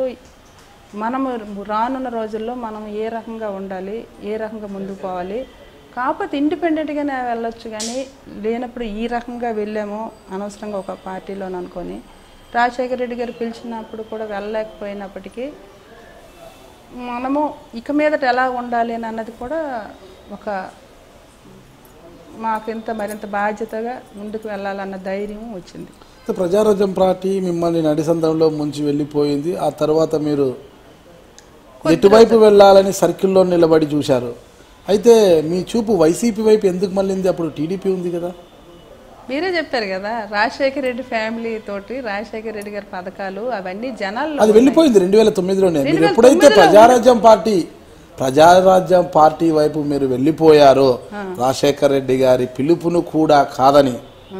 Speaker 2: మనము రానున్న రోజుల్లో మనం ఏ రకంగా ఉండాలి ఏ రకంగా ముందుకు పోవాలి కాకపోతే ఇండిపెండెంట్గానే వెళ్ళొచ్చు కానీ లేనప్పుడు ఈ రకంగా వెళ్ళాము అనవసరంగా ఒక పార్టీలోని అనుకొని రాజశేఖర రెడ్డి గారు పిలిచినప్పుడు కూడా వెళ్ళలేకపోయినప్పటికీ మనము ఇక మీదట ఎలా ఉండాలి అని అన్నది కూడా ఒక మాకింత మరింత బాధ్యతగా ముందుకు వెళ్ళాలన్న ధైర్యం వచ్చింది
Speaker 1: అయితే ప్రజారాజ్యం పార్టీ మిమ్మల్ని నడిసంద్రంలో ముంచి వెళ్ళిపోయింది ఆ తర్వాత మీరు ఎటువైపు వెళ్ళాలని సర్కిల్లో నిలబడి చూశారు అయితే మీ చూపు వైసీపీ వైపు ఎందుకు మళ్ళింది అప్పుడు టీడీపీ ఉంది కదా
Speaker 2: మీరే చెప్పారు కదా రాజశేఖర రెడ్డి ఫ్యామిలీ తోటి రాజశేఖర రెడ్డి గారి పథకాలు అవన్నీ జనాల్లో
Speaker 1: అది వెళ్ళిపోయింది రెండు వేల తొమ్మిదిలోనే మీరు ఎప్పుడైతే ప్రజారాజ్యం పార్టీ ప్రజారాజ్యం పార్టీ వైపు మీరు వెళ్ళిపోయారో రాజశేఖర్ రెడ్డి గారి పిలుపును కూడా కాదని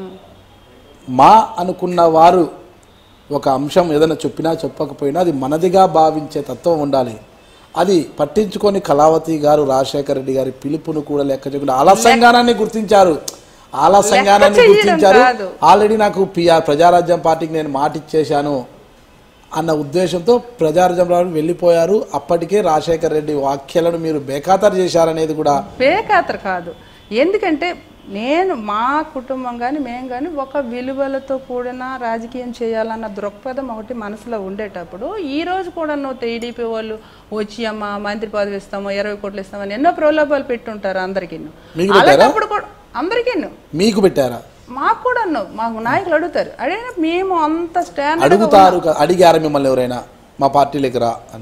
Speaker 1: మా అనుకున్న వారు ఒక అంశం ఏదైనా చెప్పినా చెప్పకపోయినా అది మనదిగా భావించే తత్వం ఉండాలి అది పట్టించుకొని కళావతి గారు రాజశేఖర రెడ్డి గారి పిలుపును కూడా లెక్క చేయకుండా ఆలస్యంగానాన్ని గుర్తించారు ఆలస్యంగానాన్ని
Speaker 2: చేయడం
Speaker 1: గుర్తించారు
Speaker 2: కాదు.
Speaker 1: ఆల్రెడీ నాకు పిఆర్ ప్రజారాజ్యం పార్టీకి నేను మాట ఇచ్చేశాను అన్న ఉద్దేశంతో ప్రజారాజ్యంలో వెళ్ళిపోయారు అప్పటికే రాజశేఖర రెడ్డి వ్యాఖ్యలను మీరు బేఖాతరు చేశారనేది కూడా
Speaker 2: బేఖాతరు కాదు ఎందుకంటే నేను మా కుటుంబం కానీ మేము కానీ ఒక విలువలతో కూడిన రాజకీయం చేయాలన్న దృక్పథం ఒకటి మనసులో ఉండేటప్పుడు ఈ రోజు కూడా నువ్వు టీడీపీ వాళ్ళు వచ్చి అమ్మ మంత్రి పదవి ఇస్తాము ఇరవై కోట్లు ఇస్తామని ఎన్నో ప్రలోభాలు పెట్టుంటారు అందరికీ
Speaker 1: మీకు
Speaker 2: అలాంటప్పుడు కూడా అందరికీ
Speaker 1: మీకు పెట్టారా
Speaker 2: మాకు కూడా మాకు నాయకులు అడుగుతారు అదే మేము అంత స్టాండర్డ్
Speaker 1: అడుగుతారు కదా, అడిగారా మిమ్మల్ని ఎవరైనా మా పార్టీలోకి రా అని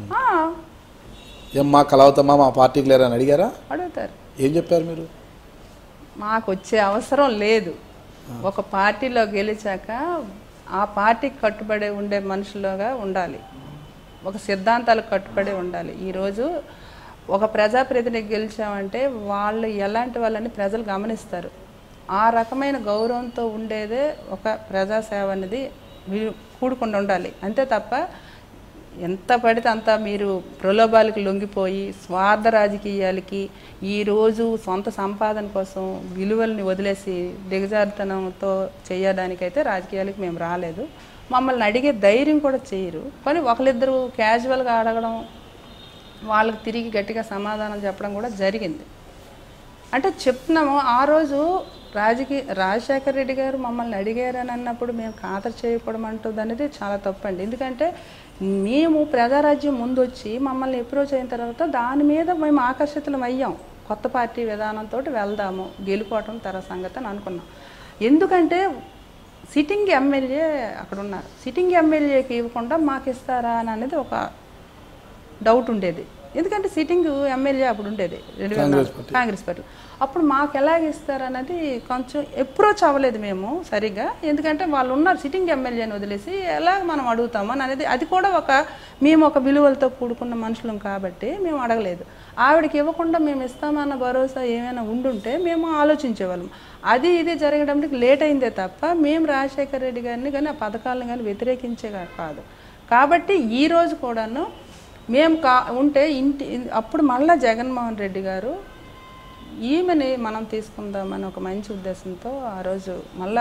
Speaker 1: ఏమ్మా కలవతమ్మా మా పార్టీకి లేరా అని అడిగారా
Speaker 2: అడుగుతారు
Speaker 1: ఏం చెప్పారు మీరు
Speaker 2: మాకు వచ్చే అవసరం లేదు ఒక పార్టీలో గెలిచాక ఆ పార్టీకి కట్టుబడి ఉండే మనుషులుగా ఉండాలి ఒక సిద్ధాంతాలకు కట్టుబడి ఉండాలి ఈరోజు ఒక ప్రజాప్రతినిధి గెలిచామంటే వాళ్ళు ఎలాంటి వాళ్ళని ప్రజలు గమనిస్తారు ఆ రకమైన గౌరవంతో ఉండేదే ఒక ప్రజాసేవ అనేది మీరు కూడుకుండా ఉండాలి అంతే తప్ప ఎంత పడితే అంత మీరు ప్రలోభాలకు లొంగిపోయి స్వార్థ రాజకీయాలకి ఈరోజు సొంత సంపాదన కోసం విలువల్ని వదిలేసి దిగజారుతనంతో చేయడానికైతే రాజకీయాలకు మేము రాలేదు మమ్మల్ని అడిగే ధైర్యం కూడా చేయరు కానీ ఒకరిద్దరు క్యాజువల్గా అడగడం వాళ్ళకి తిరిగి గట్టిగా సమాధానం చెప్పడం కూడా జరిగింది అంటే చెప్తున్నాము ఆ రోజు రాజకీయ రాజశేఖర రెడ్డి గారు మమ్మల్ని అడిగారని అన్నప్పుడు మేము ఖాతరు చేయకపోవడం అంటుంది అనేది చాలా తప్పండి ఎందుకంటే మేము ప్రజారాజ్యం ముందు వచ్చి మమ్మల్ని అప్రోచ్ అయిన తర్వాత దాని మీద మేము ఆకర్షితులం అయ్యాం కొత్త పార్టీ విధానంతో వెళ్దాము గెలుపోవటం తర సంగతి అని అనుకున్నాం ఎందుకంటే సిట్టింగ్ ఎమ్మెల్యే అక్కడ ఉన్నారు సిట్టింగ్ ఎమ్మెల్యేకి ఇవ్వకుండా మాకు ఇస్తారా అని అనేది ఒక డౌట్ ఉండేది ఎందుకంటే సిట్టింగ్ ఎమ్మెల్యే అప్పుడు ఉండేది రెండు వేల
Speaker 1: కాంగ్రెస్
Speaker 2: నాలుగు. కాంగ్రెస్ పార్టీ అప్పుడు మాకు ఎలాగ ఇస్తారన్నది కొంచెం అప్రోచ్ అవ్వలేదు మేము సరిగ్గా ఎందుకంటే వాళ్ళు ఉన్నారు సిట్టింగ్ ఎమ్మెల్యేని వదిలేసి ఎలా మనం అడుగుతాము అని అనేది అది కూడా ఒక మేము ఒక విలువలతో కూడుకున్న మనుషులం కాబట్టి మేము అడగలేదు ఆవిడకి ఇవ్వకుండా మేము ఇస్తామన్న భరోసా ఏమైనా ఉండుంటే మేము ఆలోచించేవాళ్ళం అది ఇది జరగడానికి లేట్ అయిందే తప్ప మేము రాజశేఖర రెడ్డి గారిని కానీ ఆ పథకాలను కానీ వ్యతిరేకించే కా- కాదు కాబట్టి ఈ రోజు కూడాను మేము కా ఉంటే ఇంటి అప్పుడు మళ్ళా జగన్మోహన్ రెడ్డి గారు ఈమెని మనం తీసుకుందామని ఒక మంచి ఉద్దేశంతో ఆ రోజు మళ్ళా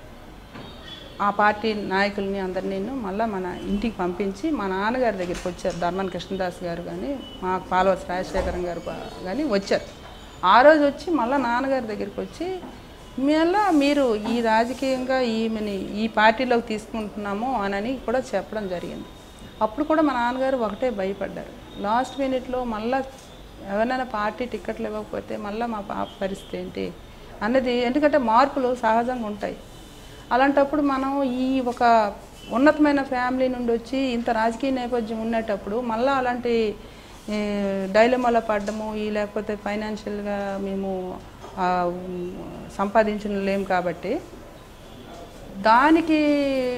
Speaker 2: ఆ పార్టీ నాయకుల్ని అందరినీ మళ్ళీ మన ఇంటికి పంపించి మా నాన్నగారి దగ్గరికి వచ్చారు ధర్మన్ కృష్ణదాస్ గారు కానీ మా పాలవస్ రాజశేఖరం గారు పా- కానీ వచ్చారు ఆ రోజు వచ్చి మళ్ళీ నాన్నగారి దగ్గరికి వచ్చి మళ్ళా మీరు ఈ రాజకీయంగా ఈమెని ఈ పార్టీలోకి తీసుకుంటున్నాము అని కూడా చెప్పడం జరిగింది అప్పుడు కూడా మా నాన్నగారు ఒకటే భయపడ్డారు లాస్ట్ మినిట్లో మళ్ళా ఎవరైనా పార్టీ టికెట్లు ఇవ్వకపోతే మళ్ళీ మా పాప పరిస్థితి ఏంటి అన్నది ఎందుకంటే మార్పులు సహజంగా ఉంటాయి అలాంటప్పుడు మనం ఈ ఒక ఉన్నతమైన ఫ్యామిలీ నుండి వచ్చి ఇంత రాజకీయ నేపథ్యం ఉండేటప్పుడు మళ్ళీ అలాంటి డైలమాలో పడ్డము ఈ లేకపోతే ఫైనాన్షియల్గా మేము ఆ, ఉమ్, సంపాదించలేం కాబట్టి దానికి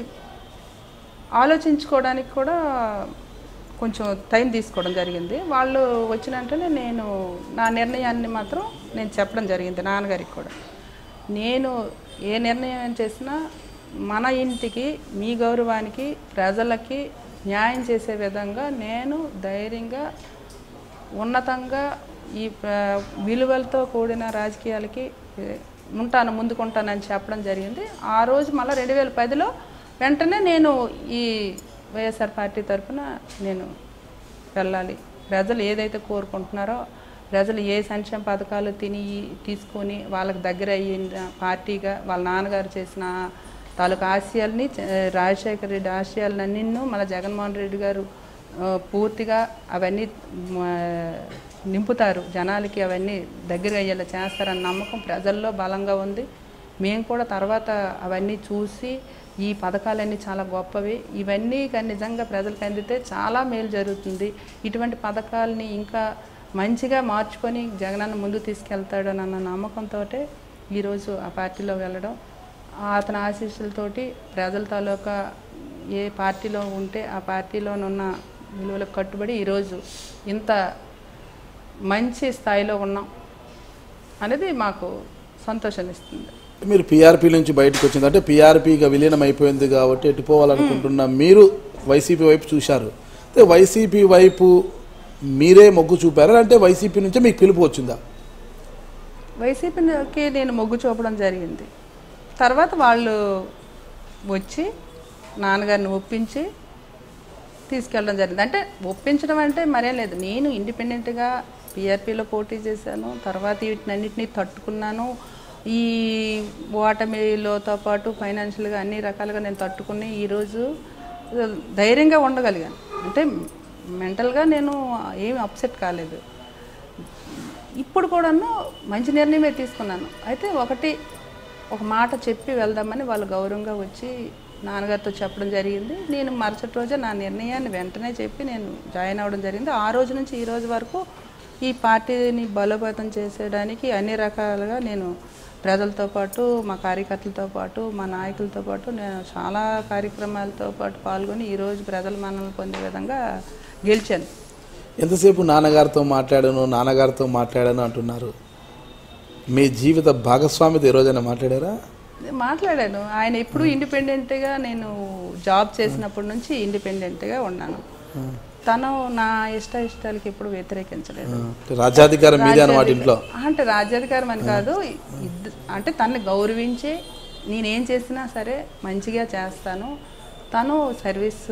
Speaker 2: ఆలోచించుకోవడానికి కూడా కొంచెం టైం తీసుకోవడం జరిగింది వాళ్ళు వచ్చిన వెంటనే నేను నా నిర్ణయాన్ని మాత్రం నేను చెప్పడం జరిగింది నాన్నగారికి కూడా నేను ఏ నిర్ణయం చేసినా మన ఇంటికి మీ గౌరవానికి ప్రజలకి న్యాయం చేసే విధంగా నేను ధైర్యంగా ఉన్నతంగా ఈ ప్ర- విలువలతో కూడిన రాజకీయాలకి ఏ, ఉంటాను ముందుకుంటానని చెప్పడం జరిగింది ఆ రోజు మళ్ళీ రెండు వేల పదిలో వెంటనే నేను ఈ వైఎస్ఆర్ పార్టీ తరఫున నేను వెళ్ళాలి ప్రజలు ఏదైతే కోరుకుంటున్నారో ప్రజలు ఏ సంక్షేమ పథకాలు తిని తీసుకొని వాళ్ళకి దగ్గర అయిన పార్టీగా వాళ్ళ నాన్నగారు చేసిన తాలూకు ఆశయాల్ని చ- రాజశేఖర రెడ్డి ఆశయాలన్నీ మన జగన్మోహన్ రెడ్డి గారు ఆ, పూర్తిగా అవన్నీ మ, నింపుతారు జనాలకి అవన్నీ దగ్గర అయ్యేలా చేస్తారన్న నమ్మకం ప్రజల్లో బలంగా ఉంది మేము కూడా తర్వాత అవన్నీ చూసి ఈ పథకాలన్నీ చాలా గొప్పవి ఇవన్నీ కానీ నిజంగా ప్రజలకు అందితే చాలా మేలు జరుగుతుంది ఇటువంటి పథకాలని ఇంకా మంచిగా మార్చుకొని జగనన్న ముందు తీసుకెళ్తాడని అన్న నమ్మకంతో ఈరోజు ఆ పార్టీలో వెళ్ళడం అతని ఆశీస్సులతోటి ప్రజల తాలూకా ఏ పార్టీలో ఉంటే ఆ పార్టీలోనున్న విలువలకు కట్టుబడి ఈరోజు ఇంత మంచి స్థాయిలో ఉన్నాం అనేది మాకు సంతోషాన్ని ఇస్తుంది
Speaker 1: మీరు పీఆర్పీ నుంచి బయటకు వచ్చింది అంటే పీఆర్పీగా విలీనం అయిపోయింది కాబట్టి ఎటుపోవాలనుకుంటున్న మీరు వైసీపీ వైపు చూశారు అయితే వైసీపీ వైపు మీరే మొగ్గు చూపారా అంటే వైసీపీ నుంచే మీకు పిలుపు వచ్చిందా
Speaker 2: వైసీపీకి నేను మొగ్గు చూపడం జరిగింది తర్వాత వాళ్ళు వచ్చి నాన్నగారిని ఒప్పించి తీసుకెళ్ళడం జరిగింది అంటే ఒప్పించడం అంటే మరేం లేదు నేను ఇండిపెండెంట్గా పిఆర్పీలో పోటీ చేశాను తర్వాత వీటినన్నిటిని తట్టుకున్నాను ఈ ఓటమిలోతో పాటు ఫైనాన్షియల్గా అన్ని రకాలుగా నేను తట్టుకుని ఈరోజు ధైర్యంగా ఉండగలిగాను అంటే మెంటల్గా నేను ఏమి అప్సెట్ కాలేదు ఇప్పుడు కూడాను మంచి నిర్ణయమే తీసుకున్నాను అయితే ఒకటి ఒక మాట చెప్పి వెళ్దామని వాళ్ళు గౌరవంగా వచ్చి నాన్నగారితో చెప్పడం జరిగింది నేను మరుసటి రోజే నా నిర్ణయాన్ని వెంటనే చెప్పి నేను జాయిన్ అవ్వడం జరిగింది ఆ రోజు నుంచి ఈ రోజు వరకు ఈ పార్టీని బలోపేతం చేసేయడానికి అన్ని రకాలుగా నేను ప్రజలతో పాటు మా కార్యకర్తలతో పాటు మా నాయకులతో పాటు నేను చాలా కార్యక్రమాలతో పాటు పాల్గొని ఈరోజు ప్రజల మన్నలు పొందే విధంగా గెలిచాను
Speaker 1: ఎంతసేపు నాన్నగారితో మాట్లాడాను నాన్నగారితో మాట్లాడాను అంటున్నారు మీ జీవిత భాగస్వామితో ఏ రోజైనా మాట్లాడారా
Speaker 2: నేను మాట్లాడాను ఆయన ఎప్పుడు ఇండిపెండెంట్గా నేను జాబ్ చేసినప్పటి నుంచి ఇండిపెండెంట్గా ఉన్నాను తను నా ఇష్ట ఇష్టాలకి ఎప్పుడు వ్యతిరేకించలేదు
Speaker 1: అంటే రాజ్యాధికారం మీదే అన్నమాట ఇంట్లో
Speaker 2: అంటే రాజ్యాధికారం అని కాదు ఇద్ద- అంటే తన్ని గౌరవించి నేనేం చేసినా సరే మంచిగా చేస్తాను తను సర్వీస్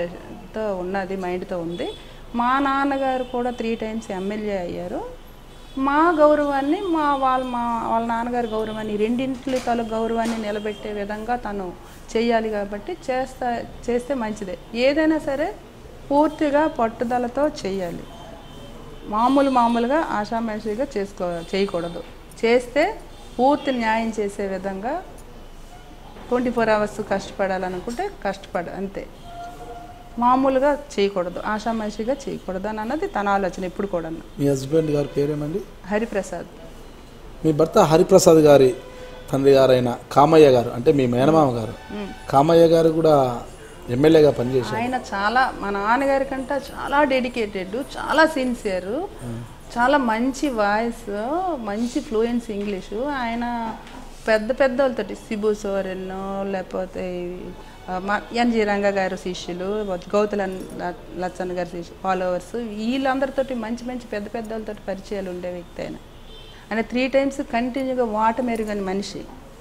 Speaker 2: ఓరియంటెడ్తో ఉన్నది మైండ్తో ఉంది మా నాన్నగారు కూడా త్రీ టైమ్స్ ఎమ్మెల్యే అయ్యారు మా గౌరవాన్ని మా వాళ్ళ మా వాళ్ళ నాన్నగారి గౌరవాన్ని ఈ రెండింటి తాలూకు గౌరవాన్ని నిలబెట్టే విధంగా తను చేయాలి కాబట్టి చేస్తా చేస్తే మంచిదే ఏదైనా సరే పూర్తిగా పట్టుదలతో చేయాలి మామూలు మామూలుగా ఆషామాషిగా చేసుకో చేయకూడదు చేస్తే పూర్తి న్యాయం చేసే విధంగా ట్వంటీ ఫోర్ అవర్స్ కష్టపడాలనుకుంటే కష్టపడ అంతే మామూలుగా చేయకూడదు ఆషామాషిగా చేయకూడదు అని అన్నది తన ఆలోచన ఇప్పుడు కూడా
Speaker 1: మీ హస్బెండ్ గారి పేరేమండి
Speaker 2: హరిప్రసాద్
Speaker 1: మీ భర్త హరిప్రసాద్ గారి తండ్రి గారైన కామయ్య గారు అంటే మీ మేనమామ గారు కామయ్య గారు కూడా ఎమ్మెల్యేగా పనిచేశారు
Speaker 2: ఆయన చాలా మా నాన్నగారి కంటే చాలా డెడికేటెడ్ చాలా సిన్సియర్ చాలా మంచి వాయిస్ మంచి ఫ్లూయెన్స్ ఇంగ్లీషు ఆయన పెద్ద పెద్ద వాళ్ళతోటి సిబు సోరెన్ లేకపోతే ఆ, మా ఎన్జి రంగ గారు శిష్యులు గౌతుల లచ్చన్ గారి శిష్యు ఫాలోవర్స్ వీళ్ళందరితోటి మంచి మంచి పెద్ద పెద్ద వాళ్ళతోటి పరిచయాలు ఉండే వ్యక్తి ఆయన ఆయన త్రీ టైమ్స్ కంటిన్యూగా వాట మెరుగని మనిషి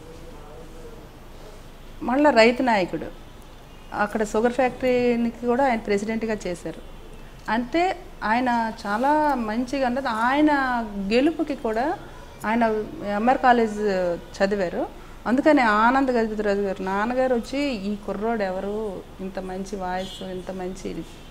Speaker 2: మళ్ళీ రైతు నాయకుడు అక్కడ షుగర్ ఫ్యాక్టరీకి కూడా ఆయన ప్రెసిడెంట్గా చేశారు అంటే ఆయన చాలా మంచిగా అన్నది ఆయన గెలుపుకి కూడా ఆయన ఎంఆర్ కాలేజ్ చదివారు అందుకని ఆనంద్ గజపతిరాజు గారు నాన్నగారు వచ్చి ఈ కుర్రోడు ఎవరు ఇంత మంచి వాయిస్ ఇంత మంచి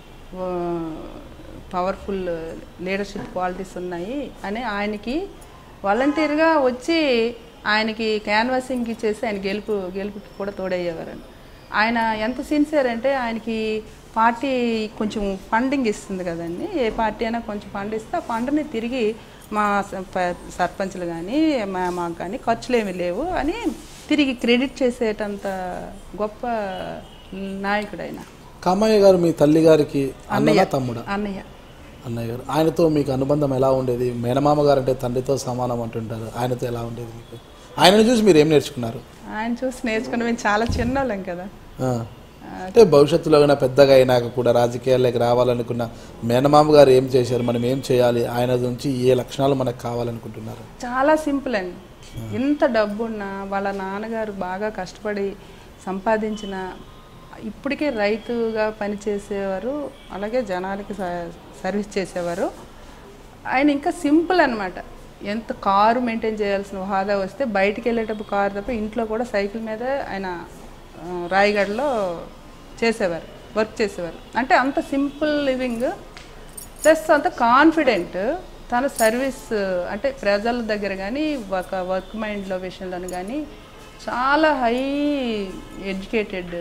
Speaker 2: పవర్ఫుల్ లీడర్షిప్ క్వాలిటీస్ ఉన్నాయి అని ఆయనకి వాలంటీర్గా వచ్చి ఆయనకి క్యాన్వాసింగ్ ఇచ్చేసి ఆయన గెలుపు గెలుపుకి కూడా తోడయ్యేవారని ఆయన ఎంత సిన్సియర్ అంటే ఆయనకి పార్టీ కొంచెం ఫండింగ్ ఇస్తుంది కదండి ఏ పార్టీ అయినా కొంచెం ఫండ్ ఇస్తే ఆ ఫండ్ని తిరిగి మా స- ప- సర్పంచ్లు కానీ మా మాకు కానీ ఖర్చులు ఏమీ లేవు అని తిరిగి క్రెడిట్ చేసేటంత గొప్ప నాయకుడు ఆయన
Speaker 1: కామయ్య గారు మీ తల్లి గారికి అన్నయ్య తమ్ముడా
Speaker 2: అన్నయ్య
Speaker 1: అన్నయ్య గారు ఆయనతో మీకు అనుబంధం ఎలా ఉండేది మేనమామ గారు అంటే తండ్రితో సమానం అంటుంటారు ఆయనతో ఎలా ఉండేది మీకు ఆయనను చూసి మీరు ఏం నేర్చుకున్నారు
Speaker 2: ఆయన చూసి నేర్చుకుని మేము చాలా చిన్నోళ్ళం కదా
Speaker 1: ఆ. అంటే భవిష్యత్తులో అయినా పెద్దగా అయినాక కూడా రాజకీయాల్లోకి రావాలనుకున్న మేనమామ గారు ఏం చేశారు మనం ఏం చేయాలి ఆయన నుంచి ఏ లక్షణాలు మనకు కావాలనుకుంటున్నారు
Speaker 2: చాలా సింపుల్ అండి ఇంత డబ్బున్నా వాళ్ళ నాన్నగారు బాగా కష్టపడి సంపాదించిన ఇప్పటికే రైతుగా పనిచేసేవారు అలాగే జనాలకి స- సర్వీస్ చేసేవారు ఆయన ఇంకా సింపుల్ అన్నమాట ఎంత కారు మెయింటైన్ చేయాల్సిన హోదా వస్తే బయటికి వెళ్ళేటప్పుడు కారు తప్ప ఇంట్లో కూడా సైకిల్ మీద ఆయన ఆ, రాయగఢలో చేసేవారు వర్క్ చేసేవారు అంటే అంత సింపుల్ లివింగ్ ప్లస్ అంత కాన్ఫిడెంట్ తన సర్వీస్ అంటే ప్రజల దగ్గర కానీ ఒక వర్క్ మైండ్లో విషయంలోని కానీ చాలా హై ఎడ్యుకేటెడ్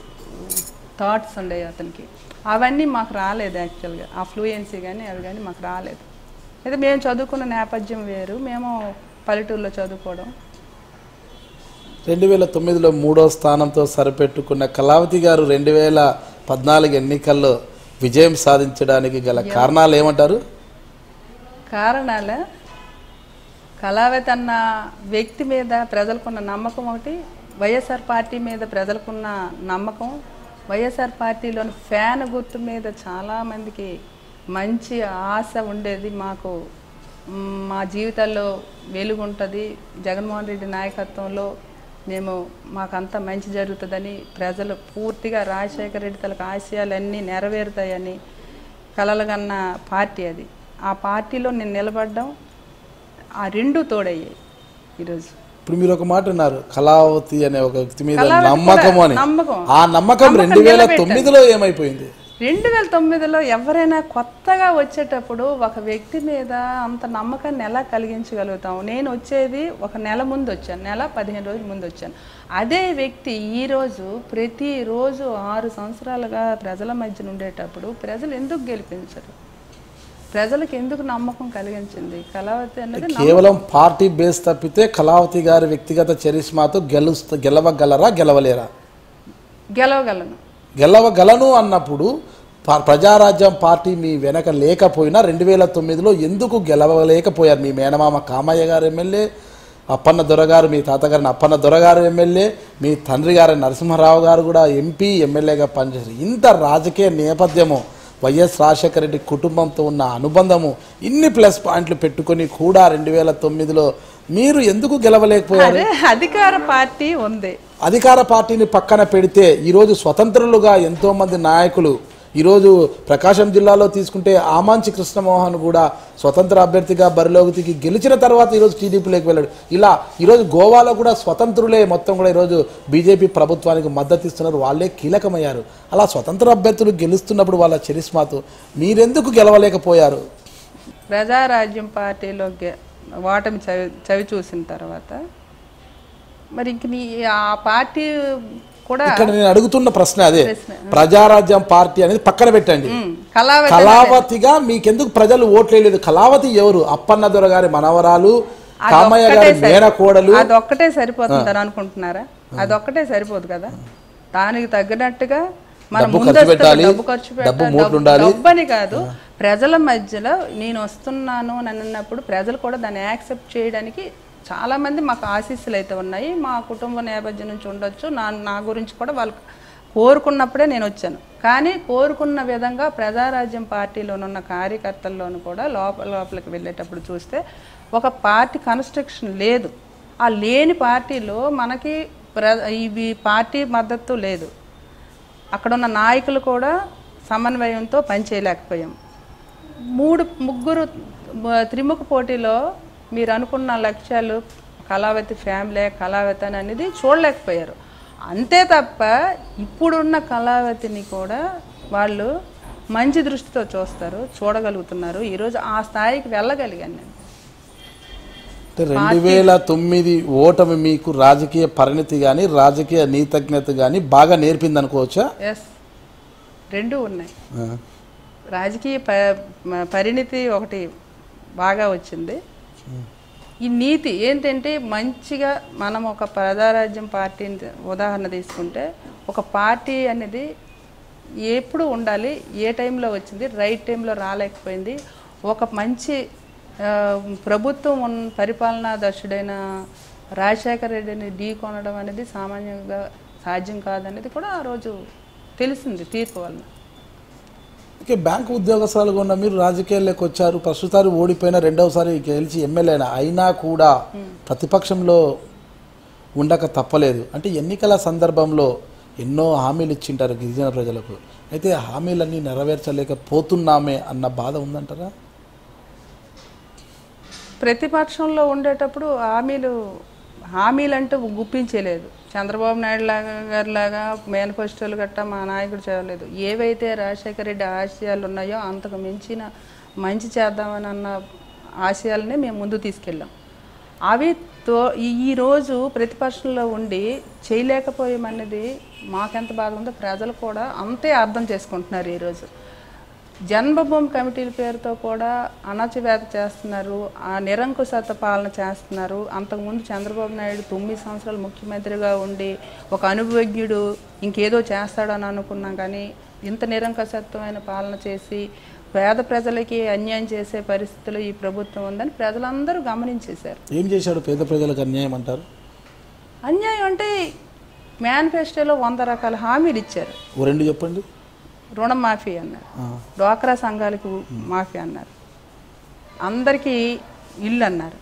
Speaker 2: థాట్స్ ఉండేవి అతనికి అవన్నీ మాకు రాలేదు యాక్చువల్గా ఆ ఫ్లూయెన్సీ కానీ అవి కానీ మాకు రాలేదు అయితే మేము చదువుకున్న నేపథ్యం వేరు మేము పల్లెటూరులో చదువుకోవడం
Speaker 1: రెండు వేల తొమ్మిదిలో మూడో స్థానంతో సరిపెట్టుకున్న కళావతి గారు రెండు వేల పద్నాలుగు ఎన్నికల్లో విజయం సాధించడానికి గల కారణాలు ఏమంటారు
Speaker 2: కారణాల కళావతి అన్న వ్యక్తి మీద ప్రజలకున్న నమ్మకం ఒకటి వైఎస్ఆర్ పార్టీ మీద ప్రజలకున్న నమ్మకం వైఎస్ఆర్ పార్టీలోని ఫ్యాన్ గుర్తు మీద చాలామందికి మంచి ఆశ ఉండేది మాకు మ్, మా జీవితాల్లో వెలుగు ఉంటుంది జగన్మోహన్ రెడ్డి నాయకత్వంలో మేము మాకంతా మంచి జరుగుతుందని ప్రజలు పూర్తిగా రాజశేఖర రెడ్డి తలకు ఆశయాలన్నీ నెరవేరుతాయని కలలుగన్న పార్టీ అది ఆ పార్టీలో నేను నిలబడ్డం ఆ రెండు తోడయ్యాయి ఈరోజు
Speaker 1: ఇప్పుడు మీరు ఒక మాట అన్నారు కళావతి అనే ఒక వ్యక్తి మీద
Speaker 2: కళావతి
Speaker 1: నమ్మకం
Speaker 2: కూడా
Speaker 1: అని
Speaker 2: నమ్మకం.
Speaker 1: ఆ నమ్మకం
Speaker 2: నమ్మకం
Speaker 1: రెండు వేల
Speaker 2: నిలబెట్టాలి.
Speaker 1: తొమ్మిదిలో ఏమైపోయింది
Speaker 2: రెండు వేల తొమ్మిదిలో ఎవరైనా కొత్తగా వచ్చేటప్పుడు ఒక వ్యక్తి మీద అంత నమ్మకాన్ని ఎలా కలిగించగలుగుతాం నేను వచ్చేది ఒక నెల ముందు వచ్చాను నెల పదిహేను రోజుల ముందు వచ్చాను అదే వ్యక్తి ఈరోజు ప్రతిరోజు ఆరు సంవత్సరాలుగా ప్రజల మధ్యన ఉండేటప్పుడు ప్రజలు ఎందుకు గెలిపించరు ప్రజలకు ఎందుకు నమ్మకం కలిగించింది కళావతి అనేది నమ్మకం.
Speaker 1: కేవలం పార్టీ బేస్ తప్పితే కళావతి గారి వ్యక్తిగత చరిస్మాతో గెలుస్త గెలవగలరా గెలవలేరా
Speaker 2: గెలవగలను
Speaker 1: గెలవగలను అన్నప్పుడు ప- ప్రజారాజ్యం పార్టీ మీ వెనక లేకపోయినా రెండు వేల తొమ్మిదిలో ఎందుకు గెలవలేకపోయారు మీ మేనమామ కామయ్య గారు ఎమ్మెల్యే అప్పన్న దొరగారు మీ తాతగారిని అప్పన్న దొరగారు ఎమ్మెల్యే మీ తండ్రి గారు నరసింహారావు గారు కూడా ఎంపీ ఎమ్మెల్యేగా పనిచేశారు ఇంత రాజకీయ నేపథ్యము వైఎస్ రాజశేఖర రెడ్డి కుటుంబంతో ఉన్న అనుబంధము ఇన్ని ప్లస్ పాయింట్లు పెట్టుకొని కూడా రెండు వేల తొమ్మిదిలో మీరు ఎందుకు గెలవలేకపోయారు
Speaker 2: అదే అధికార పార్టీ ఉంది
Speaker 1: అధికార పార్టీని పక్కన పెడితే ఈరోజు స్వతంత్రులుగా ఎంతోమంది నాయకులు ఈరోజు ప్రకాశం జిల్లాలో తీసుకుంటే ఆమాంచి కృష్ణమోహన్ కూడా స్వతంత్ర అభ్యర్థిగా బరిలోకి దిగి గెలిచిన తర్వాత ఈరోజు టీడీపీలోకి వెళ్ళాడు ఇలా ఈరోజు గోవాలో కూడా స్వతంత్రులే మొత్తం కూడా ఈరోజు బీజేపీ ప్రభుత్వానికి మద్దతు ఇస్తున్నారు వాళ్ళే కీలకమయ్యారు అలా స్వతంత్ర అభ్యర్థులు గెలుస్తున్నప్పుడు వాళ్ళ చరిస్మాతో మీరెందుకు గెలవలేకపోయారు
Speaker 2: ప్రజారాజ్యం పార్టీలో గె- ఓటమి చవి చవి చూసిన తర్వాత మరి ఇంక నీ ఆ పార్టీ కూడా
Speaker 1: ఇక్కడ నేను అడుగుతున్న ప్రశ్న అదే
Speaker 2: ప్రశ్న.
Speaker 1: ప్రజారాజ్యం పార్టీ అనేది పక్కన పెట్టండి
Speaker 2: ఉమ్, కళావతి
Speaker 1: కళావతిగా మీకెందుకు ప్రజలు ఓట్లేదు కళావతి ఎవరు అప్పన్న దొర గారి మనవరాలు కామయ్య గారి మేనకోడలు
Speaker 2: అదొక్కటే సరిపోతుందని అనుకుంటున్నారా అదొక్కటే సరిపోదు కదా దానికి తగ్గినట్టుగా మనం
Speaker 1: డబ్బు ఖర్చు
Speaker 2: ముందస్తుగా
Speaker 1: పెట్టాలి,
Speaker 2: డబ్బు ఖర్చు
Speaker 1: డబ్బు
Speaker 2: పెట్టాలి
Speaker 1: మూటలు ఉండాలి.
Speaker 2: డబ్బని కాదు ప్రజల మధ్యలో నేను వస్తున్నాను అని అన్నప్పుడు ప్రజలు కూడా దాన్ని యాక్సెప్ట్ చేయడానికి చాలా మంది మాకు ఆశీస్సులు అయితే ఉన్నాయి మా కుటుంబ నేపథ్యం నుంచి ఉండొచ్చు నా నా గురించి కూడా వాళ్ళు కోరుకున్నప్పుడే నేను వచ్చాను కానీ కోరుకున్న విధంగా ప్రజారాజ్యం పార్టీలోనున్న కార్యకర్తల్లోనూ కూడా లోపల లోపలికి వెళ్ళేటప్పుడు చూస్తే ఒక పార్టీ కన్స్ట్రక్షన్ లేదు ఆ లేని పార్టీలో మనకి ప్ర ఇవి పార్టీ మద్దతు లేదు అక్కడ ఉన్న నాయకులు కూడా సమన్వయంతో పనిచేయలేకపోయాం మూడు ముగ్గురు మ- త్రిముఖ పోటీలో మీరు అనుకున్న లక్ష్యాలు కళావతి ఫ్యామిలీ కళావతి అని అనేది చూడలేకపోయారు అంతే తప్ప ఇప్పుడున్న కళావతిని కూడా వాళ్ళు మంచి దృష్టితో చూస్తారు చూడగలుగుతున్నారు ఈరోజు ఆ స్థాయికి వెళ్ళగలిగాను నేను
Speaker 1: అంటే రెండు వేల తొమ్మిది ఓటమి మీకు రాజకీయ పరిణతి కానీ రాజకీయ నీతజ్ఞత కానీ బాగా నేర్పింది అనుకోవచ్చా
Speaker 2: ఎస్ రెండు ఉన్నాయి రాజకీయ ప మ- పరిణితి ఒకటి బాగా వచ్చింది ఈ నీతి ఏంటంటే మంచిగా మనం ఒక ప్రజారాజ్యం పార్టీని ఉదాహరణ తీసుకుంటే ఒక పార్టీ అనేది ఎప్పుడు ఉండాలి ఏ టైంలో వచ్చింది రైట్ టైంలో రాలేకపోయింది ఒక మంచి ఆ, ప్రభుత్వం ఉన్న పరిపాలనా దర్శుడైన రాజశేఖర రెడ్డిని ఢీ కొనడం అనేది సామాన్యంగా సాధ్యం కాదనేది కూడా ఆ రోజు తెలిసింది తీర్పు వలన
Speaker 1: ఓకే బ్యాంకు ఉద్యోగస్తులుగా ఉన్న మీరు రాజకీయాల్లోకి వచ్చారు ప్రస్తుతాన్ని ఓడిపోయిన రెండవసారి గెలిచి ఎమ్మెల్యే అయినా అయినా కూడా ప్రతిపక్షంలో ఉండక తప్పలేదు అంటే ఎన్నికల సందర్భంలో ఎన్నో హామీలు ఇచ్చింటారు గిరిజన ప్రజలకు అయితే ఆ హామీలన్నీ నెరవేర్చలేకపోతున్నామే అన్న బాధ ఉందంటారా
Speaker 2: ప్రతిపక్షంలో ఉండేటప్పుడు హామీలు హామీలంటూ గుప్పించలేదు చంద్రబాబు నాయుడు లాగా గారి లాగా మేనిఫెస్టోలు గట్టా మా నాయకుడు చేయలేదు ఏవైతే రాజశేఖర రెడ్డి ఆశయాలు ఉన్నాయో అంతకు మించిన మంచి చేద్దామని అన్న ఆశయాలనే మేము ముందు తీసుకెళ్ళాం అవి తో ఈ- ఈ రోజు ప్రతిపక్షంలో ఉండి చేయలేకపోయామన్నది మాకెంత బాధ ఉందో ప్రజలు కూడా అంతే అర్థం చేసుకుంటున్నారు ఈరోజు జన్మభూమి కమిటీల పేరుతో కూడా అణచివేత చేస్తున్నారు ఆ నిరంకుశత పాలన చేస్తున్నారు అంతకుముందు చంద్రబాబు నాయుడు తొమ్మిది సంవత్సరాలు ముఖ్యమంత్రిగా ఉండి ఒక అనుభవజ్ఞుడు ఇంకేదో చేస్తాడని అనుకున్నాం కానీ ఇంత నిరంకుశత్వమైన పాలన చేసి పేద ప్రజలకి అన్యాయం చేసే పరిస్థితులు ఈ ప్రభుత్వం ఉందని ప్రజలందరూ గమనించేశారు
Speaker 1: ఏం చేశాడు పేద ప్రజలకు అన్యాయం అంటారు
Speaker 2: అన్యాయం అంటే మేనిఫెస్టోలో వంద రకాల హామీలు ఇచ్చారు
Speaker 1: ఓ రెండు చెప్పండి
Speaker 2: రుణమాఫీ అన్నారు
Speaker 1: ఆ.
Speaker 2: డ్వాక్రా సంఘాలకు మాఫీ అన్నారు అందరికీ ఇల్లు అన్నారు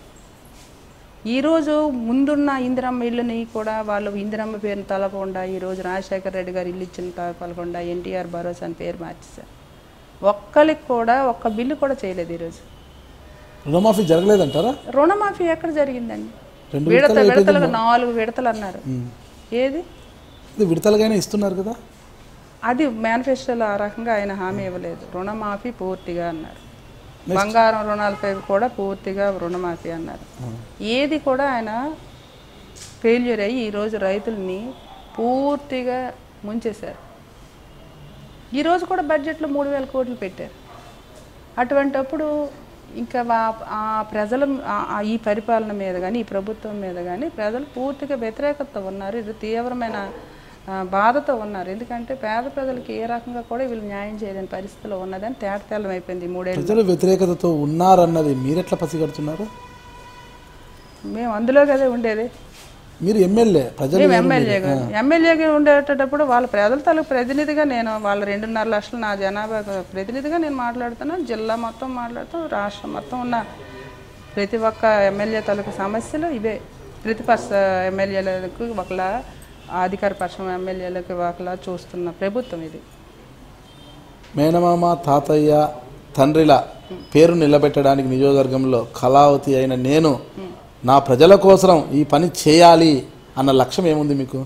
Speaker 2: ఈరోజు ముందున్న ఇందిరమ్మ ఇల్లుని కూడా వాళ్ళు ఇందిరమ్మ పేరుని తలకుండా ఈరోజు రాజశేఖర రెడ్డి గారు ఇల్లు ఇచ్చిన తలకుండా ఎన్టీఆర్ భరోసా అని పేరు మార్చేశారు ఒక్కరికి కూడా ఒక్క బిల్లు కూడా చేయలేదు ఈరోజు
Speaker 1: రుణమాఫీ జరగలేదంటారా
Speaker 2: రుణమాఫీ ఎక్కడ జరిగిందండి
Speaker 1: రెండు
Speaker 2: విడత విడతలుగా నాలుగు విడతలు అన్నారు ఏది
Speaker 1: ఇది విడతలుగానే ఇస్తున్నారు కదా
Speaker 2: అది మేనిఫెస్టోలో ఆ రకంగా ఆయన హామీ ఇవ్వలేదు రుణమాఫీ పూర్తిగా అన్నారు బంగారం రుణాలపై కూడా పూర్తిగా రుణమాఫీ అన్నారు ఏది కూడా ఆయన ఫెయిల్యూర్ అయ్యి ఈరోజు రైతుల్ని పూర్తిగా ముంచేశారు ఈరోజు కూడా బడ్జెట్లో మూడు వేల కోట్లు పెట్టారు అటువంటప్పుడు ఇంకా వా- ఆ ప్రజల ఆ- ఆ ఈ పరిపాలన మీద కానీ ఈ ప్రభుత్వం మీద కానీ ప్రజలు పూర్తిగా వ్యతిరేకత ఉన్నారు ఇది తీవ్రమైన ఆ, బాధతో ఉన్నారు ఎందుకంటే పేద ప్రజలకి ఏ రకంగా కూడా వీళ్ళు న్యాయం చేయలేని పరిస్థితిలో ఉన్నదని తేటతెల్లం అయిపోయింది ఈ మూడేళ్ళు
Speaker 1: ప్రజలు వ్యతిరేకతతో ఉన్నారన్నది మీరెట్లా పసిగడుతున్నారు
Speaker 2: మేము అందులో కదా ఉండేది
Speaker 1: మీరు ఎమ్మెల్యే ప్రజలు
Speaker 2: మేము ఎమ్మెల్యేగా ఎమ్మెల్యేగా ఉండేటప్పుడు వాళ్ళ ప్రజల తాలూకు ప్రతినిధిగా నేను వాళ్ళ రెండున్నర లక్షలు నా జనాభా ప్రతినిధిగా నేను మాట్లాడుతున్నాను జిల్లా మొత్తం మాట్లాడుతాం రాష్ట్రం మొత్తం ఉన్న ప్రతి ఒక్క ఎమ్మెల్యే తాలూకు సమస్యలు ఇవే ప్రతిపక్ష ఎమ్మెల్యేలకు ఒకలా అధికార పక్షం ఎమ్మెల్యేలకు ఒకలా చూస్తున్న ప్రభుత్వం ఇది
Speaker 1: మేనమామ తాతయ్య తండ్రిల పేరు నిలబెట్టడానికి నియోజకవర్గంలో కళావతి అయిన నేను నా ప్రజల కోసం ఈ పని చేయాలి అన్న లక్ష్యం ఏముంది మీకు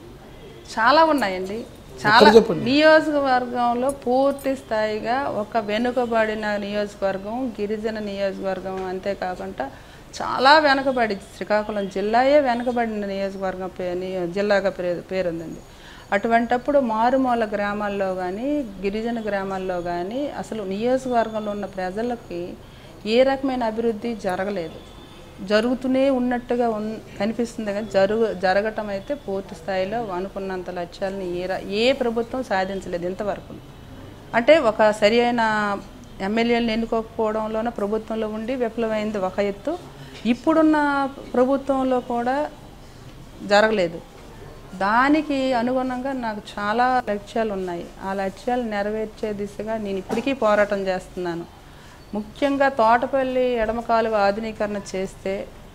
Speaker 2: చాలా ఉన్నాయండి చాలా
Speaker 1: ఒక్కటి చెప్పండి.
Speaker 2: నియోజకవర్గంలో పూర్తి స్థాయిగా ఒక వెనుకబడిన నియోజకవర్గం గిరిజన నియోజకవర్గం అంతేకాకుండా చాలా వెనుకబడి శ్రీకాకుళం జిల్లాయే వెనుకబడిన నియోజకవర్గం పే నియో- జిల్లాగా పేరు పేరుందండి అటువంటప్పుడు మారుమూల గ్రామాల్లో కానీ గిరిజన గ్రామాల్లో కానీ అసలు నియోజకవర్గంలో ఉన్న ప్రజలకి ఏ రకమైన అభివృద్ధి జరగలేదు జరుగుతూనే ఉన్నట్టుగా ఉన్ కనిపిస్తుంది కానీ జరుగు జరగటం అయితే పూర్తి స్థాయిలో అనుకున్నంత లక్ష్యాలని ఏ రా- ఏ ప్రభుత్వం సాధించలేదు ఇంతవరకు అంటే ఒక సరి అయిన ఎమ్మెల్యేలను ఎన్నుకోకపోవడంలోనే ప్రభుత్వంలో ఉండి విఫలమైంది ఒక ఎత్తు ఇప్పుడున్న ప్రభుత్వంలో కూడా జరగలేదు దానికి అనుగుణంగా నాకు చాలా లక్ష్యాలు ఉన్నాయి ఆ లక్ష్యాలు నెరవేర్చే దిశగా నేను ఇప్పటికీ పోరాటం చేస్తున్నాను ముఖ్యంగా తోటపల్లి ఎడమ కాలువ ఆధునీకరణ చేస్తే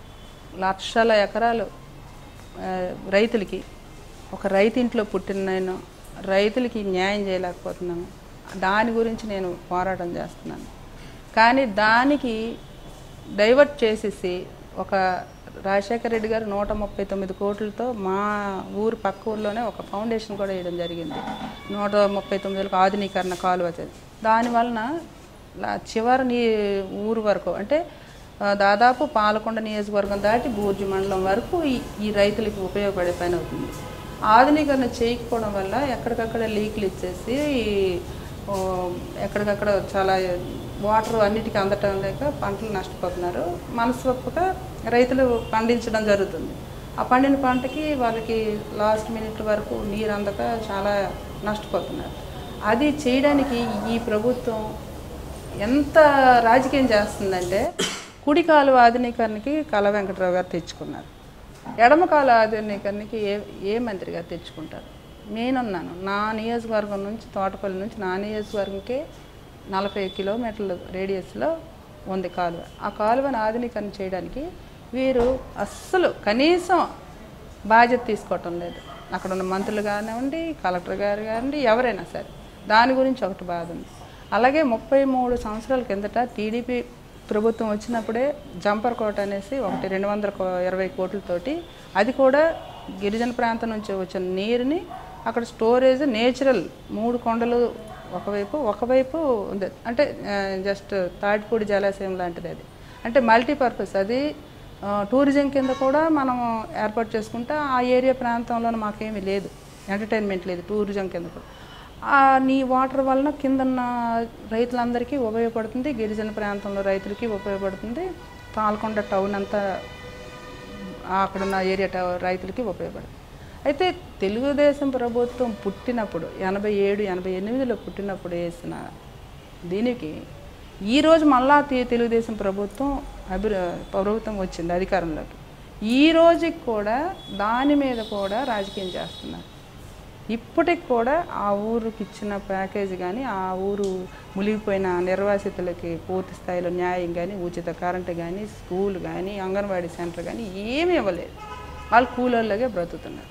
Speaker 2: లక్షల ఎకరాలు ఆ, రైతులకి ఒక రైతింట్లో పుట్టిన నేను రైతులకి న్యాయం చేయలేకపోతున్నాను దాని గురించి నేను పోరాటం చేస్తున్నాను కానీ దానికి డైవర్ట్ చేసేసి ఒక రాజశేఖర రెడ్డి గారు నూట ముప్పై తొమ్మిది కోట్లతో మా ఊరు పక్క ఊర్లోనే ఒక ఫౌండేషన్ కూడా వేయడం జరిగింది నూట ముప్పై తొమ్మిదిలకు ఆధునీకరణ కాలువ చే- దానివలన లా- చివరి నీ ఊరు వరకు అంటే ఆ, దాదాపు పాలకొండ నియోజకవర్గం దాటి బూర్జు మండలం వరకు ఈ ఈ రైతులకి ఉపయోగపడే పని అవుతుంది ఆధునీకరణ చేయకపోవడం వల్ల ఎక్కడికక్కడ లీక్లు ఇచ్చేసి ఓ, ఎక్కడికక్కడ చాలా వాటర్ అన్నిటికీ అందటం లేక పంటలు నష్టపోతున్నారు మనస్వప్పుగా రైతులు పండించడం జరుగుతుంది ఆ పండిన పంటకి వాళ్ళకి లాస్ట్ మినిట్ వరకు నీరు అందక చాలా నష్టపోతున్నారు అది చేయడానికి ఈ ప్రభుత్వం ఎంత రాజకీయం చేస్తుందంటే కుడి కాలువ ఆధునీకరణకి కళ వెంకటరావు గారు తెచ్చుకున్నారు ఎడమ కాలువ ఆధునీకరణకి ఏ ఏ మంత్రి గారు తెచ్చుకుంటారు నేనున్నాను నా నియోజకవర్గం నుంచి తోటపల్లి నుంచి నా నియోజకవర్గంకే నలభై కిలోమీటర్ల రేడియస్లో ఉంది కాలువ ఆ కాలువను ఆధునీకరణ చేయడానికి వీరు అస్సలు కనీసం బాధ్యత తీసుకోవటం లేదు అక్కడ ఉన్న మంత్రులు కానివ్వండి కలెక్టర్ గారు కానివ్వండి ఎవరైనా సరే దాని గురించి ఒకటి బాధ ఉంది అలాగే ముప్పై మూడు సంవత్సరాల కిందట టీడీపీ ప్రభుత్వం వచ్చినప్పుడే జంపర్ కోట అనేసి ఒకటి రెండు వందల కో- ఇరవై కోట్లతోటి అది కూడా గిరిజన ప్రాంతం నుంచి వచ్చిన నీరుని అక్కడ స్టోరేజ్ నేచురల్ మూడు కొండలు ఒకవైపు ఒకవైపు ఉంది అంటే జస్ట్ తాటిపూడి జలాశయం లాంటిది అది అంటే మల్టీపర్పస్ అది ఆ, టూరిజం కింద కూడా మనం ఏర్పాటు చేసుకుంటే ఆ ఏరియా ప్రాంతంలో మాకేమీ లేదు ఎంటర్టైన్మెంట్ లేదు టూరిజం కింద కూడా ఆ నీ వాటర్ వలన కిందన్న రైతులందరికీ ఉపయోగపడుతుంది గిరిజన ప్రాంతంలో రైతులకి ఉపయోగపడుతుంది పాల్కొండ టౌన్ అంతా అక్కడున్న ఏరియా టవ- రైతులకి ఉపయోగపడుతుంది అయితే తెలుగుదేశం ప్రభుత్వం పుట్టినప్పుడు ఎనభై ఏడు ఎనభై ఎనిమిదిలో పుట్టినప్పుడు వేసిన దీనికి ఈరోజు మళ్ళా తె- తెలుగుదేశం ప్రభుత్వం అభి ప్రభుత్వం వచ్చింది అధికారంలోకి ఈ రోజుకి కూడా దాని మీద కూడా రాజకీయం చేస్తున్నారు ఇప్పటికి కూడా ఆ ఊరికి ఇచ్చిన ప్యాకేజీ కానీ ఆ ఊరు మునిగిపోయిన నిర్వాసితులకి పూర్తి స్థాయిలో న్యాయం కానీ ఉచిత కరెంటు కానీ స్కూల్ కానీ అంగన్వాడీ సెంటర్ కానీ ఏమీ ఇవ్వలేదు వాళ్ళు కూలోళ్ళగే బ్రతుకుతున్నారు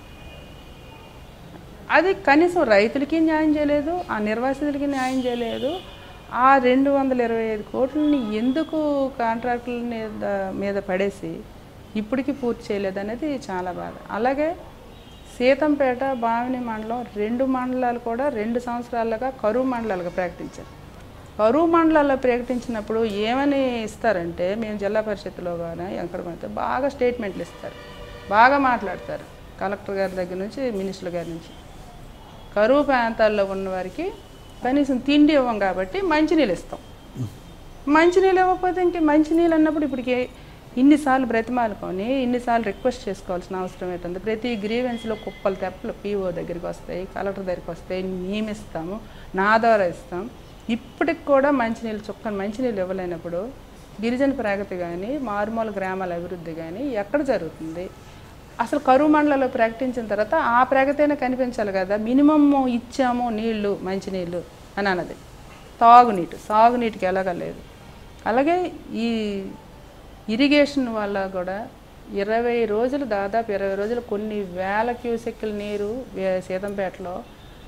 Speaker 2: అది కనీసం రైతులకి న్యాయం చేయలేదు ఆ నిర్వాసితులకి న్యాయం చేయలేదు ఆ రెండు వందల ఇరవై ఐదు కోట్లని ఎందుకు కాంట్రాక్టుల మీద మీద పడేసి ఇప్పటికీ పూర్తి చేయలేదు అనేది చాలా బాధ అలాగే సీతంపేట బావిని మండలం రెండు మండలాలు కూడా రెండు సంవత్సరాలుగా కరువు మండలాలుగా ప్రకటించారు కరువు మండలాల్లో ప్రకటించినప్పుడు ఏమని ఇస్తారంటే మేము జిల్లా పరిషత్లో కానీ ఎక్కడ పోతే బాగా స్టేట్మెంట్లు ఇస్తారు బాగా మాట్లాడతారు కలెక్టర్ గారి దగ్గర నుంచి మినిస్టర్ గారి నుంచి కరువు ప్రాంతాల్లో ఉన్న వారికి కనీసం తిండి ఇవ్వం కాబట్టి మంచినీళ్ళు ఇస్తాం మంచినీళ్ళు ఇవ్వకపోతే ఇంక మంచినీళ్ళు అన్నప్పుడు ఇప్పటికి ఇన్నిసార్లు బ్రతిమాలుకొని ఇన్నిసార్లు రిక్వెస్ట్ చేసుకోవాల్సిన అవసరం ఏంటుంది ప్రతి గ్రీవెన్స్లో కుప్పలు తెప్పలు పీఓ దగ్గరికి వస్తాయి కలెక్టర్ దగ్గరికి వస్తాయి నియమిస్తాము నా ద్వారా ఇస్తాం ఇప్పటికి కూడా మంచినీళ్ళు చుక్కని మంచినీళ్ళు ఇవ్వలేనప్పుడు గిరిజన ప్రగతి కానీ మారుమూల గ్రామాల అభివృద్ధి కానీ ఎక్కడ జరుగుతుంది అసలు కరువు మండలంలో ప్రకటించిన తర్వాత ఆ ప్రగతైనా కనిపించాలి కదా మినిమమ్ ఇచ్చాము నీళ్లు మంచినీళ్ళు అని అన్నది తాగునీటి సాగునీటికి ఎలాగలేదు అలాగే ఈ ఇరిగేషన్ వల్ల కూడా ఇరవై రోజులు దాదాపు ఇరవై రోజులు కొన్ని వేల క్యూసెక్కుల నీరు వే- సీతంపేటలో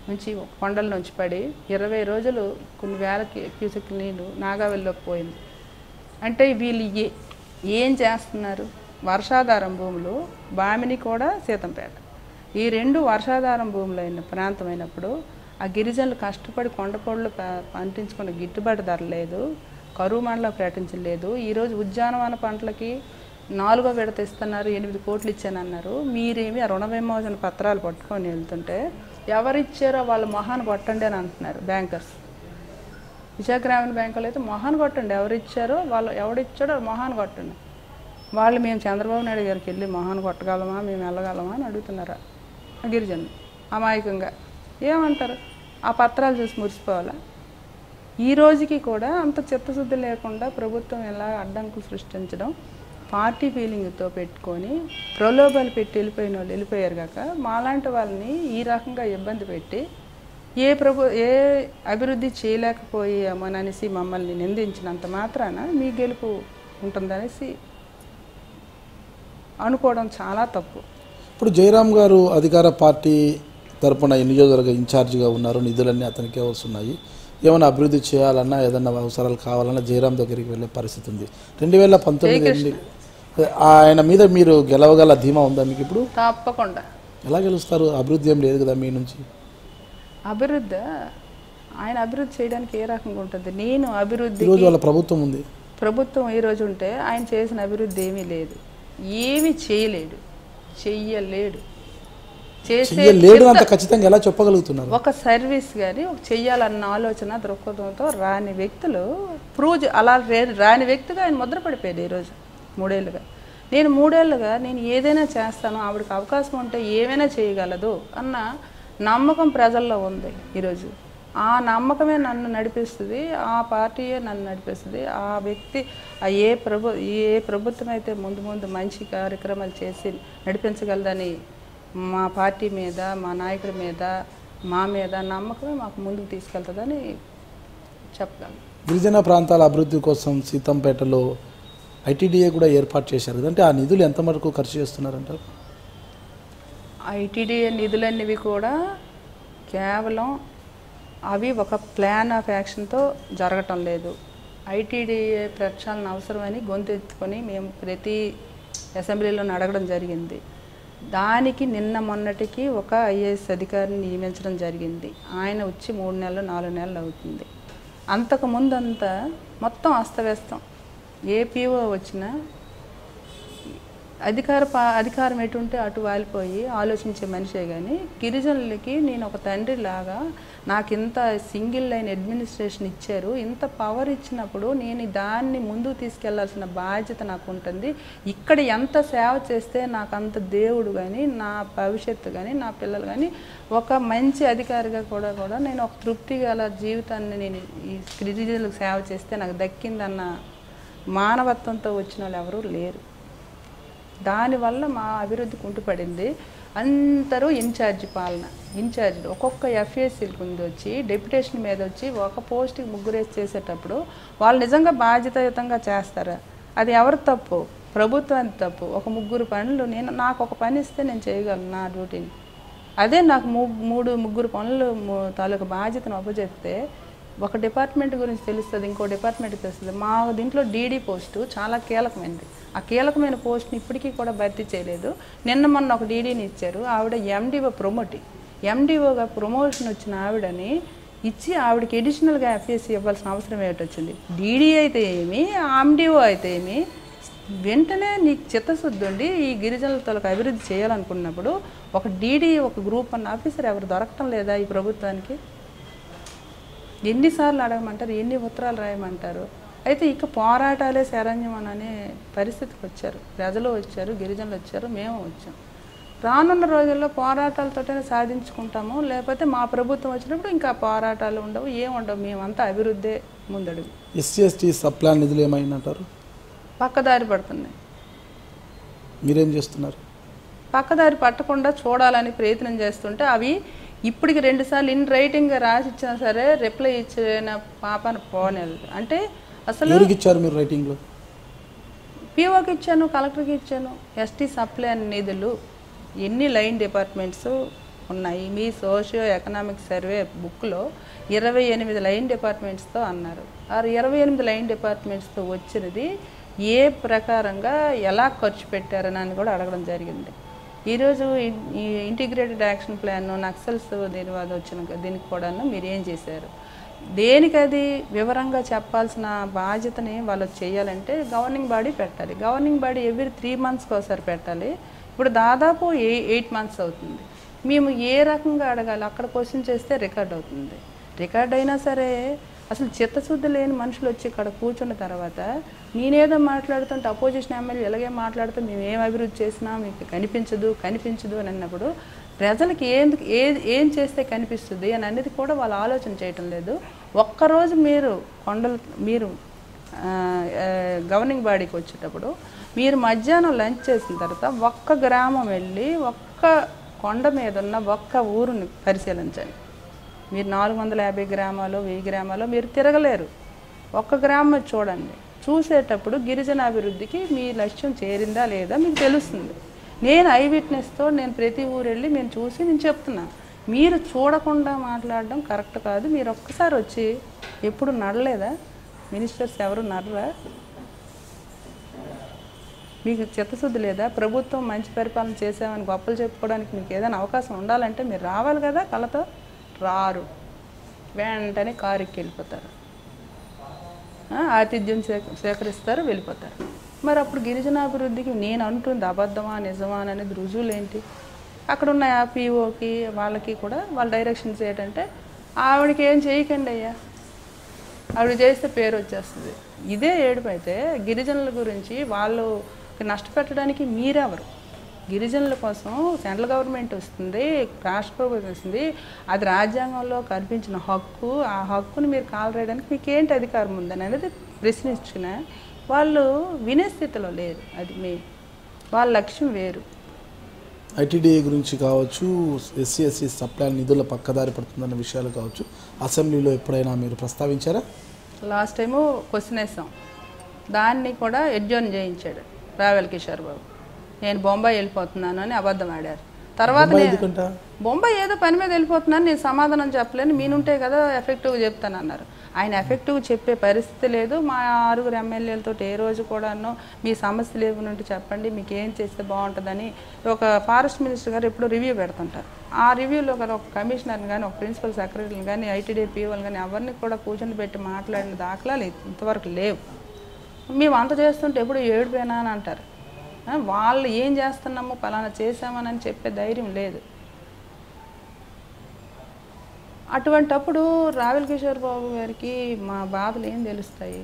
Speaker 2: నుంచి ఒక కొండల నుంచి పడి ఇరవై రోజులు కొన్ని వేల క్యూ- క్యూసెక్ నీళ్ళు నాగావెల్లిలోకి పోయింది అంటే వీళ్ళు ఏ ఏం చేస్తున్నారు వర్షాధారం భూములు బామిని కూడా సీతంపేట ఈ రెండు వర్షాధారం భూములు అయిన ప్రాంతం అయినప్పుడు ఆ గిరిజనులు కష్టపడి కొండపొడలు ప- పండించుకున్న గిట్టుబాటు ధర లేదు కరువు మండలం ప్రకటించలేదు ఈరోజు ఉద్యానవన పంటలకి నాలుగో విడత ఇస్తున్నారు ఎనిమిది కోట్లు ఇచ్చానన్నారు మీరేమి ఆ రుణ విమోచన పత్రాలు పట్టుకొని వెళ్తుంటే ఎవరిచ్చారో వాళ్ళ మొహాన్ని కొట్టండి అని అంటున్నారు బ్యాంకర్స్ విశాఖ గ్రామీణ బ్యాంకులో అయితే మొహాన్ కొట్టండి ఎవరు ఇచ్చారో వాళ్ళు ఎవడిచ్చాడో వాళ్ళ మొహాన్ కొట్టండి వాళ్ళు మేము చంద్రబాబు నాయుడు గారికి వెళ్ళి మొహాన్ కొట్టగలమా మేము వెళ్ళగలమా అని అడుగుతున్నారా ఆ గిరిజనులు అమాయకంగా ఏమంటారు ఆ పత్రాలు చూసి మురిసిపోవాలా ఈ రోజుకి కూడా అంత చిత్తశుద్ధి లేకుండా ప్రభుత్వం ఎలా అడ్డంకులు సృష్టించడం పార్టీ ఫీలింగ్తో పెట్టుకొని ప్రలోభాలు పెట్టి వెళ్ళిపోయిన వాళ్ళు వెళ్ళిపోయారు కాక మాలాంటి వాళ్ళని ఈ రకంగా ఇబ్బంది పెట్టి ఏ ప్రభు ఏ అభివృద్ధి చేయలేకపోయామననేసి మమ్మల్ని నిందించినంత మాత్రాన మీ గెలుపు ఉంటుందనేసి అనుకోవడం చాలా తప్పు
Speaker 1: ఇప్పుడు జయరాం గారు అధికార పార్టీ తరపున ఈ నియోజకవర్గ ఇన్ఛార్జిగా ఉన్నారు నిధులన్నీ అతనికే వస్తున్నాయి ఏమైనా అభివృద్ధి చేయాలన్నా ఏదన్నా అవసరాలు కావాలన్నా జయరాం దగ్గరికి వెళ్ళే పరిస్థితి ఉంది రెండు వేల పంతొమ్మిది ఎన్ని- ఆయన మీద మీరు గెలవగల ధీమా ఉందా మీకు ఇప్పుడు
Speaker 2: తప్పకుండా
Speaker 1: ఎలా గెలుస్తారు అభివృద్ధి ఏం లేదు కదా మీ నుంచి
Speaker 2: అభివృద్ధి ఆయన అభివృద్ధి చేయడానికి ఏ రకంగా ఉంటుంది నేను అభివృద్ధి
Speaker 1: ఈరోజు వాళ్ళ ప్రభుత్వం ఉంది
Speaker 2: ప్రభుత్వం ఈ రోజు ఉంటే ఆయన చేసిన అభివృద్ధి ఏమీ లేదు ఏమీ చేయలేడు చెయ్యలేడు చేసే
Speaker 1: లేడు అంత ఖచ్చితంగా ఎలా చెప్పగలుగుతున్నారు
Speaker 2: ఒక సర్వీస్ కానీ ఒక చెయ్యాలన్న ఆలోచన దృక్పథంతో రాని వ్యక్తులు ప్రూవ్ అలా రే- రాని వ్యక్తిగా ఆయన ముద్ర పడిపోయాడు ఈరోజు మూడేళ్ళుగా నేను మూడేళ్ళుగా నేను ఏదైనా చేస్తాను ఆవిడకి అవకాశం ఉంటే ఏమైనా చేయగలదు అన్న నమ్మకం ప్రజల్లో ఉంది ఈరోజు ఆ నమ్మకమే నన్ను నడిపిస్తుంది ఆ పార్టీయే నన్ను నడిపిస్తుంది ఆ వ్యక్తి ఆ ఏ ప్రభు ఏ ప్రభుత్వం అయితే ముందు ముందు మంచి కార్యక్రమాలు చేసి నడిపించగలదని మా పార్టీ మీద మా నాయకుడి మీద మా మీద నమ్మకమే మాకు ముందుకు తీసుకెళ్తుందని చెప్పగలను
Speaker 1: గిరిజన ప్రాంతాల అభివృద్ధి కోసం సీతంపేటలో ఐటీడీఏ కూడా ఏర్పాటు చేశారు కదా అంటే ఆ నిధులు ఎంత వరకు ఖర్చు చేస్తున్నారంటారు
Speaker 2: ఐటీడీఏ నిధులన్నవి కూడా కేవలం అవి ఒక ప్లాన్ ఆఫ్ యాక్షన్తో జరగటం లేదు ఐటీడీఏ ప్రక్షాళన అవసరమని గొంతెత్తుకొని మేము ప్రతి అసెంబ్లీలో అడగడం జరిగింది దానికి నిన్న మొన్నటికి ఒక ఐఏఎస్ అధికారిని నియమించడం జరిగింది ఆయన వచ్చి మూడు నెలలు నాలుగు నెలలు అవుతుంది అంతకు ముందంతా మొత్తం అస్తవ్యస్తం ఏ పీఓ వచ్చినా అధికార పా అధికారం ఎటుంటే అటు వాలిపోయి ఆలోచించే మనిషే కానీ గిరిజనులకి నేను ఒక తండ్రి లాగా నాకు ఇంత సింగిల్ లైన్ అడ్మినిస్ట్రేషన్ ఇచ్చారు ఇంత పవర్ ఇచ్చినప్పుడు నేను దాన్ని ముందుకు తీసుకెళ్లాల్సిన బాధ్యత నాకు ఉంటుంది ఇక్కడ ఎంత సేవ చేస్తే నాకు అంత దేవుడు కానీ నా భవిష్యత్తు కానీ నా పిల్లలు కానీ ఒక మంచి అధికారిగా కూడా కూడా నేను ఒక తృప్తి గల జీవితాన్ని నేను ఈ గిరిజనులకు సేవ చేస్తే నాకు దక్కిందన్న మానవత్వంతో వచ్చిన వాళ్ళు ఎవరూ లేరు దానివల్ల మా అభివృద్ధి కుంటుపడింది అందరూ ఇన్ఛార్జి పాలన ఇన్ఛార్జీలు ఒక్కొక్క ఎఫ్ఏసీ కింద వచ్చి డెప్యుటేషన్ మీద వచ్చి ఒక పోస్ట్కి ముగ్గురేసి చేసేటప్పుడు వాళ్ళు నిజంగా బాధ్యతాయుతంగా చేస్తారా అది ఎవరి తప్పు ప్రభుత్వానికి తప్పు ఒక ముగ్గురు పనులు నేను నాకు ఒక పని ఇస్తే నేను చేయగలను నా డ్యూటీని అదే నాకు మూ మూడు ముగ్గురు పనులు ము- తాలూకు బాధ్యతను అప్పచెప్తే ఒక డిపార్ట్మెంట్ గురించి తెలుస్తుంది ఇంకో డిపార్ట్మెంట్కి తెలుస్తుంది మా దీంట్లో డీడీ పోస్టు చాలా కీలకమైనది ఆ కీలకమైన పోస్ట్ని ఇప్పటికీ కూడా భర్తీ చేయలేదు నిన్న మొన్న ఒక డీడీని ఇచ్చారు ఆవిడ ఎండిఓ ప్రమోటి ఎండిఓగా ప్రమోషన్ వచ్చిన ఆవిడని ఇచ్చి ఆవిడకి ఎడిషనల్గా ఎఫ్ఎస్సి ఇవ్వాల్సిన అవసరం ఏమిటి వచ్చింది డీడీ అయితే ఏమి ఎండిఓ అయితే ఏమి వెంటనే నీకు చిత్తశుద్ధి ఉండి ఈ గిరిజనులతో అభివృద్ధి చేయాలనుకున్నప్పుడు ఒక డీడీ ఒక గ్రూప్ అన్న ఆఫీసర్ ఎవరు దొరకటం లేదా ఈ ప్రభుత్వానికి ఎన్నిసార్లు అడగమంటారు ఎన్ని ఉత్తరాలు రాయమంటారు అయితే ఇక పోరాటాలే శరణ్యం అనే పరిస్థితికి వచ్చారు ప్రజలు వచ్చారు గిరిజనులు వచ్చారు మేము వచ్చాం రానున్న రోజుల్లో పోరాటాలతోనే సాధించుకుంటాము లేకపోతే మా ప్రభుత్వం వచ్చినప్పుడు ఇంకా పోరాటాలు ఉండవు ఏం ఉండవు మేమంతా అభివృద్ధే ముందడుగు
Speaker 1: ఎస్సీ ఎస్టీ సబ్ ప్లాన్ నిధులు ఏమైందంటారు
Speaker 2: పక్కదారి పడుతున్నాయి
Speaker 1: మీరేం చేస్తున్నారు
Speaker 2: పక్కదారి పట్టకుండా చూడాలని ప్రయత్నం చేస్తుంటే అవి ఇప్పటికి రెండుసార్లు ఇన్ రైటింగ్గా రాసి ఇచ్చినా సరే రిప్లై ఇచ్చిన పాపను పోనేది అంటే అసలు
Speaker 1: ఎవరికి ఇచ్చారు మీరు రైటింగ్లో
Speaker 2: పీఓకి ఇచ్చాను కలెక్టర్కి ఇచ్చాను ఎస్టీ సప్లై అనే నిధులు ఎన్ని లైన్ డిపార్ట్మెంట్స్ ఉన్నాయి మీ సోషియో ఎకనామిక్ సర్వే బుక్లో ఇరవై ఎనిమిది లైన్ డిపార్ట్మెంట్స్తో అన్నారు ఆ ఇరవై ఎనిమిది లైన్ డిపార్ట్మెంట్స్తో వచ్చినది ఏ ప్రకారంగా ఎలా ఖర్చు పెట్టారని అని కూడా అడగడం జరిగింది ఈరోజు ఇన్- ఈ ఇంటిగ్రేటెడ్ యాక్షన్ ప్లాన్ నక్సల్స్ దీని వల్ల వచ్చిన దీనికి కూడాను మీరు ఏం చేశారు దేనికి అది వివరంగా చెప్పాల్సిన బాధ్యతని వాళ్ళు చేయాలంటే గవర్నింగ్ బాడీ పెట్టాలి గవర్నింగ్ బాడీ ఎవ్రీ త్రీ మంత్స్కి ఒకసారి పెట్టాలి ఇప్పుడు దాదాపు ఏ ఎయిట్ మంత్స్ అవుతుంది మేము ఏ రకంగా అడగాలి అక్కడ క్వశ్చన్ చేస్తే రికార్డ్ అవుతుంది రికార్డ్ అయినా సరే అసలు చిత్తశుద్ధి లేని మనుషులు వచ్చి ఇక్కడ కూర్చున్న తర్వాత నేనేదో మాట్లాడుతుంటే అపోజిషన్ ఎమ్మెల్యే ఇలాగే మాట్లాడుతూ మేము ఏం అభివృద్ధి చేసినా మీకు కనిపించదు కనిపించదు అని అన్నప్పుడు ప్రజలకి ఏం ఏ ఏం చేస్తే కనిపిస్తుంది అని అనేది కూడా వాళ్ళు ఆలోచన చేయటం లేదు ఒక్కరోజు మీరు కొండలు మీరు ఆ, ఆ, గవర్నింగ్ బాడీకి వచ్చేటప్పుడు మీరు మధ్యాహ్నం లంచ్ చేసిన తర్వాత ఒక్క గ్రామం వెళ్ళి ఒక్క కొండ మీద ఉన్న ఒక్క ఊరుని పరిశీలించండి మీరు నాలుగు వందల యాభై గ్రామాలు వెయ్యి గ్రామాలు మీరు తిరగలేరు ఒక్క గ్రామం చూడండి చూసేటప్పుడు గిరిజన అభివృద్ధికి మీ లక్ష్యం చేరిందా లేదా మీకు తెలుస్తుంది నేను ఐ విట్నెస్తో నేను ప్రతి ఊరు వెళ్ళి నేను చూసి నేను చెప్తున్నాను మీరు చూడకుండా మాట్లాడడం కరెక్ట్ కాదు మీరు ఒక్కసారి వచ్చి ఎప్పుడు నడలేదా మినిస్టర్స్ ఎవరు నడరా మీకు చిత్తశుద్ధి లేదా ప్రభుత్వం మంచి పరిపాలన చేసామని గొప్పలు చెప్పుకోవడానికి మీకు ఏదైనా అవకాశం ఉండాలంటే మీరు రావాలి కదా కళతో రారు వెంటనే కారుకి వెళ్ళిపోతారు ఆ, ఆతిథ్యం సేక సేకరిస్తారు వెళ్ళిపోతారు మరి అప్పుడు గిరిజనాభివృద్ధికి నేను అంటుంది అబద్ధమా నిజమా అనేది రుజువులు ఏంటి అక్కడ ఉన్న పీఓకి వాళ్ళకి కూడా వాళ్ళ డైరెక్షన్స్ ఏంటంటే ఆవిడకి ఏం చేయకండి అయ్యా ఆవిడ చేస్తే పేరు వచ్చేస్తుంది ఇదే ఏడుపు అయితే గిరిజనుల గురించి వాళ్ళు నష్టపెట్టడానికి మీరెవరు గిరిజనుల కోసం సెంట్రల్ గవర్నమెంట్ వస్తుంది రాష్ట్ర ప్రభుత్వం వస్తుంది అది రాజ్యాంగంలో కల్పించిన హక్కు ఆ హక్కుని మీరు కాలరేయడానికి మీకు ఏంటి అధికారం ఉందని అనేది ప్రశ్నించిన వాళ్ళు వినే స్థితిలో లేరు అది మీ వాళ్ళ లక్ష్యం వేరు
Speaker 1: ఐటీడీఏ గురించి కావచ్చు ఎస్సీ ఎస్సీ సప్లై నిధుల పక్కదారి పడుతుందన్న విషయాలు కావచ్చు అసెంబ్లీలో ఎప్పుడైనా మీరు ప్రస్తావించారా
Speaker 2: లాస్ట్ టైము క్వశ్చన్ వేసాం దాన్ని కూడా ఎడ్జోన్ చేయించాడు రావెల్ కిషోర్ బాబు నేను బొంబాయి వెళ్ళిపోతున్నాను అని అబద్ధం ఆడారు తర్వాత
Speaker 1: బొంబాయి
Speaker 2: నేను-
Speaker 1: ఎందుకంట
Speaker 2: బొంబాయి ఏదో పని మీద వెళ్ళిపోతున్నాను నేను సమాధానం చెప్పలేను మీనుంటే కదా ఎఫెక్టివ్గా చెప్తాను అన్నారు ఆయన ఎఫెక్టివ్ చెప్పే పరిస్థితి లేదు మా ఆరుగురు ఎమ్మెల్యేలతో ఏ రోజు కూడాను మీ సమస్యలు ఏమి ఉంటే చెప్పండి మీకు ఏం చేస్తే బాగుంటుందని ఒక ఫారెస్ట్ మినిస్టర్ గారు ఎప్పుడు రివ్యూ పెడుతుంటారు ఆ రివ్యూలో కానీ ఒక కమిషనర్ని కానీ ఒక ప్రిన్సిపల్ సెక్రటరీని కానీ ఐటీడీ పీఓలు కానీ ఎవరిని కూడా కూర్చొని పెట్టి మాట్లాడిన దాఖలాలు ఇంతవరకు లేవు మేము అంత చేస్తుంటే ఎప్పుడు ఏడిపోయినా అని అంటారు ఆ, వాళ్ళు ఏం చేస్తున్నామో పలానా చేసామని చెప్పే ధైర్యం లేదు అటువంటప్పుడు రావెల్ కిషోర్ బాబు గారికి మా బాధలు ఏం తెలుస్తాయి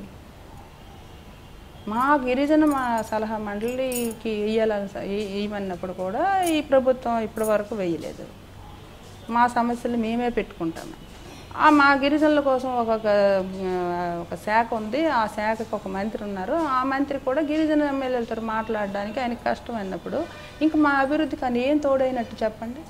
Speaker 2: మా గిరిజన మా సలహా మండలికి వేయాలని వేయమన్నప్పుడు కూడా ఈ ప్రభుత్వం ఇప్పటి వరకు వేయలేదు మా సమస్యలు మేమే పెట్టుకుంటాము ఆ మా గిరిజనుల కోసం ఒక ఒక శాఖ ఉంది ఆ శాఖకు ఒక మంత్రి ఉన్నారు ఆ మంత్రి కూడా గిరిజన ఎమ్మెల్యేలతో మాట్లాడడానికి ఆయనకి కష్టం అయినప్పుడు ఇంక మా అభివృద్ధికి ఆయన ఏం తోడైనట్టు చెప్పండి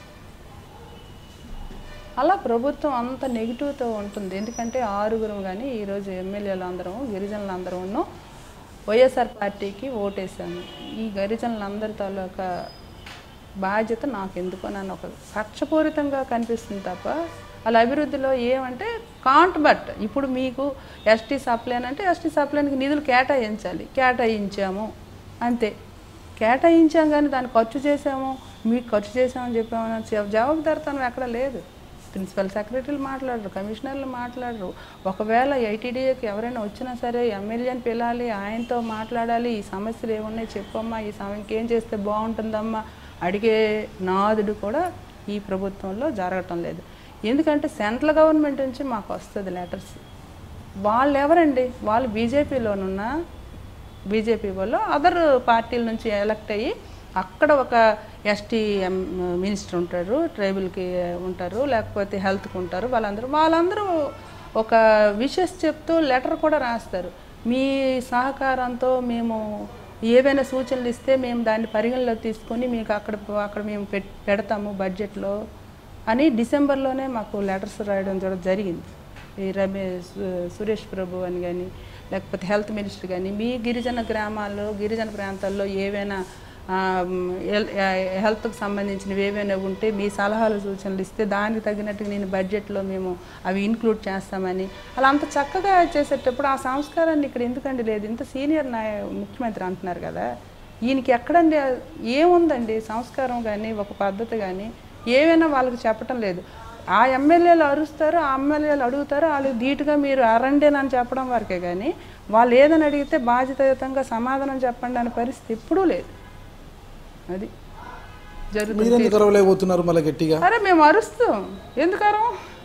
Speaker 2: అలా ప్రభుత్వం అంత నెగిటివ్తో ఉంటుంది ఎందుకంటే ఆరుగురం కానీ ఈరోజు ఎమ్మెల్యేలు అందరం గిరిజనులు అందరూ వైఎస్ఆర్ పార్టీకి ఓటేసాము ఈ గిరిజనులందరి తాలూకా బాధ్యత నాకు ఎందుకో నన్ను ఒక కక్షపూరితంగా కనిపిస్తుంది తప్ప వాళ్ళ అభివృద్ధిలో ఏమంటే కాంట్ బట్ ఇప్పుడు మీకు ఎస్టీ సప్లైన్ అంటే ఎస్టీ సప్లైన్కి నిధులు కేటాయించాలి కేటాయించాము అంతే కేటాయించాం కానీ దాన్ని ఖర్చు చేసాము మీకు ఖర్చు చేసామని చెప్పామని జవ- జవాబుదారితనం ఎక్కడ లేదు ప్రిన్సిపల్ సెక్రటరీలు మాట్లాడరు కమిషనర్లు మాట్లాడరు ఒకవేళ ఐటీడీఏకి ఎవరైనా వచ్చినా సరే ఎమ్మెల్యేని పిలాలి ఆయనతో మాట్లాడాలి ఈ సమస్యలు ఏమున్నాయి చెప్పమ్మా ఈ సమయం ఇంకేం చేస్తే బాగుంటుందమ్మా అడిగే నాదుడు కూడా ఈ ప్రభుత్వంలో జరగటం లేదు ఎందుకంటే సెంట్రల్ గవర్నమెంట్ నుంచి మాకు వస్తుంది లెటర్స్ వాళ్ళు ఎవరండి వాళ్ళు బీజేపీలోనున్న బీజేపీ వాళ్ళు అదర్ పార్టీల నుంచి ఎలక్ట్ అయ్యి అక్కడ ఒక ఎస్టీ మినిస్టర్ ఉంటారు ట్రైబల్కి ఉంటారు లేకపోతే హెల్త్కి ఉంటారు వాళ్ళందరూ వాళ్ళందరూ ఒక విషెస్ చెప్తూ లెటర్ కూడా రాస్తారు మీ సహకారంతో మేము ఏవైనా సూచనలు ఇస్తే మేము దాన్ని పరిగణలోకి తీసుకొని మీకు అక్కడ అక్కడ మేము పెట్ పెడతాము బడ్జెట్లో అని డిసెంబర్లోనే మాకు లెటర్స్ రాయడం కూడా జరిగింది ఈ రమేష్ సురేష్ ప్రభు అని కానీ లేకపోతే హెల్త్ మినిస్టర్ కానీ మీ గిరిజన గ్రామాల్లో గిరిజన ప్రాంతాల్లో ఏవైనా ఆ, మ్, హెల్- ఆ, హెల్త్కి సంబంధించినవి ఏవైనా ఉంటే మీ సలహాలు సూచనలు ఇస్తే దానికి తగినట్టుగా నేను బడ్జెట్లో మేము అవి ఇన్క్లూడ్ చేస్తామని అలా అంత చక్కగా చేసేటప్పుడు ఆ సంస్కారాన్ని ఇక్కడ ఎందుకండి లేదు ఇంత సీనియర్ నాయ ముఖ్యమంత్రి అంటున్నారు కదా ఈయనకి ఎక్కడండి ఏముందండి సంస్కారం కానీ ఒక పద్ధతి కానీ ఏమైనా వాళ్ళకి చెప్పటం లేదు ఆ ఎమ్మెల్యేలు అరుస్తారు ఆ ఎమ్మెల్యేలు అడుగుతారు వాళ్ళు ధీటుగా మీరు అరండేనని చెప్పడం వరకే కానీ వాళ్ళు ఏదని అడిగితే బాధ్యతాయుతంగా సమాధానం చెప్పండి అనే పరిస్థితి ఎప్పుడూ లేదు అది జరుగుతుంది
Speaker 1: మీరెందుకు అరవలేకపోతున్నారు మళ్ళీ గట్టిగా
Speaker 2: అరే మేము అరుస్తాం ఎందుకరం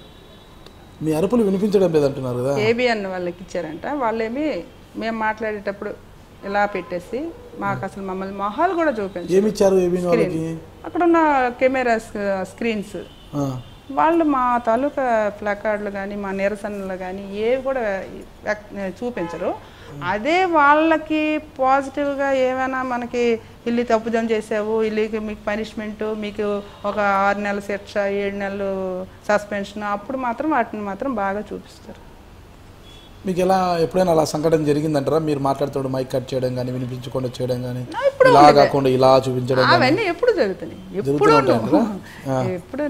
Speaker 1: మీ అరుపులు వినిపించడం లేదంటున్నారు కదా
Speaker 2: ఏబిఎన్ వాళ్ళకి ఇచ్చారంట వాళ్ళేమి మేము మాట్లాడేటప్పుడు ఇలా పెట్టేసి మాకు అసలు మమ్మల్ని మొహాలు కూడా చూపించారు
Speaker 1: ఏమి ఇచ్చారు ఏబీ వాళ్ళకి
Speaker 2: అక్కడ ఉన్న కెమెరా స్క్రీన్స్
Speaker 1: ఆ.
Speaker 2: వాళ్ళు మా తాలూకా ప్లకార్డులు కానీ మా నిరసనలు కానీ ఏవి కూడా వ్యక్- చూపించరు అదే వాళ్ళకి పాజిటివ్గా ఏమైనా మనకి ఇల్లు తప్పుదం చేసావు ఇల్లుకి మీకు పనిష్మెంట్ మీకు ఒక ఆరు నెలల శిక్ష ఏడు నెలలు సస్పెన్షన్ అప్పుడు మాత్రం వాటిని మాత్రం బాగా చూపిస్తారు
Speaker 1: మీకు ఎలా ఎప్పుడైనా అలా సంఘటన జరిగిందంటారా మీరు మాట్లాడుతూ మైక్ కట్ చేయడం కానీ వినిపించకుండా చేయడం కానీ
Speaker 2: ఆ, ఇప్పుడు
Speaker 1: ఇలా కాకుండా ఇలా చూపించడం
Speaker 2: అవన్నీ ఎప్పుడు జరుగుతున్నాయి ఎప్పుడు ఎప్పుడు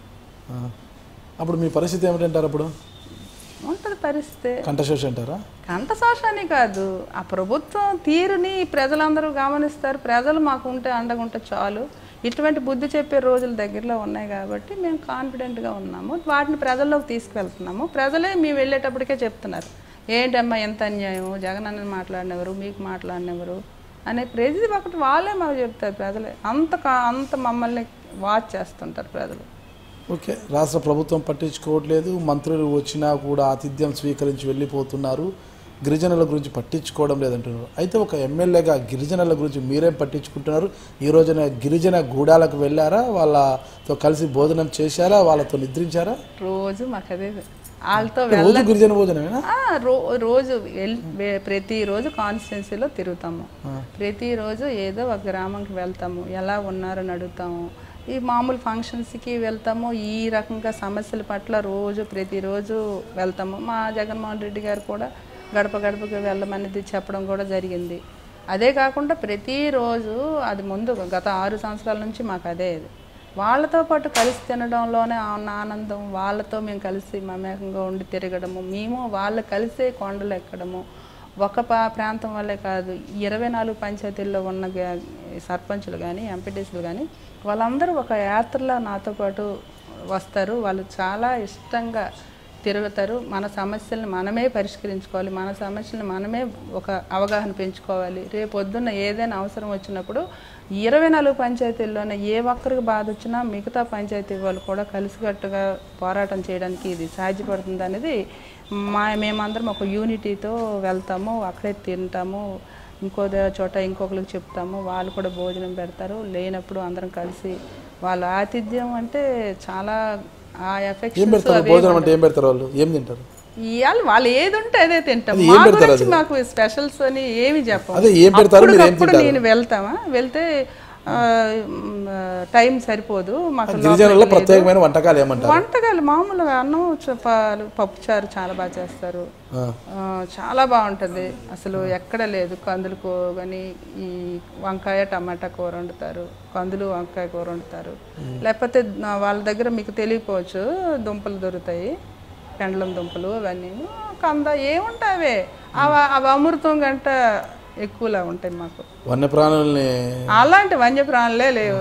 Speaker 1: ఆ. అప్పుడు మీ పరిస్థితి ఏమిటంటారు అప్పుడు
Speaker 2: ఉంటుంది పరిస్థితి
Speaker 1: కంఠశోష అంటారా
Speaker 2: కంఠశోషాన్ని కాదు ఆ ప్రభుత్వం తీరుని ప్రజలందరూ గమనిస్తారు ప్రజలు మాకు ఉంటే అండగా ఉంటే చాలు ఇటువంటి బుద్ధి చెప్పే రోజులు దగ్గరలో ఉన్నాయి కాబట్టి మేము కాన్ఫిడెంట్గా ఉన్నాము వాటిని ప్రజల్లోకి తీసుకువెళ్తున్నాము ప్రజలే మేము వెళ్ళేటప్పటికే చెప్తున్నారు ఏంటమ్మా ఎంత అన్యాయం జగన్ అన్న మాట్లాడినెవరు మీకు మాట్లాడినెవరు అనే ప్రతి ఒకటి వాళ్ళే మాకు చెప్తారు ప్రజలే అంత కా- అంత మమ్మల్ని వాచ్ చేస్తుంటారు ప్రజలు
Speaker 1: ఓకే రాష్ట్ర ప్రభుత్వం పట్టించుకోవట్లేదు మంత్రులు వచ్చినా కూడా ఆతిథ్యం స్వీకరించి వెళ్ళిపోతున్నారు గిరిజనుల గురించి పట్టించుకోవడం లేదంటున్నారు అయితే ఒక ఎమ్మెల్యేగా గిరిజనుల గురించి మీరేం పట్టించుకుంటున్నారు ఈ రోజున గిరిజన గూడాలకు వెళ్ళారా వాళ్ళతో కలిసి భోజనం చేశారా వాళ్ళతో నిద్రించారా
Speaker 2: రోజు మాకు అదే వాళ్ళతో
Speaker 1: రోజు గిరిజన భోజనమేనా
Speaker 2: ఆ, రో రోజు వెల్ వే- ప్రతిరోజు కాన్స్టిట్యున్సీలో తిరుగుతాము ప్రతిరోజు ఏదో ఒక గ్రామంకి వెళ్తాము ఎలా ఉన్నారని అడుగుతాము ఈ మామూలు ఫంక్షన్స్కి వెళ్తాము ఈ రకంగా సమస్యల పట్ల రోజు ప్రతిరోజు వెళ్తాము మా జగన్మోహన్ రెడ్డి గారు కూడా గడప గడపకి వెళ్ళమనేది చెప్పడం కూడా జరిగింది అదే కాకుండా ప్రతిరోజు అది ముందు గత ఆరు సంవత్సరాల నుంచి మాకు అదే ఇది వాళ్ళతో పాటు కలిసి తినడంలోనే ఉన్న ఆనందం వాళ్ళతో మేము కలిసి మమేకంగా ఉండి తిరగడము మేము వాళ్ళు కలిసే కొండలు ఎక్కడము ఒక పా ప్రాంతం వల్లే కాదు ఇరవై నాలుగు పంచాయతీల్లో ఉన్న గ- సర్పంచులు కానీ ఎంపీటీసీలు కానీ వాళ్ళందరూ ఒక యాత్రలో నాతో పాటు వస్తారు వాళ్ళు చాలా ఇష్టంగా తిరుగుతారు మన సమస్యలను మనమే పరిష్కరించుకోవాలి మన సమస్యలను మనమే ఒక అవగాహన పెంచుకోవాలి రేపు పొద్దున్న ఏదైనా అవసరం వచ్చినప్పుడు ఇరవై నాలుగు పంచాయతీల్లోనే ఏ ఒక్కరికి బాధ వచ్చినా మిగతా పంచాయతీ వాళ్ళు కూడా కలిసికట్టుగా పోరాటం చేయడానికి ఇది సాధ్యపడుతుంది అనేది మా మేమందరం ఒక యూనిటీతో వెళ్తాము అక్కడే తింటాము ఇంకో ద- చోట ఇంకొకరికి చెప్తాము వాళ్ళు కూడా భోజనం పెడతారు లేనప్పుడు అందరం కలిసి వాళ్ళ ఆతిథ్యం అంటే చాలా ఆ
Speaker 1: ఏం
Speaker 2: ఎఫెక్షన్
Speaker 1: పెడతారు భోజనం అంటే ఏం పెడతారు వాళ్ళు ఏం తింటారు
Speaker 2: ఇవాళ వాళ్ళు ఏది ఉంటే అదే తింటాం
Speaker 1: అది
Speaker 2: మా
Speaker 1: ఏం పెడతారు
Speaker 2: గురించి మాకు స్పెషల్స్ అని ఏమి చెప్పం
Speaker 1: అదే ఏం పెడతారు మీరు ఏం
Speaker 2: అప్పటికప్పుడు నేను వెళ్తామా వెళ్తే ఆ, మ్, టైం సరిపోదు మాకు
Speaker 1: గిరిజనుల్లో ప్రత్యేకమైన వంటకాలు ఏమంటారు
Speaker 2: వంటకాలు మామూలుగా అన్నం చపాలు పప్పుచారు చాలా బాగా చేస్తారు
Speaker 1: ఆ.
Speaker 2: ఆ, చాలా బాగుంటుంది అసలు ఎక్కడ లేదు కందులు కూ కానీ ఈ వంకాయ టమాటా కూర వండుతారు కందులు వంకాయ కూర వండుతారు లేకపోతే నా- వాళ్ళ దగ్గర మీకు తెలియకపోవచ్చు దుంపలు దొరుకుతాయి పెండలం దుంపలు అవన్నీ కంద ఏముంటాయి అవే అవి అవి అమృతం గంట ఎక్కువలా ఉంటాయి మాకు
Speaker 1: వన్యప్రాణుల్ని
Speaker 2: అలాంటి వన్యప్రాణులే లేవు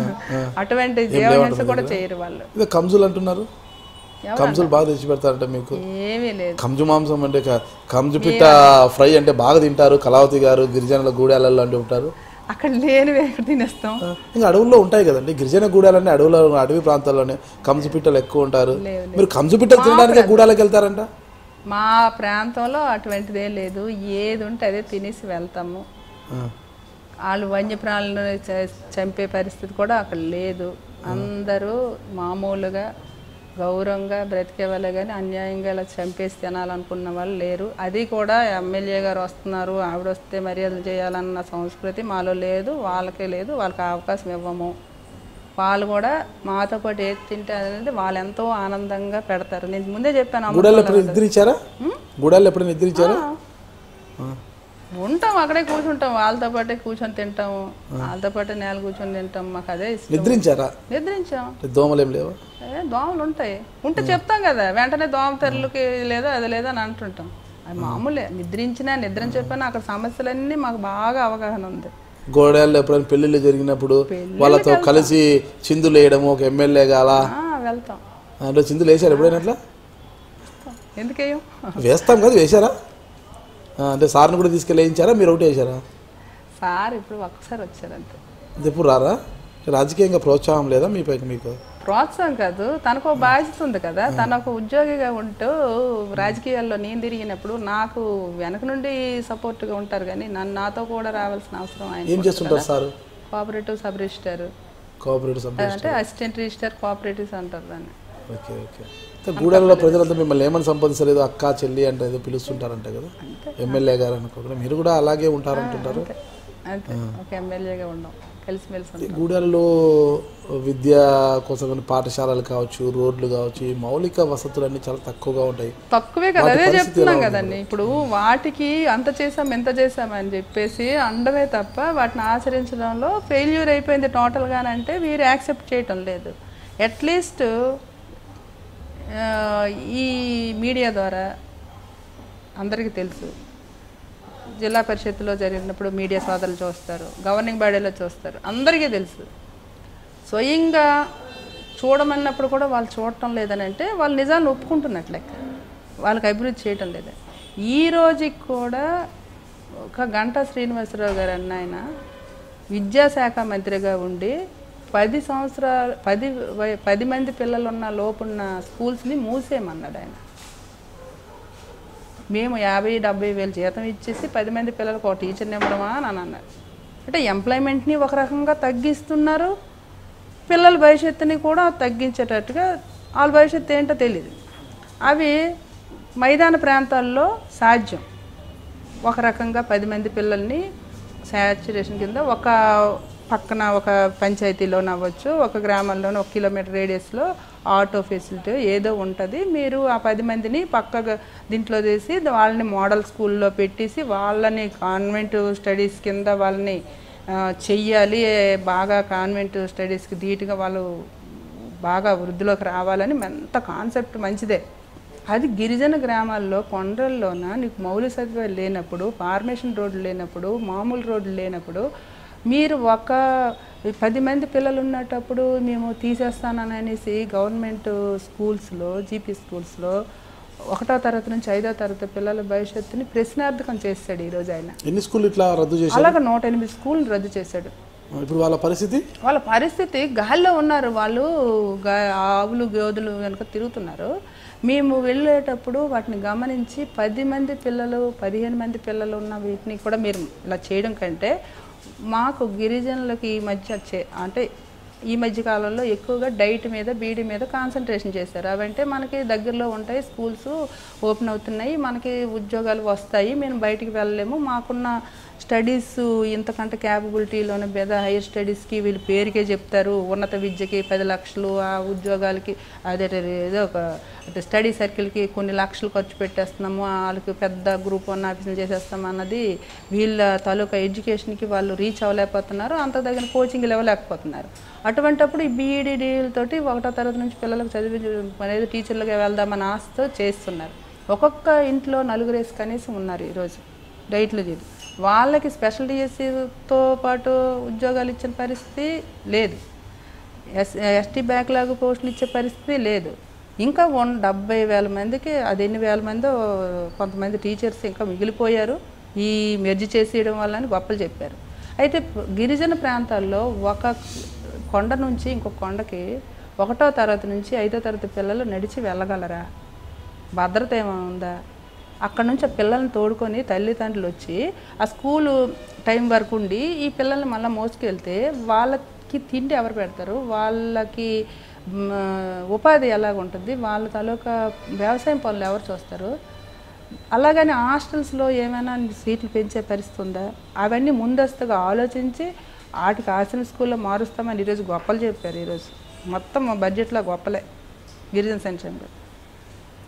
Speaker 2: అటువంటి జీవహింస కూడా చేయరు వాళ్ళు
Speaker 1: ఇదే కంజులు అంటున్నారు కంజులు బాగా తెచ్చి పెడతారంట మీకు
Speaker 2: ఏమీ లేదు
Speaker 1: కంజు మాంసం అంటే క- కంజు పిట్ట ఫ్రై అంటే బాగా తింటారు కళావతి గారు గిరిజనుల గూడాలలో అంటూ ఉంటారు
Speaker 2: అక్కడ లేనివి ఎక్కడ తినేస్తాం
Speaker 1: ఆ, ఇంకా అడవుల్లో ఉంటాయి కదండి గిరిజన గూడాలన్నీ అడవుల అడవి ప్రాంతాల్లోనే కంజు పిట్టలు ఎక్కువ ఉంటారు మీరు కంజు పిట్టలు తినడానికి గూడాలకు వెళ్తారంట
Speaker 2: మా ప్రాంతంలో అటువంటిదే లేదు ఏది ఉంటే అదే తినేసి వెళ్తాము
Speaker 1: ఆ.
Speaker 2: వాళ్ళు వన్యప్రాణులను చ- చంపే పరిస్థితి కూడా అక్కడ లేదు అందరూ మామూలుగా గౌరవంగా బ్రతికే వాళ్ళే కానీ అన్యాయంగా ఇలా చంపేసి తినాలనుకున్న వాళ్ళు లేరు అది కూడా ఎమ్మెల్యే గారు వస్తున్నారు ఆవిడ వస్తే మర్యాదలు చేయాలన్న సంస్కృతి మాలో లేదు వాళ్ళకే లేదు వాళ్ళకి ఆ అవకాశం ఇవ్వము వాళ్ళు కూడా మాతో పాటు ఏది తింటే అనేది వాళ్ళు ఎంతో ఆనందంగా పెడతారు నేను ముందే చెప్పాను అమ్మ
Speaker 1: గూడాలు ఎప్పుడైనా నిద్రించారా గూడాలు ఎప్పుడైనా నిద్రించారా ఆ.
Speaker 2: ఉంటాం అక్కడే కూర్చుంటాం వాళ్ళతో పాటే కూర్చొని తింటాము వాళ్ళతో పాటే నేల కూర్చొని తింటాం మాకు అదే ఇష్టం
Speaker 1: నిద్రించారా
Speaker 2: నిద్రించాం
Speaker 1: దోమలు ఏం లేవా
Speaker 2: ఏ దోమలు ఉంటాయి ఉంటే చెప్తాం కదా వెంటనే దోమ తెరలకి లేదో అది లేదో అని అంటుంటాం అది మామూలే నిద్రించినా నిద్రని చెప్పినా అక్కడ సమస్యలన్నీ మాకు బాగా అవగాహన ఉంది
Speaker 1: గోడల్లో ఎప్పుడైనా పెళ్ళిళ్ళు జరిగినప్పుడు వాళ్ళతో కలిసి చిందులు వేయడము ఒక ఎమ్మెల్యేగా అలా
Speaker 2: ఆ, వెళ్తాం
Speaker 1: అంటే చిందులు వేశారు ఎప్పుడైనా అట్లా
Speaker 2: ఎందుకేయం
Speaker 1: వేస్తాం కదా వేశారా ఆ, అంటే సార్ని కూడా తీసుకెళ్ళి వేయించారా మీరు ఒకటి వేశారా
Speaker 2: సార్ ఇప్పుడు ఒక్కసారి వచ్చారు అంతే
Speaker 1: ఇది ఎప్పుడు రారా రాజకీయంగా ప్రోత్సాహం లేదా మీ పైకి మీకు
Speaker 2: ప్రోత్సాహం కాదు తనకు ఒక బాధ్యత ఉంది కదా తను ఒక ఉద్యోగిగా ఉంటూ రాజకీయాల్లో నేను తిరిగినప్పుడు నాకు వెనక నుండి సపోర్ట్గా ఉంటారు కానీ నన్ను నాతో కూడా రావాల్సిన అవసరం
Speaker 1: ఏం
Speaker 2: ఆయన
Speaker 1: చేస్తుంటారు sir
Speaker 2: cooperative sub register
Speaker 1: cooperative సభ్యులు
Speaker 2: అంటే అసిస్టెంట్ రిజిస్టర్ కోఆపరేటివ్స్ అంటారు దాన్ని
Speaker 1: ఓకే ఓకే అయితే గూడెంలో ప్రజలంతా మిమ్మల్ని ఏమని సంపాదిస్తారు ఏదో అక్క చెల్లి అంటే ఏదో పిలుస్తుంటారంట కదా ఎమ్మెల్యే గారు అనుకోకుండా మీరు కూడా అలాగే ఉంటారంటుంటారు
Speaker 2: అంతే అంతే ఒక ఎమ్మెల్యేగా ఉండం కలిసిమెలిసి ఉంటాం
Speaker 1: గూడెంలో విద్య కోసం కొన్ని పాఠశాలలు కావచ్చు రోడ్లు కావచ్చు ఈ మౌలిక వసతులు చాలా తక్కువగా ఉంటాయి
Speaker 2: తక్కువే కదా అదే చెప్తున్నాం కదండి ఇప్పుడు వాటికి అంత చేసాం ఎంత చేసాం అని చెప్పేసి అండమే తప్ప వాటిని ఆచరించడంలో ఫెయిల్యూర్ అయిపోయింది టోటల్గానంటే వీరు యాక్సెప్ట్ చేయటం లేదు అట్లీస్ట్ ఈ మీడియా ద్వారా అందరికీ తెలుసు జిల్లా పరిషత్తులో జరిగినప్పుడు మీడియా సోదరులు చూస్తారు గవర్నింగ్ బాడీలో చూస్తారు అందరికీ తెలుసు స్వయంగా చూడమన్నప్పుడు కూడా వాళ్ళు చూడటం లేదని అంటే వాళ్ళు నిజాన్ని ఒప్పుకుంటున్నట్లు లెక్క వాళ్ళకి అభివృద్ధి చేయటం లేదు ఈ రోజుకి కూడా ఒక గంటా శ్రీనివాసరావు గారు అన్న ఆయన విద్యాశాఖ మంత్రిగా ఉండి పది సంవత్సరాలు పది వయ- పది మంది పిల్లలు ఉన్న లోపున్న స్కూల్స్ని మూసేయమన్నాడు ఆయన మేము యాభై డెబ్బై వేలు జీతం ఇచ్చేసి పది మంది పిల్లలకు ఒక టీచర్ నిమ్మడమా అని అన్నారు అంటే ఎంప్లాయ్మెంట్ని ఒక రకంగా తగ్గిస్తున్నారు పిల్లల భవిష్యత్తుని కూడా తగ్గించేటట్టుగా వాళ్ళ భవిష్యత్తు ఏంటో తెలియదు అవి మైదాన ప్రాంతాల్లో సాధ్యం ఒక రకంగా పది మంది పిల్లల్ని శాచురేషన్ కింద ఒక పక్కన ఒక పంచాయతీలోనే అవ్వచ్చు ఒక గ్రామంలోనే ఒక కిలోమీటర్ రేడియస్లో ఆటో ఫెసిలిటీ ఏదో ఉంటుంది మీరు ఆ పది మందిని పక్కగా దీంట్లో చేసి వాళ్ళని మోడల్ స్కూల్లో పెట్టేసి వాళ్ళని కాన్వెంట్ స్టడీస్ కింద వాళ్ళని ఆ, చెయ్యాలి బాగా కాన్వెంట్ స్టడీస్కి ధీటుగా వాళ్ళు బాగా వృద్ధిలోకి రావాలని ఎంత కాన్సెప్ట్ మంచిదే అది గిరిజన గ్రామాల్లో కొండల్లోన నీకు మౌలిక సదుపాయాలు లేనప్పుడు ఫార్మేషన్ రోడ్లు లేనప్పుడు మామూలు రోడ్లు లేనప్పుడు మీరు ఒక పది మంది పిల్లలు ఉన్నటప్పుడు మేము తీసేస్తానని అనేసి గవర్నమెంట్ స్కూల్స్లో జీపీ స్కూల్స్లో ఒకటో తరగతి నుంచి ఐదో తరగతి పిల్లల భవిష్యత్తుని ప్రశ్నార్థకం చేస్తాడు ఈరోజు ఆయన
Speaker 1: ఎన్ని స్కూల్ ఇట్లా రద్దు చేశారు
Speaker 2: అలాగ నూట ఎనిమిది స్కూల్ రద్దు చేశాడు
Speaker 1: ఇప్పుడు వాళ్ళ పరిస్థితి
Speaker 2: వాళ్ళ పరిస్థితి గాల్లో ఉన్నారు వాళ్ళు గా- ఆవులు గోదులు వెనుక తిరుగుతున్నారు మేము వెళ్ళేటప్పుడు వాటిని గమనించి పది మంది పిల్లలు పదిహేను మంది పిల్లలు ఉన్న వీటిని కూడా మీరు ఇలా చేయడం కంటే మాకు గిరిజనులకి ఈ మధ్య చే- అంటే ఈ మధ్య కాలంలో ఎక్కువగా డైట్ మీద బీడీ మీద కాన్సన్ట్రేషన్ చేశారు అవంటే మనకి దగ్గరలో ఉంటాయి స్కూల్స్ ఓపెన్ అవుతున్నాయి మనకి ఉద్యోగాలు వస్తాయి మేము బయటికి వెళ్ళలేము మాకున్న స్టడీస్ ఇంతకంటే క్యాపబిలిటీలోనే పెద్ద హైయర్ స్టడీస్కి వీళ్ళు పేరుకే చెప్తారు ఉన్నత విద్యకి పది లక్షలు ఆ ఉద్యోగాలకి అదే ఏదో ఒక అంటే స్టడీ సర్కిల్కి కొన్ని లక్షలు ఖర్చు పెట్టేస్తున్నాము వాళ్ళకి పెద్ద గ్రూప్ వన్ ఆఫీసులు చేసేస్తాం అన్నది వీళ్ళ తాలూకా ఎడ్యుకేషన్కి వాళ్ళు రీచ్ అవ్వలేకపోతున్నారు అంత దగ్గర కోచింగ్ ఇవ్వలేకపోతున్నారు అటువంటప్పుడు ఈ బీఈడీలతోటి ఒకటో తరగతి నుంచి పిల్లలకు చదివి అనేది టీచర్లుగా వెళ్దామని ఆశతో చేస్తున్నారు ఒక్కొక్క ఇంట్లో నలుగురేసి కనీసం ఉన్నారు ఈరోజు డైట్లు చేసి వాళ్ళకి స్పెషల్ డిఎస్సితో పాటు ఉద్యోగాలు ఇచ్చిన పరిస్థితి లేదు ఎస్ ఎస్టీ బ్యాక్లాగ్ పోస్టులు ఇచ్చే పరిస్థితి లేదు ఇంకా వన్ డెబ్బై వేల మందికి అది ఎన్ని వేల మందో కొంతమంది టీచర్స్ ఇంకా మిగిలిపోయారు ఈ మెర్జి చేసేయడం వల్ల అని గొప్పలు చెప్పారు అయితే ప- గిరిజన ప్రాంతాల్లో ఒక కొండ నుంచి ఇంకొక కొండకి ఒకటో తరగతి నుంచి ఐదో తరగతి పిల్లలు నడిచి వెళ్ళగలరా భద్రత ఏమైనా ఉందా అక్కడ నుంచి ఆ పిల్లల్ని తోడుకొని తల్లిదండ్రులు వచ్చి ఆ స్కూలు టైం వరకు ఉండి ఈ పిల్లల్ని మళ్ళీ మోసుకెళ్తే వాళ్ళకి తిండి ఎవరు పెడతారు వాళ్ళకి మ్, ఉపాధి ఎలాగ ఉంటుంది వాళ్ళ తాలూకా వ్యవసాయం పనులు ఎవరు చూస్తారు అలాగని హాస్టల్స్లో ఏమైనా సీట్లు పెంచే పరిస్థితి ఉందా అవన్నీ ముందస్తుగా ఆలోచించి వాటికి ఆశ్రమ స్కూల్లో మారుస్తామని ఈరోజు గొప్పలు చెప్పారు ఈరోజు మొత్తం మా బడ్జెట్లో గొప్పలే గిరిజన సంక్షేమం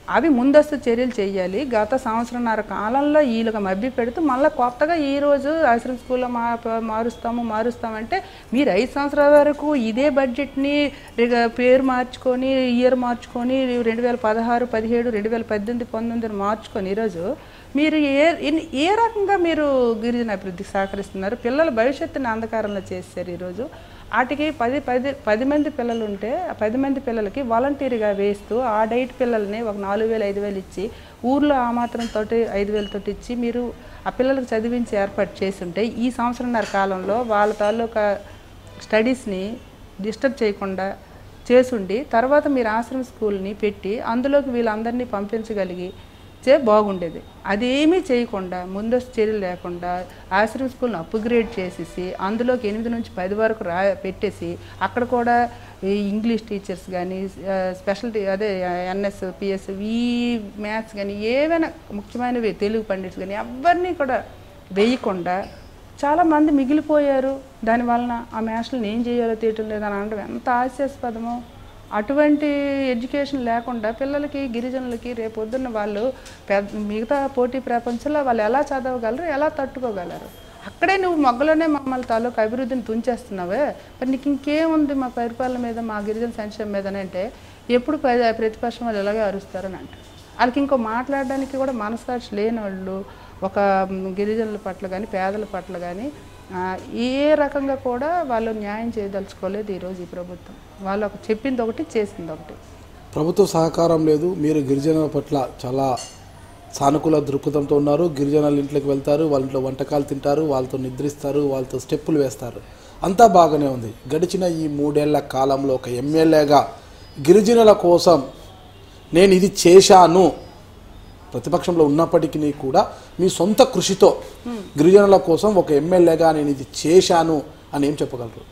Speaker 2: అవి ముందస్తు చర్యలు చేయాలి గత సంవత్సరంన్నర కాలంలో వీళ్ళకి మభ్య పెడుతూ మళ్ళీ కొత్తగా ఈ రోజు ఆశ్రమ స్కూల్లో మా మారుస్తాము మారుస్తామంటే మీరు ఐదు సంవత్సరాల వరకు ఇదే బడ్జెట్ని రిగ- పేరు మార్చుకొని ఇయర్ మార్చుకొని రెండు వేల పదహారు పదిహేడు రెండు వేల పద్దెనిమిది పంతొమ్మిది మార్చుకొని ఈరోజు మీరు ఏ ఎన్ని- ఏ రకంగా మీరు గిరిజన అభివృద్ధికి సహకరిస్తున్నారు పిల్లల భవిష్యత్తుని అంధకారంలో చేశారు ఈరోజు వాటికి పది పది పది మంది పిల్లలు ఉంటే ఆ పది మంది పిల్లలకి వాలంటీర్గా వేస్తూ ఆ డైట్ పిల్లల్ని ఒక నాలుగు వేలు ఐదు వేలు ఇచ్చి ఊర్లో ఆ మాత్రం తోటి ఐదు వేలతోటి ఇచ్చి మీరు ఆ పిల్లలకు చదివించి ఏర్పాటు చేసి ఉంటే ఈ సంవత్సరంన్నర కాలంలో వాళ్ళ తాలూకా స్టడీస్ని డిస్టర్బ్ చేయకుండా చేసుండి తర్వాత మీరు ఆశ్రమ స్కూల్ని పెట్టి అందులోకి వీళ్ళందరినీ పంపించగలిగి చే బాగుండేది అదేమీ చేయకుండా ముందస్తు చర్యలు లేకుండా ఆశ్రమ స్కూల్ని అప్గ్రేడ్ చేసేసి అందులోకి ఎనిమిది నుంచి పది వరకు రా పెట్టేసి అక్కడ కూడా ఈ ఇంగ్లీష్ టీచర్స్ కానీ స్పెషల్ టీ- అదే ఎన్ఎస్ పిఎస్ ఈ మ్యాథ్స్ కానీ ఏవైనా ముఖ్యమైనవి తెలుగు పండిట్స్ కానీ ఎవరిని కూడా వేయకుండా చాలా మంది మిగిలిపోయారు దాని వలన ఆ మ్యాథ్స్ని ఏం చేయాలో తీయటం లేదని అనడం ఎంత హాస్యాస్పదమో అటువంటి ఎడ్యుకేషన్ లేకుండా పిల్లలకి గిరిజనులకి రేపొద్దున్న వాళ్ళు పెద్ద మిగతా పోటీ ప్రపంచంలో వాళ్ళు ఎలా చదవగలరు ఎలా తట్టుకోగలరు అక్కడే నువ్వు మొగ్గలోనే మమ్మల్ని తాలూకు అభివృద్ధిని తుంచేస్తున్నావే మరి నీకు ఇంకేముంది మా పరిపాలన మీద మా గిరిజన సంక్షేమం మీద అంటే ఎప్పుడు ప్ర- ప్రతిపక్షం వాళ్ళు ఇలాగే అరుస్తారని అంటారు వాళ్ళకి ఇంకో మాట్లాడడానికి కూడా మనసాక్షి లేని వాళ్ళు ఒక మ్, గిరిజనుల పట్ల కానీ పేదల పట్ల కానీ ఆ, ఏ రకంగా కూడా వాళ్ళు న్యాయం చేయదలుచుకోలేదు ఈరోజు ఈ ప్రభుత్వం వాళ్ళు ఒక చెప్పింది ఒకటి చేసింది ఒకటి
Speaker 1: ప్రభుత్వ సహకారం లేదు మీరు గిరిజనుల పట్ల చాలా సానుకూల దృక్పథంతో ఉన్నారు గిరిజనుల ఇంట్లోకి వెళ్తారు వాళ్ళ ఇంట్లో వంటకాలు తింటారు వాళ్ళతో నిద్రిస్తారు వాళ్ళతో స్టెప్పులు వేస్తారు అంతా బాగానే ఉంది గడిచిన ఈ మూడేళ్ల కాలంలో ఒక ఎమ్మెల్యేగా గిరిజనుల కోసం నేను ఇది చేశాను ప్రతిపక్షంలో ఉన్నప్పటికీ కూడా మీ సొంత కృషితో గిరిజనుల కోసం ఒక ఎమ్మెల్యేగా నేను ఇది చేశాను అని ఏం చెప్పగలరు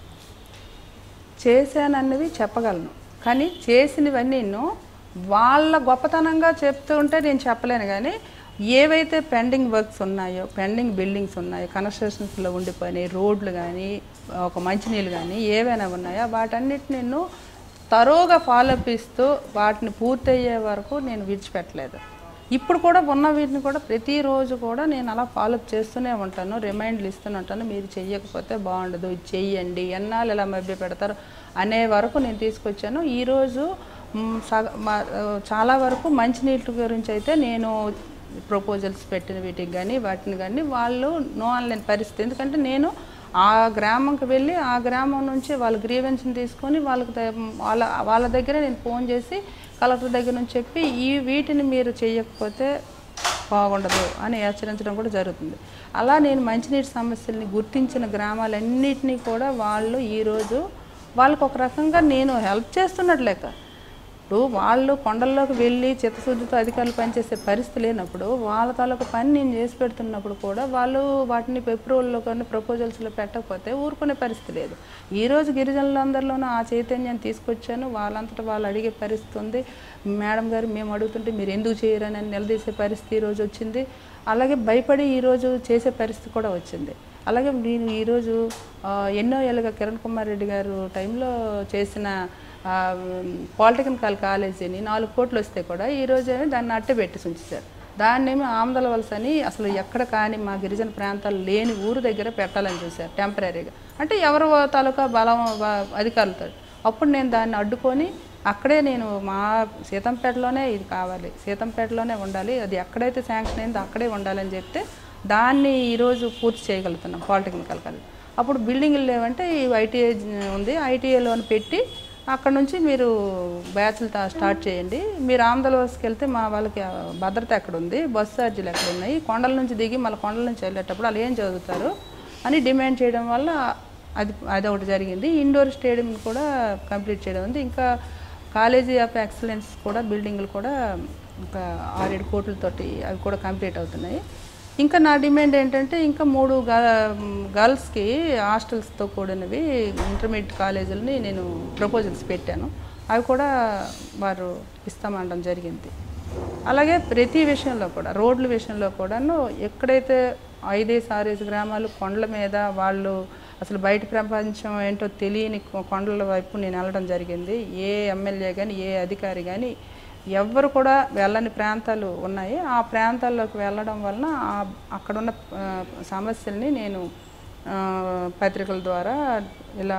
Speaker 2: చేశానన్నవి చెప్పగలను కానీ చేసినవన్నీ వాళ్ళ గొప్పతనంగా చెప్తూ ఉంటే నేను చెప్పలేను కానీ ఏవైతే పెండింగ్ వర్క్స్ ఉన్నాయో పెండింగ్ బిల్డింగ్స్ ఉన్నాయో కన్స్ట్రక్షన్స్లో ఉండిపోయినాయి రోడ్లు కానీ ఒక మంచినీళ్ళు కానీ ఏవైనా ఉన్నాయో వాటన్నిటిని నేను తరోగా ఫాలోఅప్ ఇస్తూ వాటిని పూర్తయ్యే వరకు నేను విడిచిపెట్టలేదు ఇప్పుడు కూడా ఉన్న వీటిని కూడా ప్రతిరోజు కూడా నేను అలా ఫాలోఅప్ చేస్తూనే ఉంటాను రిమైండ్లు ఇస్తూనే ఉంటాను మీరు చెయ్యకపోతే బాగుండదు ఇది చెయ్యండి ఎన్నాళ్ళు ఇలా మభ్య పెడతారు అనే వరకు నేను తీసుకొచ్చాను ఈరోజు మ్, సగ- మా- ఆ, చాలా వరకు మంచినీటి గురించి అయితే నేను ప్రపోజల్స్ పెట్టిన వీటికి కానీ వాటిని కానీ వాళ్ళు నో అనలేని పరిస్థితి ఎందుకంటే నేను ఆ గ్రామంకి వెళ్ళి ఆ గ్రామం నుంచి వాళ్ళ గ్రీవెన్స్ని తీసుకొని వాళ్ళకి ద- వాళ్ళ వాళ్ళ దగ్గరే నేను ఫోన్ చేసి కలెక్టర్ దగ్గర నుంచి చెప్పి ఈ వీటిని మీరు చేయకపోతే బాగుండదు అని హెచ్చరించడం కూడా జరుగుతుంది అలా నేను మంచినీటి సమస్యల్ని గుర్తించిన గ్రామాలన్నింటినీ కూడా వాళ్ళు ఈరోజు వాళ్ళకు ఒక రకంగా నేను హెల్ప్ చేస్తున్నట్టు లెక్క ఇప్పుడు వాళ్ళు కొండల్లోకి వెళ్ళి చిత్తశుద్ధితో అధికారులు పనిచేసే పరిస్థితి లేనప్పుడు వాళ్ళ తాలూకు పని నేను చేసి పెడుతున్నప్పుడు కూడా వాళ్ళు వాటిని పెప్రోల్లో కానీ ప్రపోజల్స్లో పెట్టకపోతే ఊరుకునే పరిస్థితి లేదు ఈరోజు గిరిజనులందరిలోనూ ఆ చైతన్యాన్ని తీసుకొచ్చాను వాళ్ళంతటా వాళ్ళు అడిగే పరిస్థితి ఉంది మేడం గారు మేము అడుగుతుంటే మీరు ఎందుకు చేయరని నిలదీసే పరిస్థితి ఈరోజు వచ్చింది అలాగే భయపడి ఈరోజు చేసే పరిస్థితి కూడా వచ్చింది అలాగే నేను ఈరోజు ఆ, ఎన్నో ఏళ్ళుగా కిరణ్ కుమార్ రెడ్డి గారు టైంలో చేసిన ఆ, పాలిటెక్నికల్ కాలేజీని నాలుగు కోట్లు వస్తే కూడా ఈ రోజు దాన్ని అట్టే పెట్టి ఉంచారు దాన్నేమి ఆమదల వలస అని అసలు ఎక్కడ కానీ మా గిరిజన ప్రాంతాలు లేని ఊరు దగ్గర పెట్టాలని చూశారు టెంపరీగా అంటే ఎవరు తాలూకా బలం బ- అధికారులతో అప్పుడు నేను దాన్ని అడ్డుకొని అక్కడే నేను మా సీతంపేటలోనే ఇది కావాలి సీతంపేటలోనే ఉండాలి అది ఎక్కడైతే శాంక్షన్ అయిందో అక్కడే ఉండాలని చెప్తే దాన్ని ఈరోజు పూర్తి చేయగలుగుతున్నాం పాలిటెక్నికల్ కాలేజ్ అప్పుడు బిల్డింగ్లు లేవంటే ఈ ఐటీఐ ఉంది ఐటీఐలోని పెట్టి అక్కడ నుంచి మీరు బ్యాచ్లు తా- స్టార్ట్ చేయండి మీరు ఆంధ్రలోకి వెళ్తే మా వాళ్ళకి ఆ, భద్రత ఎక్కడ ఉంది బస్సు ఛార్జీలు ఎక్కడ ఉన్నాయి కొండల నుంచి దిగి మళ్ళీ కొండల నుంచి వెళ్ళేటప్పుడు వాళ్ళు ఏం చదువుతారు అని డిమాండ్ చేయడం వల్ల అది అది ఒకటి జరిగింది ఇండోర్ స్టేడియం కూడా కంప్లీట్ చేయడం ఉంది ఇంకా కాలేజీ ఆఫ్ ఎక్సలెన్స్ కూడా బిల్డింగ్లు కూడా ఇంకా ఆరేడు కోట్లతోటి అవి కూడా కంప్లీట్ అవుతున్నాయి ఇంకా నా డిమాండ్ ఏంటంటే ఇంకా మూడు గర్ల్స్కి హాస్టల్స్తో కూడినవి ఇంటర్మీడియట్ కాలేజీలని నేను ప్రపోజల్స్ పెట్టాను అవి కూడా వారు ఇస్తామనడం జరిగింది అలాగే ప్రతి విషయంలో కూడా రోడ్ల విషయంలో కూడాను ఎక్కడైతే ఐదేసి ఆరేసి గ్రామాలు కొండల మీద వాళ్ళు అసలు బయట ప్రపంచం ఏంటో తెలియని కొ- కొండల వైపు నేను వెళ్ళడం జరిగింది ఏ ఎమ్మెల్యే కానీ ఏ అధికారి కానీ ఎవ్వరు కూడా వెళ్ళని ప్రాంతాలు ఉన్నాయి ఆ ప్రాంతాల్లోకి వెళ్ళడం వలన ఆ- అక్కడున్న ఆ, సమస్యల్ని నేను ఆ, పత్రికల ద్వారా ఇలా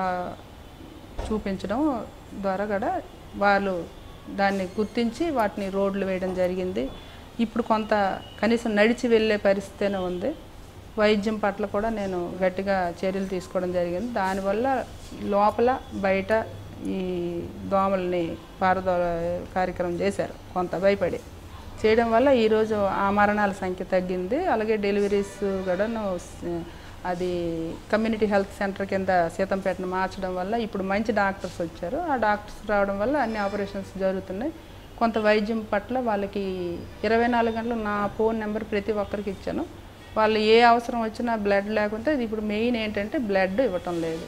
Speaker 2: చూపించడం ద్వారా కూడా వాళ్ళు దాన్ని గుర్తించి వాటిని రోడ్లు వేయడం జరిగింది ఇప్పుడు కొంత కనీసం నడిచి వెళ్ళే పరిస్థితినే ఉంది వైద్యం పట్ల కూడా నేను గట్టిగా చర్యలు తీసుకోవడం జరిగింది దానివల్ల లోపల బయట ఈ దోమల్ని పారదో కార్యక్రమం చేశారు కొంత భయపడి చేయడం వల్ల ఈరోజు ఆ మరణాల సంఖ్య తగ్గింది అలాగే డెలివరీస్ కూడాను స- అది కమ్యూనిటీ హెల్త్ సెంటర్ కింద సీతంపేటను మార్చడం వల్ల ఇప్పుడు మంచి డాక్టర్స్ వచ్చారు ఆ డాక్టర్స్ రావడం వల్ల అన్ని ఆపరేషన్స్ జరుగుతున్నాయి కొంత వైద్యం పట్ల వాళ్ళకి ఇరవై నాలుగు గంటలు నా ఫోన్ నెంబర్ ప్రతి ఒక్కరికి ఇచ్చాను వాళ్ళు ఏ అవసరం వచ్చినా బ్లడ్ లేకుంటే ఇది ఇప్పుడు మెయిన్ ఏంటంటే బ్లడ్ ఇవ్వటం లేదు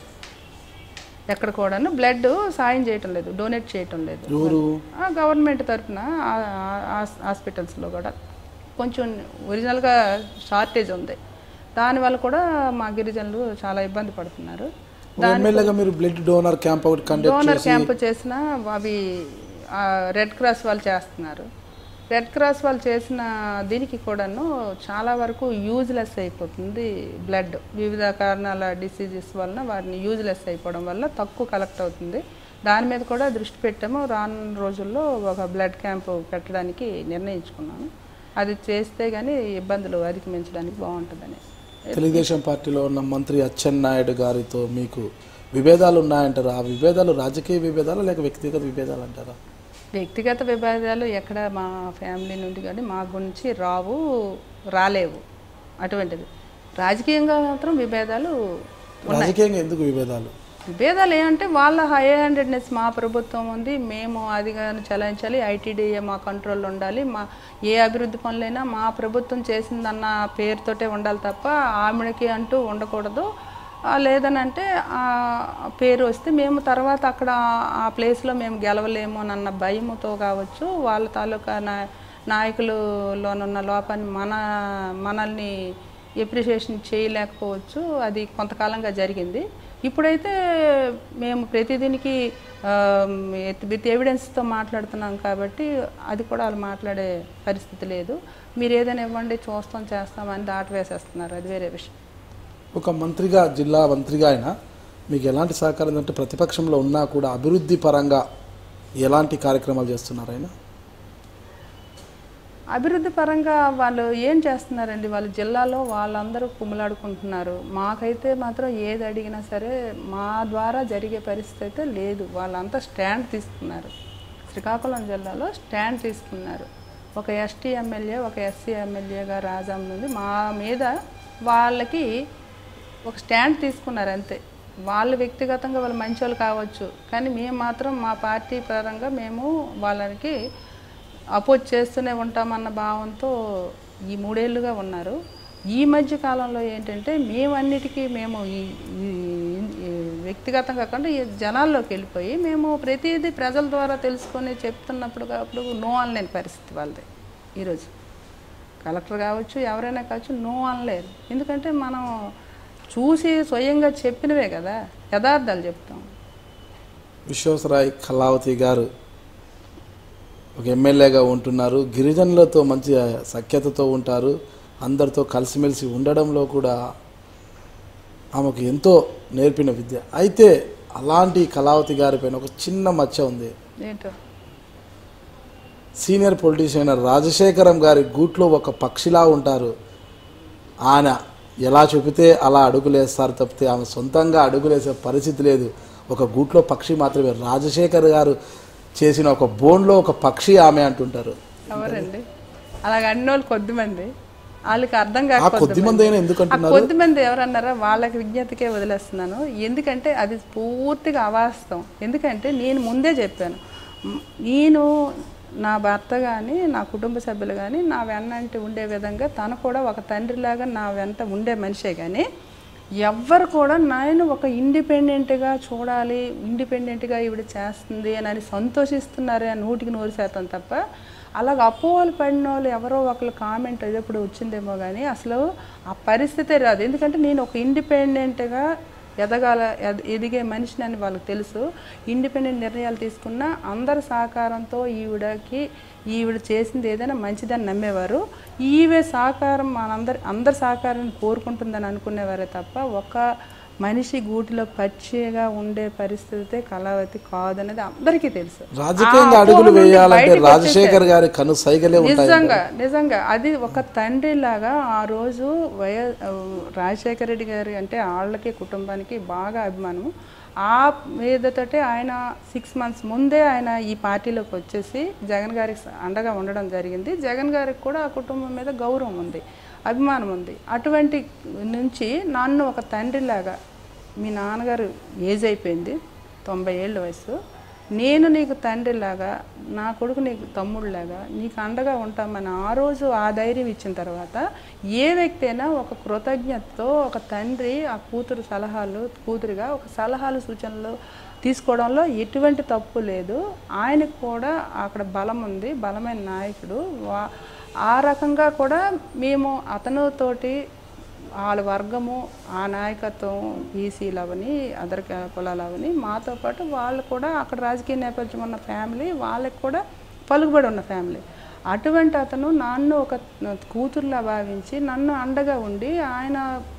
Speaker 2: ఎక్కడ కూడాను బ్లడ్ సాయం చేయటం లేదు డొనేట్ చేయటం లేదు
Speaker 1: ఎవరు
Speaker 2: ఆ గవర్నమెంట్ తరఫున హాస్పిటల్స్లో కూడా కొంచెం ఒరిజినల్గా షార్టేజ్ ఉంది దానివల్ల కూడా మా గిరిజనులు చాలా ఇబ్బంది పడుతున్నారు
Speaker 1: ఒక ఎమ్మెల్యేగా మీరు బ్లడ్ డోనర్ క్యాంప్ ఒకటి కండక్ట్
Speaker 2: డోనర్ క్యాంప్ చేసిన అవి ఆ, రెడ్ క్రాస్ వాళ్ళు చేస్తున్నారు రెడ్ క్రాస్ వాళ్ళు చేసిన దీనికి కూడాను చాలా వరకు యూజ్లెస్ అయిపోతుంది బ్లడ్ వివిధ కారణాల డిసీజెస్ వలన వారిని యూజ్లెస్ అయిపోవడం వల్ల తక్కువ కలెక్ట్ అవుతుంది దాని మీద కూడా దృష్టి పెట్టాము రానున్న రోజుల్లో ఒక బ్లడ్ క్యాంప్ పెట్టడానికి నిర్ణయించుకున్నాను అది చేస్తే కానీ ఇబ్బందులు అధిగమించడానికి బాగుంటుందని
Speaker 1: తెలుగుదేశం పార్టీలో ఉన్న మంత్రి అచ్చెన్నాయుడు గారితో మీకు విభేదాలు ఉన్నాయంటారా ఆ విభేదాలు రాజకీయ విభేదాలు లేక వ్యక్తిగత విభేదాలు అంటారా
Speaker 2: వ్యక్తిగత విభేదాలు ఎక్కడ మా ఫ్యామిలీ నుండి కానీ మా గురించి రావు రాలేవు అటువంటిది రాజకీయంగా మాత్రం విభేదాలు
Speaker 1: రాజకీయంగా ఎందుకు విభేదాలు
Speaker 2: విభేదాలు ఏమంటే వాళ్ళ హై హ్యాండెడ్నెస్ మా ప్రభుత్వం ఉంది మేము అది కానీ చలాయించాలి ఐటీడీఏ మా కంట్రోల్లో ఉండాలి మా ఏ అభివృద్ధి పనులైనా మా ప్రభుత్వం చేసిందన్న పేరుతోటే ఉండాలి తప్ప ఆమెకి అంటూ ఉండకూడదు ఆ, లేదనంటే ఆ పేరు వస్తే మేము తర్వాత అక్కడ ఆ ప్లేస్లో మేము గెలవలేము అన్న భయముతో కావచ్చు వాళ్ళ తాలూకా నా నాయకులలోనున్న లోపాన్ని మన మనల్ని ఎప్రిషియేషన్ చేయలేకపోవచ్చు అది కొంతకాలంగా జరిగింది ఇప్పుడైతే మేము ప్రతిదీనికి విత్ ఎవిడెన్స్తో మాట్లాడుతున్నాం కాబట్టి అది కూడా వాళ్ళు మాట్లాడే పరిస్థితి లేదు మీరు ఏదైనా ఇవ్వండి చూస్తాం చేస్తామని దాటి వేసేస్తున్నారు అది వేరే విషయం
Speaker 1: ఒక మంత్రిగా జిల్లా మంత్రిగా అయినా మీకు ఎలాంటి సహకారం అంటే ప్రతిపక్షంలో ఉన్నా కూడా అభివృద్ధి పరంగా ఎలాంటి కార్యక్రమాలు చేస్తున్నారు ఆయన
Speaker 2: అభివృద్ధి పరంగా వాళ్ళు ఏం చేస్తున్నారండి వాళ్ళ జిల్లాలో వాళ్ళందరూ కుమ్ములాడుకుంటున్నారు మాకైతే మాత్రం ఏది అడిగినా సరే మా ద్వారా జరిగే పరిస్థితి అయితే లేదు వాళ్ళంతా స్టాండ్ తీసుకున్నారు శ్రీకాకుళం జిల్లాలో స్టాండ్ తీసుకున్నారు ఒక ఎస్టీ ఎమ్మెల్యే ఒక ఎస్సీ ఎమ్మెల్యేగా రాజాం నుండి మా మీద వాళ్ళకి ఒక స్టాండ్ తీసుకున్నారు అంతే వాళ్ళు వ్యక్తిగతంగా వాళ్ళు మంచి వాళ్ళు కావచ్చు కానీ మేము మాత్రం మా పార్టీ పరంగా మేము వాళ్ళకి అపోజ్ చేస్తూనే ఉంటామన్న భావంతో ఈ మూడేళ్లుగా ఉన్నారు ఈ మధ్య కాలంలో ఏంటంటే మేమన్నిటికీ మేము ఈ ఈ- ఈ వ్యక్తిగతంగా కాకుండా ఈ జనాల్లోకి వెళ్ళిపోయి మేము ప్రతిదీ ప్రజల ద్వారా తెలుసుకొని చెప్తున్నప్పుడు అప్పుడు నో అనలేని పరిస్థితి వాళ్ళది ఈరోజు కలెక్టర్ కావచ్చు ఎవరైనా కావచ్చు నో అనలేరు ఎందుకంటే మనం చూసి స్వయంగా చెప్పినవే కదా యథార్థాలు చెప్తాం
Speaker 1: విశ్వేశ్వరాయ్ కళావతి గారు ఒక ఎమ్మెల్యేగా ఉంటున్నారు గిరిజనులతో మంచి సఖ్యతతో ఉంటారు అందరితో కలిసిమెలిసి ఉండడంలో కూడా ఆమెకు ఎంతో నేర్పిన విద్య అయితే అలాంటి కళావతి గారిపైన ఒక చిన్న మచ్చ ఉంది
Speaker 2: ఏంటో
Speaker 1: సీనియర్ పొలిటీషియన్ రాజశేఖరం గారి గూట్లో ఒక పక్షిలా ఉంటారు ఆయన ఎలా చెబితే అలా అడుగులేస్తారు తప్పితే ఆమె సొంతంగా అడుగులేసే పరిస్థితి లేదు ఒక గూట్లో పక్షి మాత్రమే రాజశేఖర్ గారు చేసిన ఒక బోన్లో ఒక పక్షి ఆమె అంటుంటారు
Speaker 2: ఎవరండి అలాగ అన్నోళ్ళు కొద్దిమంది వాళ్ళకి అర్థం
Speaker 1: ఆ
Speaker 2: కాక
Speaker 1: కొద్ది మంది అయినా ఎందుకు
Speaker 2: ఆ
Speaker 1: అంటున్నారు
Speaker 2: కొద్ది మంది ఎవరన్నారా వాళ్ళకి విజ్ఞతకే వదిలేస్తున్నాను ఎందుకంటే అది పూర్తిగా అవాస్తవం ఎందుకంటే నేను ముందే చెప్పాను మ్, నేను నా భర్త కానీ నా కుటుంబ సభ్యులు కానీ నా వెన్నంటి ఉండే విధంగా తను కూడా ఒక తండ్రిలాగా నా వెంట ఉండే మనిషే కానీ ఎవ్వరు కూడా నేను ఒక ఇండిపెండెంట్గా చూడాలి ఇండిపెండెంట్గా ఈవిడ చేస్తుంది అని అని సంతోషిస్తున్నారే అని నూటికి నూరు శాతం తప్ప అలాగ అపోహలు పడిన వాళ్ళు ఎవరో ఒకరు కామెంట్ ఎప్పుడు వచ్చిందేమో కానీ అసలు ఆ పరిస్థితే రాదు ఎందుకంటే నేను ఒక ఇండిపెండెంట్గా ఎదగాల ఎద- ఎదిగే మనిషిని అని వాళ్ళకి తెలుసు ఇండిపెండెంట్ నిర్ణయాలు తీసుకున్న అందరి సహకారంతో ఈవిడకి ఈవిడ చేసింది ఏదైనా మంచిదని నమ్మేవారు ఈవే సహకారం మనందరి అందరి సహకారాన్ని కోరుకుంటుందని అనుకునేవారే తప్ప ఒక మనిషి గూటిలో పచ్చిగా ఉండే పరిస్థితి కళావతి కాదనేది అందరికీ తెలుసు
Speaker 1: రాజకీయంగా
Speaker 2: ఆ
Speaker 1: అడుగులు
Speaker 2: అపోహ నుండి
Speaker 1: వేయాలంటే
Speaker 2: బయటికి
Speaker 1: రాజశేఖర్ గారి కను సైగలే ఉంటాయి
Speaker 2: నిజంగా నిజంగా అది ఒక తండ్రిలాగా ఆ రోజు వయ రాజశేఖర రెడ్డి గారి అంటే వాళ్ళకి కుటుంబానికి బాగా అభిమానం ఆ మీదతోటే ఆయన సిక్స్ మంత్స్ ముందే ఆయన ఈ పార్టీలోకి వచ్చేసి జగన్ గారికి అండగా ఉండడం జరిగింది జగన్ గారికి కూడా ఆ కుటుంబం మీద గౌరవం ఉంది అభిమానం ఉంది అటువంటి నుంచి నన్ను ఒక తండ్రిలాగా మీ నాన్నగారు ఏజ్ అయిపోయింది తొంభై ఏళ్ళ వయసు నేను నీకు తండ్రిలాగా నా కొడుకు నీకు తమ్ముళ్ళలాగా నీకు అండగా ఉంటామని ఆ రోజు ఆ ధైర్యం ఇచ్చిన తర్వాత ఏ వ్యక్తి అయినా ఒక కృతజ్ఞతతో ఒక తండ్రి ఆ కూతురు సలహాలు కూతురుగా ఒక సలహాలు సూచనలు తీసుకోవడంలో ఎటువంటి తప్పు లేదు ఆయనకు కూడా అక్కడ బలం ఉంది బలమైన నాయకుడు వా ఆ రకంగా కూడా మేము అతనుతోటి వాళ్ళ వర్గము ఆ నాయకత్వం బీసీలు అవని అదర్ కులాలు అవని మాతో పాటు వాళ్ళు కూడా అక్కడ రాజకీయ నేపథ్యం ఉన్న ఫ్యామిలీ వాళ్ళకి కూడా పలుకుబడి ఉన్న ఫ్యామిలీ అటువంటి అతను నన్ను ఒక కూతురులా భావించి నన్ను అండగా ఉండి ఆయన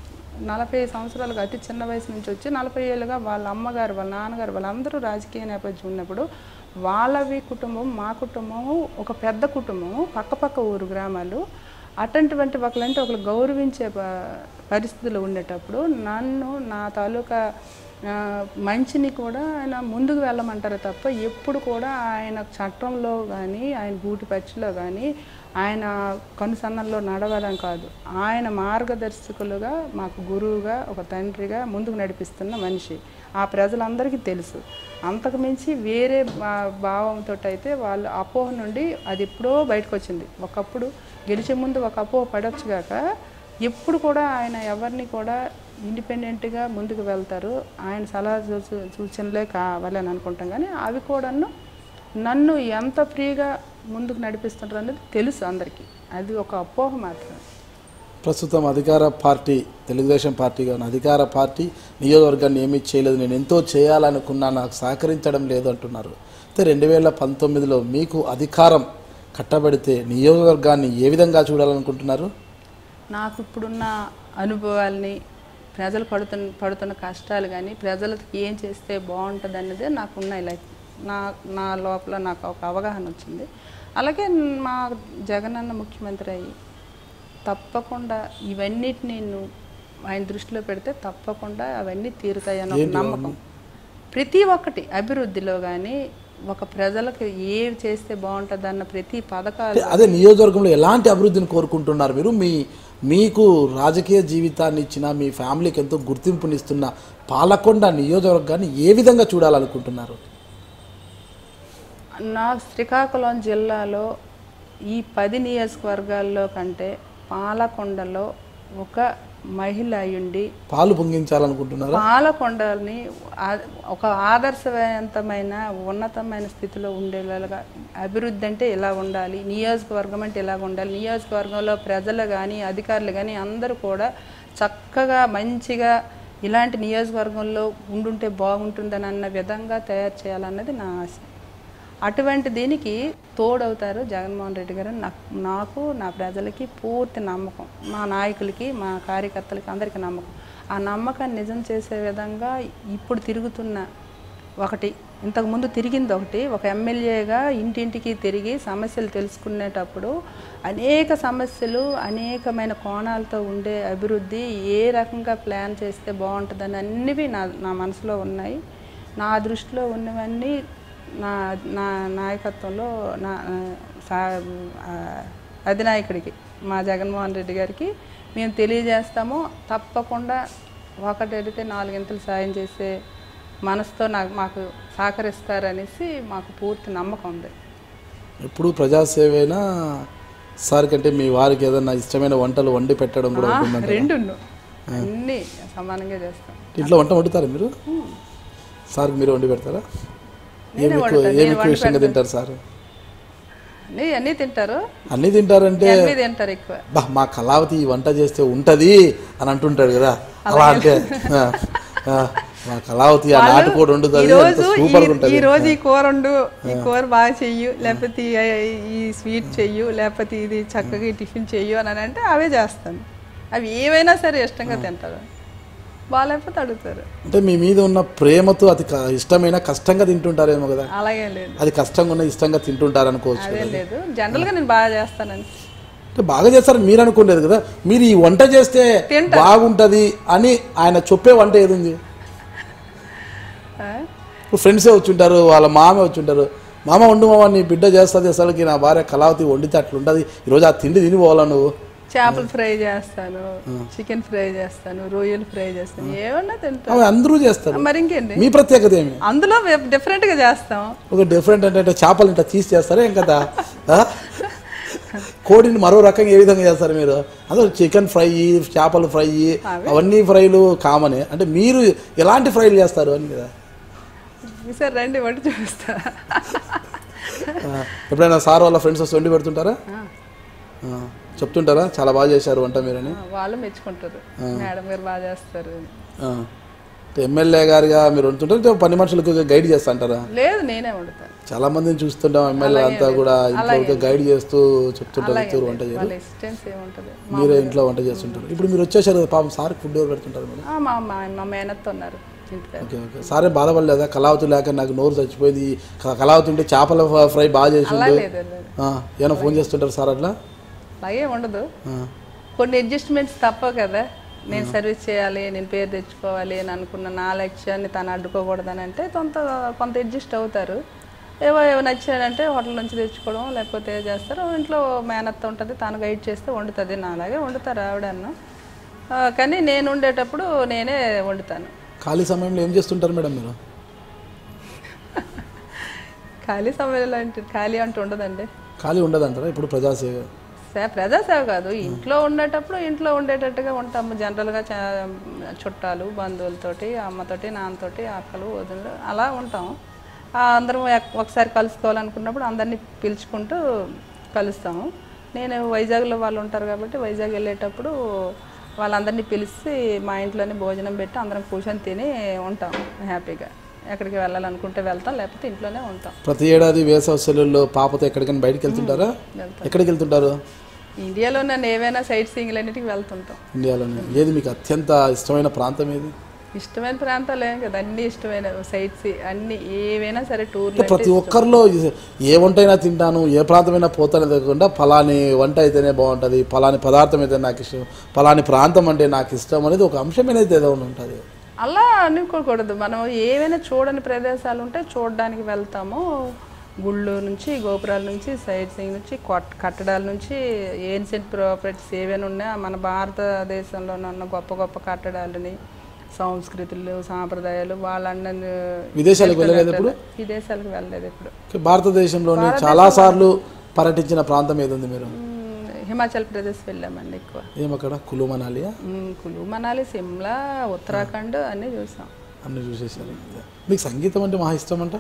Speaker 2: నలభై సంవత్సరాలుగా అతి చిన్న వయసు నుంచి వచ్చి నలభై ఏళ్ళుగా వాళ్ళ అమ్మగారు వాళ్ళ నాన్నగారు వాళ్ళందరూ రాజకీయ నేపథ్యం ఉన్నప్పుడు వాళ్ళవి కుటుంబం మా కుటుంబము ఒక పెద్ద కుటుంబము పక్క పక్క ఊరు గ్రామాలు అటువంటి ఒకళ్ళంటే ఒకరు గౌరవించే ప- పరిస్థితులు ఉండేటప్పుడు నన్ను నా తాలూకా ఆ, మంచిని కూడా ఆయన ముందుకు వెళ్ళమంటారు తప్ప ఎప్పుడు కూడా ఆయన చట్టంలో కానీ ఆయన గూటి పచ్చిలో కానీ ఆయన కనుసన్నల్లో నడవాలని కాదు ఆయన మార్గదర్శకులుగా మాకు గురువుగా ఒక తండ్రిగా ముందుకు నడిపిస్తున్న మనిషి ఆ ప్రజలందరికీ తెలుసు అంతకు మించి వేరే భా- భావంతో అయితే వాళ్ళు అపోహ నుండి అది ఎప్పుడో బయటకు వచ్చింది ఒకప్పుడు గెలిచే ముందు ఒక అపోహ పడవచ్చు గాక ఎప్పుడు కూడా ఆయన ఎవరిని కూడా ఇండిపెండెంట్గా ముందుకు వెళ్తారు ఆయన సలహా సూచ- సూచనలే కావాలని అనుకుంటాం కానీ అవి కూడాను నన్ను ఎంత ఫ్రీగా ముందుకు నడిపిస్తుంటారు అనేది తెలుసు అందరికీ అది ఒక అపోహ మాత్రమే
Speaker 1: ప్రస్తుతం అధికార పార్టీ తెలుగుదేశం పార్టీ కానీ అధికార పార్టీ నియోజకవర్గాన్ని ఏమీ చేయలేదు నేను ఎంతో చేయాలనుకున్నా నాకు సహకరించడం లేదు అంటున్నారు అయితే రెండు వేల పంతొమ్మిదిలో మీకు అధికారం కట్టబడితే నియోజకవర్గాన్ని ఏ విధంగా చూడాలనుకుంటున్నారు
Speaker 2: నాకు ఇప్పుడున్న అనుభవాల్ని ప్రజలు పడుతున్న పడుతున్న కష్టాలు కానీ ప్రజలకు ఏం చేస్తే బాగుంటుంది అన్నదే నాకున్న లైఫ్ నా నా లోపల నాకు ఒక అవగాహన వచ్చింది అలాగే మా జగనన్న ముఖ్యమంత్రి అయ్యి తప్పకుండా ఇవన్నిటిని నేను ఆయన దృష్టిలో పెడితే తప్పకుండా అవన్నీ తీరుతాయని ఒక నమ్మకం ప్రతి ఒక్కటి అభివృద్ధిలో కానీ ఒక ప్రజలకు ఏవి చేస్తే బాగుంటుంది అన్న ప్రతి పథకాలు
Speaker 1: అంటే అదే నియోజకవర్గంలో ఎలాంటి అభివృద్ధిని కోరుకుంటున్నారు మీరు మీ మీకు రాజకీయ జీవితాన్ని ఇచ్చిన మీ ఫ్యామిలీకి ఎంతో గుర్తింపునిస్తున్న పాలకొండ నియోజకవర్గాన్ని ఏ విధంగా చూడాలనుకుంటున్నారు
Speaker 2: నా శ్రీకాకుళం జిల్లాలో ఈ పది నియోజకవర్గాల్లో కంటే పాలకొండలో ఒక మహిళ అయ్యుండి
Speaker 1: పాలు పొంగించాలనుకుంటున్నారా
Speaker 2: పాలకొండని ఆ- ఒక ఆదర్శవంతమైన ఉన్నతమైన స్థితిలో ఉండేలాగా అభివృద్ధి అంటే ఇలా ఉండాలి నియోజకవర్గం అంటే ఇలా ఉండాలి నియోజకవర్గంలో ప్రజలు కానీ అధికారులు కానీ అందరూ కూడా చక్కగా మంచిగా ఇలాంటి నియోజకవర్గంలో ఉండుంటే బాగుంటుందని అన్న విధంగా తయారు చేయాలన్నది నా ఆశ అటువంటి దీనికి తోడవుతారు జగన్మోహన్ రెడ్డి గారు నాకు నాకు నా ప్రజలకి పూర్తి నమ్మకం మా నాయకులకి మా కార్యకర్తలకి అందరికీ నమ్మకం ఆ నమ్మకాన్ని నిజం చేసే విధంగా ఇప్పుడు తిరుగుతున్న ఒకటి ఇంతకుముందు తిరిగింది ఒకటి ఒక ఎమ్మెల్యేగా ఇంటింటికి తిరిగి సమస్యలు తెలుసుకునేటప్పుడు అనేక సమస్యలు అనేకమైన కోణాలతో ఉండే అభివృద్ధి ఏ రకంగా ప్లాన్ చేస్తే బాగుంటుందని అన్నివి నా నా మనసులో ఉన్నాయి నా దృష్టిలో ఉన్నవన్నీ నా నా నాయకత్వంలో నా ఆ, సా- ఆ, అధినాయకుడికి మా జగన్మోహన్ రెడ్డి గారికి మేము తెలియజేస్తాము తప్పకుండా ఒకటి అడిగితే నాలుగింతలు సాయం చేసే మనసుతో నాకు మాకు సహకరిస్తారనేసి మాకు పూర్తి నమ్మకం ఉంది
Speaker 1: ఎప్పుడు ప్రజాసేవైనా సార్ కంటే మీ వారికి ఏదైనా ఇష్టమైన వంటలు వండి పెట్టడం కూడా ఉంటుందంట
Speaker 2: రెండు అన్నీ సమానంగా చేస్తాం
Speaker 1: ఇంట్లో వంట వండుతారా మీరు సార్కి మీరు వండి పెడతారా ఏమి
Speaker 2: నేనే
Speaker 1: ఎక్కువ
Speaker 2: వండుతా,
Speaker 1: ఏమి
Speaker 2: నేను
Speaker 1: ఎక్కువ
Speaker 2: వండి
Speaker 1: ఇష్టంగా తింటారు సార్
Speaker 2: అన్నీ అన్నీ తింటారు
Speaker 1: అన్నీ తింటారంటే
Speaker 2: అన్నీ తింటారు ఎక్కువ
Speaker 1: బా మా కళావతి ఈ వంట చేస్తే ఉంటది అని అంటుంటాడు కదా అలా అంటే ఆ, ఆ, మా కళావతి ఆ నాటుకోడి
Speaker 2: ఈ
Speaker 1: వండుతుంది ఎంత
Speaker 2: రోజు
Speaker 1: సూపర్గా
Speaker 2: ఈ-
Speaker 1: ఉంటుంది
Speaker 2: ఈ రోజు ఈ కూర వండు ఈ కూర బాగా చెయ్యు లేకపోతే ఈ- ఈ స్వీట్ చెయ్యు లేకపోతే ఇది చక్కగా ఈ టిఫిన్ చెయ్యు అని అంటే అవే చేస్తాను అవి ఏవైనా సరే ఇష్టంగా తింటారు బాగాలేకపోతే అడుగుతారు
Speaker 1: అంటే మీ మీద ఉన్న ప్రేమతో అది క- ఇష్టమైన కష్టంగా తింటుంటారేమో కదా
Speaker 2: అలాగే లేదు
Speaker 1: అది కష్టంగా ఉన్న ఇష్టంగా తింటుంటారు అనుకోవచ్చు
Speaker 2: అదేం లేదు జనరల్గా నేను బాగా చేస్తానని
Speaker 1: అంటే బాగా చేస్తారని మీరు అనుకోలేదు కదా మీరు ఈ వంట చేస్తే
Speaker 2: తింటారు.
Speaker 1: బాగుంటది అని ఆయన చెప్పే వంట ఏది ఉంది
Speaker 2: ఆ?
Speaker 1: ఇప్పుడు ఫ్రెండ్సే వచ్చుంటారు వాళ్ళ మామే వచ్చుంటారు మామ వండు మామ నీ బిడ్డ చేస్తుంది అసలుకి నా భార్య కళావతి వండితే అట్లుంటుంది ఈరోజు ఆ తిండి తిని పోవాలా నువ్వు
Speaker 2: చేపలు ఫ్రై చేస్తాను చికెన్ ఫ్రై చేస్తాను రొయ్యలు ఫ్రై చేస్తాను ఏమన్నా తింటాను
Speaker 1: అవి అందరూ చేస్తారు
Speaker 2: మరి ఇంకేంటి
Speaker 1: మీ ప్రత్యేకత ఏమి
Speaker 2: అందులో డిఫరెంట్ గా చేస్తాం
Speaker 1: ఒక డిఫరెంట్ అంటే అంటే చేపలు ఇంట తీసి చేస్తారా ఏం కదా ఆ? కోడిని మరో రకంగా ఏ విధంగా చేస్తారు మీరు అసలు చికెన్ ఫ్రై చేపలు ఫ్రై అవన్నీ ఫ్రైలు కామనే అంటే మీరు ఎలాంటి ఫ్రైలు చేస్తారు అని కదా
Speaker 2: ఈసారి రండి వంట చూపిస్తా
Speaker 1: ఆ, ఎప్పుడైనా సార్ వాళ్ళ ఫ్రెండ్స్ వస్తే వండి పెడుతుంటారా ఆ, చెప్తుంటారా చాలా బాగా చేశారు వంట మీరని
Speaker 2: ఆ, వాళ్ళు మెచ్చుకుంటారు మేడం గారు బాగా చేస్తారు
Speaker 1: ఆ. అంటే ఎమ్మెల్యే గారిగా మీరు వండుతుంటారు అంటే పని మనుషులకు గైడ్ చేస్తా అంటారా
Speaker 2: లేదు నేనే వండుతాను
Speaker 1: చాలా మందిని చూస్తుంటాం ఎమ్మెల్యే అంతా కూడా ఇంట్లో గైడ్ చేస్తూ చెప్తుంటారు చెప్తారు వంట చేయరు
Speaker 2: వాళ్ళ ఎక్స్టెన్స్ ఏముంటుంది
Speaker 1: మీరే ఇంట్లో వంట చేస్తుంటారు ఇప్పుడు మీరు వచ్చేసారు కదా పాపం సార్ ఫుడ్ ఎవరు పెడుతుంటారు మేడం
Speaker 2: ఆ, మా మా మా మేనత్తో ఉన్నారు ఇంటి దగ్గర
Speaker 1: ఓకే ఓకే సారే బాధపడలేదా కళావతి లేక నాకు నోరు చచ్చిపోయింది క- కళావతి ఉంటే చేపల ఫ- ఫ్రై బాగా
Speaker 2: అలా
Speaker 1: చేసిండు
Speaker 2: లేదు లేదు
Speaker 1: ఆ, ఏమైనా ఫోన్ చేస్తుంటారు సార్ అట్లా
Speaker 2: అలాగే ఉండదు
Speaker 1: ఆ,
Speaker 2: కొన్ని అడ్జస్ట్మెంట్స్ తప్పవు కదా నేను సర్వీస్ చేయాలి నేను పేరు తెచ్చుకోవాలి అని అనుకున్న నా లక్ష్యాన్ని తను అడ్డుకోకూడదని అంటే కొంత కొంత అడ్జస్ట్ అవుతారు ఏవో ఏవో నచ్చాడంటే హోటల్ నుంచి తెచ్చుకోవడం లేకపోతే ఏ చేస్తారు ఇంట్లో మేనత్త ఉంటుంది తను గైడ్ చేస్తే వండుతుంది నా అలాగే వండుతారు ఆవిడన్న ఆ, కానీ నేను ఉండేటప్పుడు నేనే వండుతాను
Speaker 1: ఖాళీ సమయంలో ఏం చేస్తుంటారు మేడం మీరు
Speaker 2: ఖాళీ సమయంలో అంటే ఖాళీ అంటూ ఉండదండి
Speaker 1: ఖాళీ ఉండదంటారా ఇప్పుడు ప్రజాసేవ
Speaker 2: సే- ప్రజాసేవ కాదు ఇంట్లో ఉండేటప్పుడు ఇంట్లో ఉండేటట్టుగా ఉంటాము జనరల్గా చా- చుట్టాలు బంధువులతోటి అమ్మతోటి నాన్నతోటి అక్కలు వదినలు అలా ఉంటాం ఆ, అందరం ఎక్- ఒకసారి కలుసుకోవాలనుకున్నప్పుడు అందరినీ పిలుచుకుంటూ కలుస్తాము నేను వైజాగ్లో వాళ్ళు ఉంటారు కాబట్టి వైజాగ్ వెళ్ళేటప్పుడు వాళ్ళందరినీ పిలిచి మా ఇంట్లోనే భోజనం పెట్టి అందరం కూర్చొని తిని ఉంటాం హ్యాపీగా ఎక్కడికి వెళ్ళాలనుకుంటే వెళ్తాం లేకపోతే ఇంట్లోనే ఉంటాం
Speaker 1: ప్రతి ఏడాది వేసవి సెలవుల్లో పాపతో ఎక్కడికైనా బయటికి వెళ్తుంటారా
Speaker 2: వెళ్తాం
Speaker 1: ఎక్కడికి వెళ్తుంటారు
Speaker 2: ఇండియాలో నన్ను ఏవైనా సైట్ సీయింగ్లన్నిటికి వెళ్తుంటాం
Speaker 1: ఇండియాలోనే ఏది మీకు అత్యంత ఇష్టమైన ప్రాంతం ఏది
Speaker 2: ఇష్టమైన ప్రాంతాలు ఏం కదా అన్ని ఇష్టమైన సైట్స్ అన్ని ఏవైనా సరే
Speaker 1: అంటే
Speaker 2: టూర్లు
Speaker 1: ప్రతి ఒక్కరిలో ఏ వంట అయినా తింటాను ఏ ప్రాంతమైనా పోతానే తెలియకుండా ఫలాని వంట అయితేనే బాగుంటుంది ఫలాని పదార్థం అయితే నాకు ఇష్టం ఫలాని ప్రాంతం అంటే నాకు ఇష్టం అనేది ఒక అంశం అనేది ఏదో ఒకటి ఉంటుంది
Speaker 2: అలా అనుకోకూడదు మనం ఏవైనా చూడని ప్రదేశాలు ఉంటే చూడడానికి వెళ్తాము గుళ్ళు నుంచి గోపురాల నుంచి సైట్ సీయింగ్ నుంచి కొట్- కట్టడాల నుంచి ఏన్షియంట్ ప్రాపర్టీస్ ఏవైనా ఉన్నా మన భారతదేశంలో ఉన్న గొప్ప గొప్ప కట్టడాలని సంస్కృతులు సాంప్రదాయాలు వాళ్ళందరినీ
Speaker 1: విదేశాలకు వెళ్ళలేదు ఎప్పుడు
Speaker 2: విదేశాలకు వెళ్ళలేదు ఇప్పుడు
Speaker 1: ఓకే, భారతదేశంలోనే చాలా సార్లు పర్యటించిన ప్రాంతం ఏది ఉంది మీరు
Speaker 2: మ్మ్, హిమాచల్ ప్రదేశ్ వెళ్ళామండి ఎక్కువ
Speaker 1: ఏమక్కడ కులు మనాలియా
Speaker 2: మ్మ్, కులు మనాలి సిమ్లా ఉత్తరాఖండ్ అన్నీ చూసాం
Speaker 1: అన్ని చూసేసారు మీకు సంగీతం అంటే మహా ఇష్టం అంట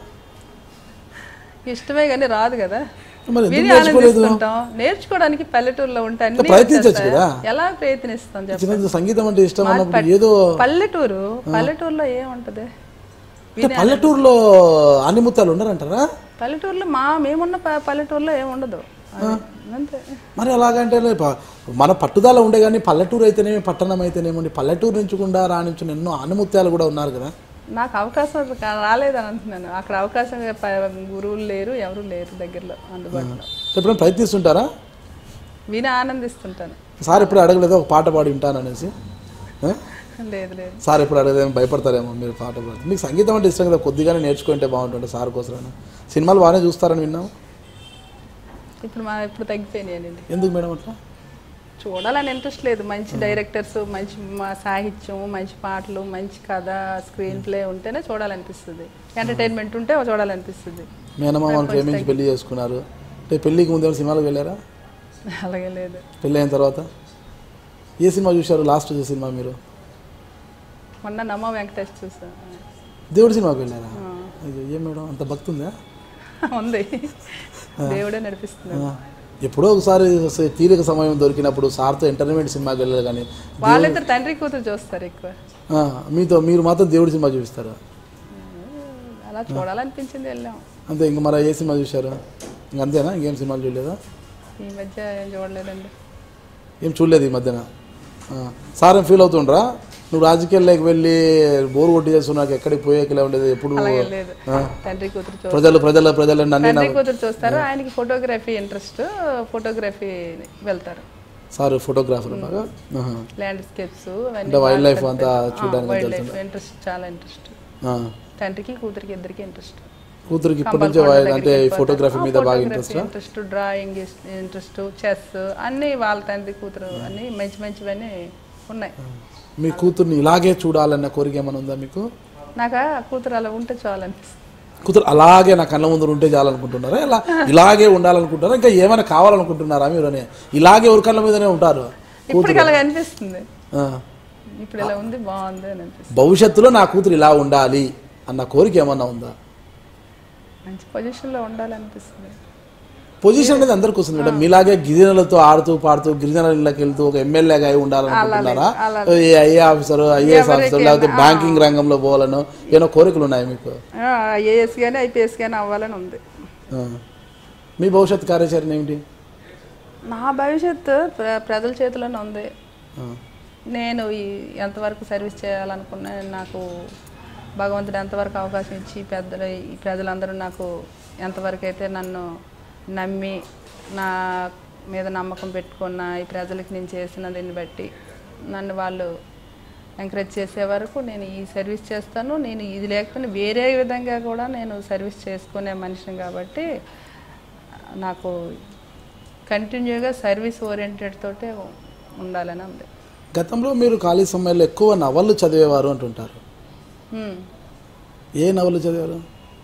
Speaker 2: ఇష్టమే కానీ రాదు కదా
Speaker 1: మరి ఎందుకు
Speaker 2: విని
Speaker 1: నేర్చుకోలేదు
Speaker 2: ఆనందిస్తుంటాం నేర్చుకోవడానికి పల్లెటూరులో ఉంటే అన్ని
Speaker 1: ప్రయత్నించొచ్చు
Speaker 2: వచ్చేస్తాయి.
Speaker 1: కదా.
Speaker 2: ఎలా ప్రయత్నిస్తాం చెప్ప
Speaker 1: చిన్న సంగీతం అంటే ఇష్టం అన్నప్పుడు ఏదో
Speaker 2: పల్లెటూరు పల్లెటూరులో ఏముంటది
Speaker 1: అంటే పల్లెటూరులో అనిముత్తాలు ఉన్నారంటారా
Speaker 2: పల్లెటూరులో మా మేమున్న ప- పల్లెటూరులో ఏముండదు అది అంతే
Speaker 1: మరి అలాగంటే ప- మన పట్టుదల ఉండే కానీ పల్లెటూరు అయితేనేమి పట్టణం అయితేనేమండి పల్లెటూరు నుంచి కూడా రాణించిన ఎన్నో ఆనుముత్యాలు కూడా ఉన్నారు కదా
Speaker 2: నాకు అవకాశం కా- రాలేదని అంటున్నాను అక్కడ అవకాశం ప- గురువులు లేరు ఎవరు లేరు దగ్గరలో అందుబాటులో
Speaker 1: ఎప్పుడైనా ప్రయత్నిస్తుంటారా
Speaker 2: విని ఆనందిస్తుంటాను
Speaker 1: సార్ ఎప్పుడు అడగలేదు ఒక పాట పాడి వింటాననేసి ఆ?
Speaker 2: లేదు లేదు
Speaker 1: సార్ ఎప్పుడు అడగలేము భయపడతారేమో మీరు పాట పాడితే మీకు సంగీతం అంటే ఇష్టం కదా కొద్దిగానే నేర్చుకుంటే బాగుంటుండే సార్ కోసం సినిమాలు బాగానే చూస్తారని విన్నాము
Speaker 2: ఇప్పుడు మా ఇప్పుడు తగ్గిపోయినాయండి
Speaker 1: ఎందుకు మేడం అట్లా
Speaker 2: చూడాలని ఇంట్రెస్ట్ లేదు మంచి డైరెక్టర్స్ మంచి మా సాహిత్యం మంచి పాటలు మంచి కథ స్క్రీన్ ప్లే ఉంటేనే చూడాలనిపిస్తుంది ఎంటర్టైన్మెంట్ ఉంటే చూడాలనిపిస్తుంది
Speaker 1: మేనమామని ప్రేమించి పెళ్లి చేసుకున్నారు అంటే పెళ్ళికి ముందే సినిమాలకు వెళ్ళారా
Speaker 2: అలాగే లేదు
Speaker 1: పెళ్ళి అయిన తర్వాత ఏ సినిమా చూశారు లాస్ట్ సినిమా మీరు
Speaker 2: మొన్న నమ్మ వెంకటేష్ చూసాను
Speaker 1: దేవుడి సినిమాకి వెళ్ళారా అయ్యో ఏం మేడం అంత భక్తి ఉందా
Speaker 2: ఉంది దేవుడే నడిపిస్తున్నాడు
Speaker 1: ఆ. ఎప్పుడో ఒకసారి స- తీరిక సమయం దొరికినప్పుడు సార్తో ఎంటర్టైన్మెంట్ సినిమాకి వెళ్ళాలి కానీ
Speaker 2: వాళ్ళిద్దరు తండ్రి కూతురు చూస్తారు ఎక్కువ
Speaker 1: ఆ, మీతో మీరు మాత్రం దేవుడి సినిమా చూపిస్తారా
Speaker 2: అలా చూడాలనిపించింది వెళ్ళాం
Speaker 1: అంతే ఇంక మరి ఏ సినిమా చూశారు ఇంక అంతేనా ఇంకేం సినిమాలు చూడలేదా
Speaker 2: ఈ మధ్య ఏం చూడలేదండి
Speaker 1: ఏం చూడలేదు ఈ మధ్యన ఆ, సార్ ఏం ఫీల్ అవుతుండ్రా నువ్వు రాజకీయాల్లోకి వెళ్ళి బోర్ కొట్టి చేస్తున్నావు ఎక్కడికి పోయేకలే ఉండేది ఎప్పుడు
Speaker 2: అలాగే లేదు
Speaker 1: ఆ,
Speaker 2: తండ్రి కూతురు చూ
Speaker 1: ప్రజలు ప్రజల ప్రజలు అన్ని
Speaker 2: తండ్రి కూతురు చూస్తారు ఆయనకి ఫోటోగ్రఫీ ఇంట్రెస్ట్ ఫోటోగ్రఫీ వెళ్తారు
Speaker 1: సార్ ఫోటోగ్రాఫర్ బాగా ఆహా.
Speaker 2: ల్యాండ్స్కేప్స్
Speaker 1: అంటే వైల్డ్ లైఫ్ అంతా చూడడానికి
Speaker 2: వైల్డ్ లైఫ్ ఇంట్రెస్ట్ చాలా ఇంట్రెస్ట్
Speaker 1: ఆ.
Speaker 2: తండ్రికి కూతురికి ఇద్దరికి ఇంట్రెస్ట్
Speaker 1: కూతురికి ఇప్పటి నుంచే వా- అంటే ఈ ఫోటోగ్రఫీ మీద బాగా interest
Speaker 2: interest drawing interest chess అన్ని వాళ్ళ తండ్రి కూతురు అన్ని మంచి మంచివన్నీ ఉన్నాయి
Speaker 1: మీ కూతుర్ని ఇలాగే చూడాలన్న కోరిక ఏమైనా ఉందా మీకు
Speaker 2: నాకు ఆ కూతురు అలా ఉంటే చాలనిపిస్తుంది
Speaker 1: కూతురు అలాగే నా కళ్ళ ముందు ఉంటే చాలనుకుంటున్నారా ఇలా ఇలాగే ఉండాలనుకుంటారా ఇంకా ఏమైనా కావాలనుకుంటున్నారా మీరు అని? ఇలాగే ఎవరి కళ్ళ మీదనే ఉంటారు
Speaker 2: ఇప్పటికి అలా అనిపిస్తుంది
Speaker 1: ఆ.
Speaker 2: ఇప్పుడు ఇలా ఉంది బాగుంది అని అనిపిస్తుంది
Speaker 1: భవిష్యత్తులో నా కూతురు ఇలా ఉండాలి అన్న కోరిక ఏమన్నా ఉందా
Speaker 2: మంచి పొజిషన్లో ఉండాలనిపిస్తుంది
Speaker 1: పొజిషన్ అనేది అందరికి వస్తుంది మేడం మీలాగే గిరిజనులతో ఆడుతూ పాడుతూ గిరిజనుల ఇళ్ళకి వెళ్తూ ఒక ఎమ్మెల్యేగా అయి ఉండాలనుకుంటున్నారా ఏ ఐఏ ఆఫీసర్ ఐఏఎస్ ఆఫీసర్ లేకపోతే బ్యాంకింగ్ రంగంలో పోవాలను ఏమైనా కోరికలు ఉన్నాయి మీకు
Speaker 2: ఐఏఎస్ కానీ ఐపీఎస్ కానీ అవ్వాలని ఉంది
Speaker 1: ఆ. మీ భవిష్యత్ కార్యాచరణ ఏమిటి
Speaker 2: నా భవిష్యత్తు ప్ర ప్రజల చేతిలోనే ఉంది
Speaker 1: ఆ.
Speaker 2: నేను ఈ ఎంతవరకు సర్వీస్ చేయాలనుకున్నా నాకు భగవంతుడు ఎంతవరకు అవకాశం ఇచ్చి పెద్దలు ఈ ప్రజలందరూ నాకు ఎంతవరకు అయితే నన్ను నమ్మి నా మీద నమ్మకం పెట్టుకున్న ఈ ప్రజలకి నేను చేసిన దీన్ని బట్టి నన్ను వాళ్ళు ఎంకరేజ్ చేసే వరకు నేను ఈ సర్వీస్ చేస్తాను నేను ఇది లేకపోయినా వేరే విధంగా కూడా నేను సర్వీస్ చేసుకునే మనిషిని కాబట్టి నాకు కంటిన్యూగా సర్వీస్ ఓరియంటెడ్ తోటే ఉండాలని ఉంది
Speaker 1: గతంలో మీరు ఖాళీ సమయంలో ఎక్కువ నవళ్ళు చదివేవారు అంటుంటారు
Speaker 2: హ్మ్.
Speaker 1: ఏ నవలు చదివారు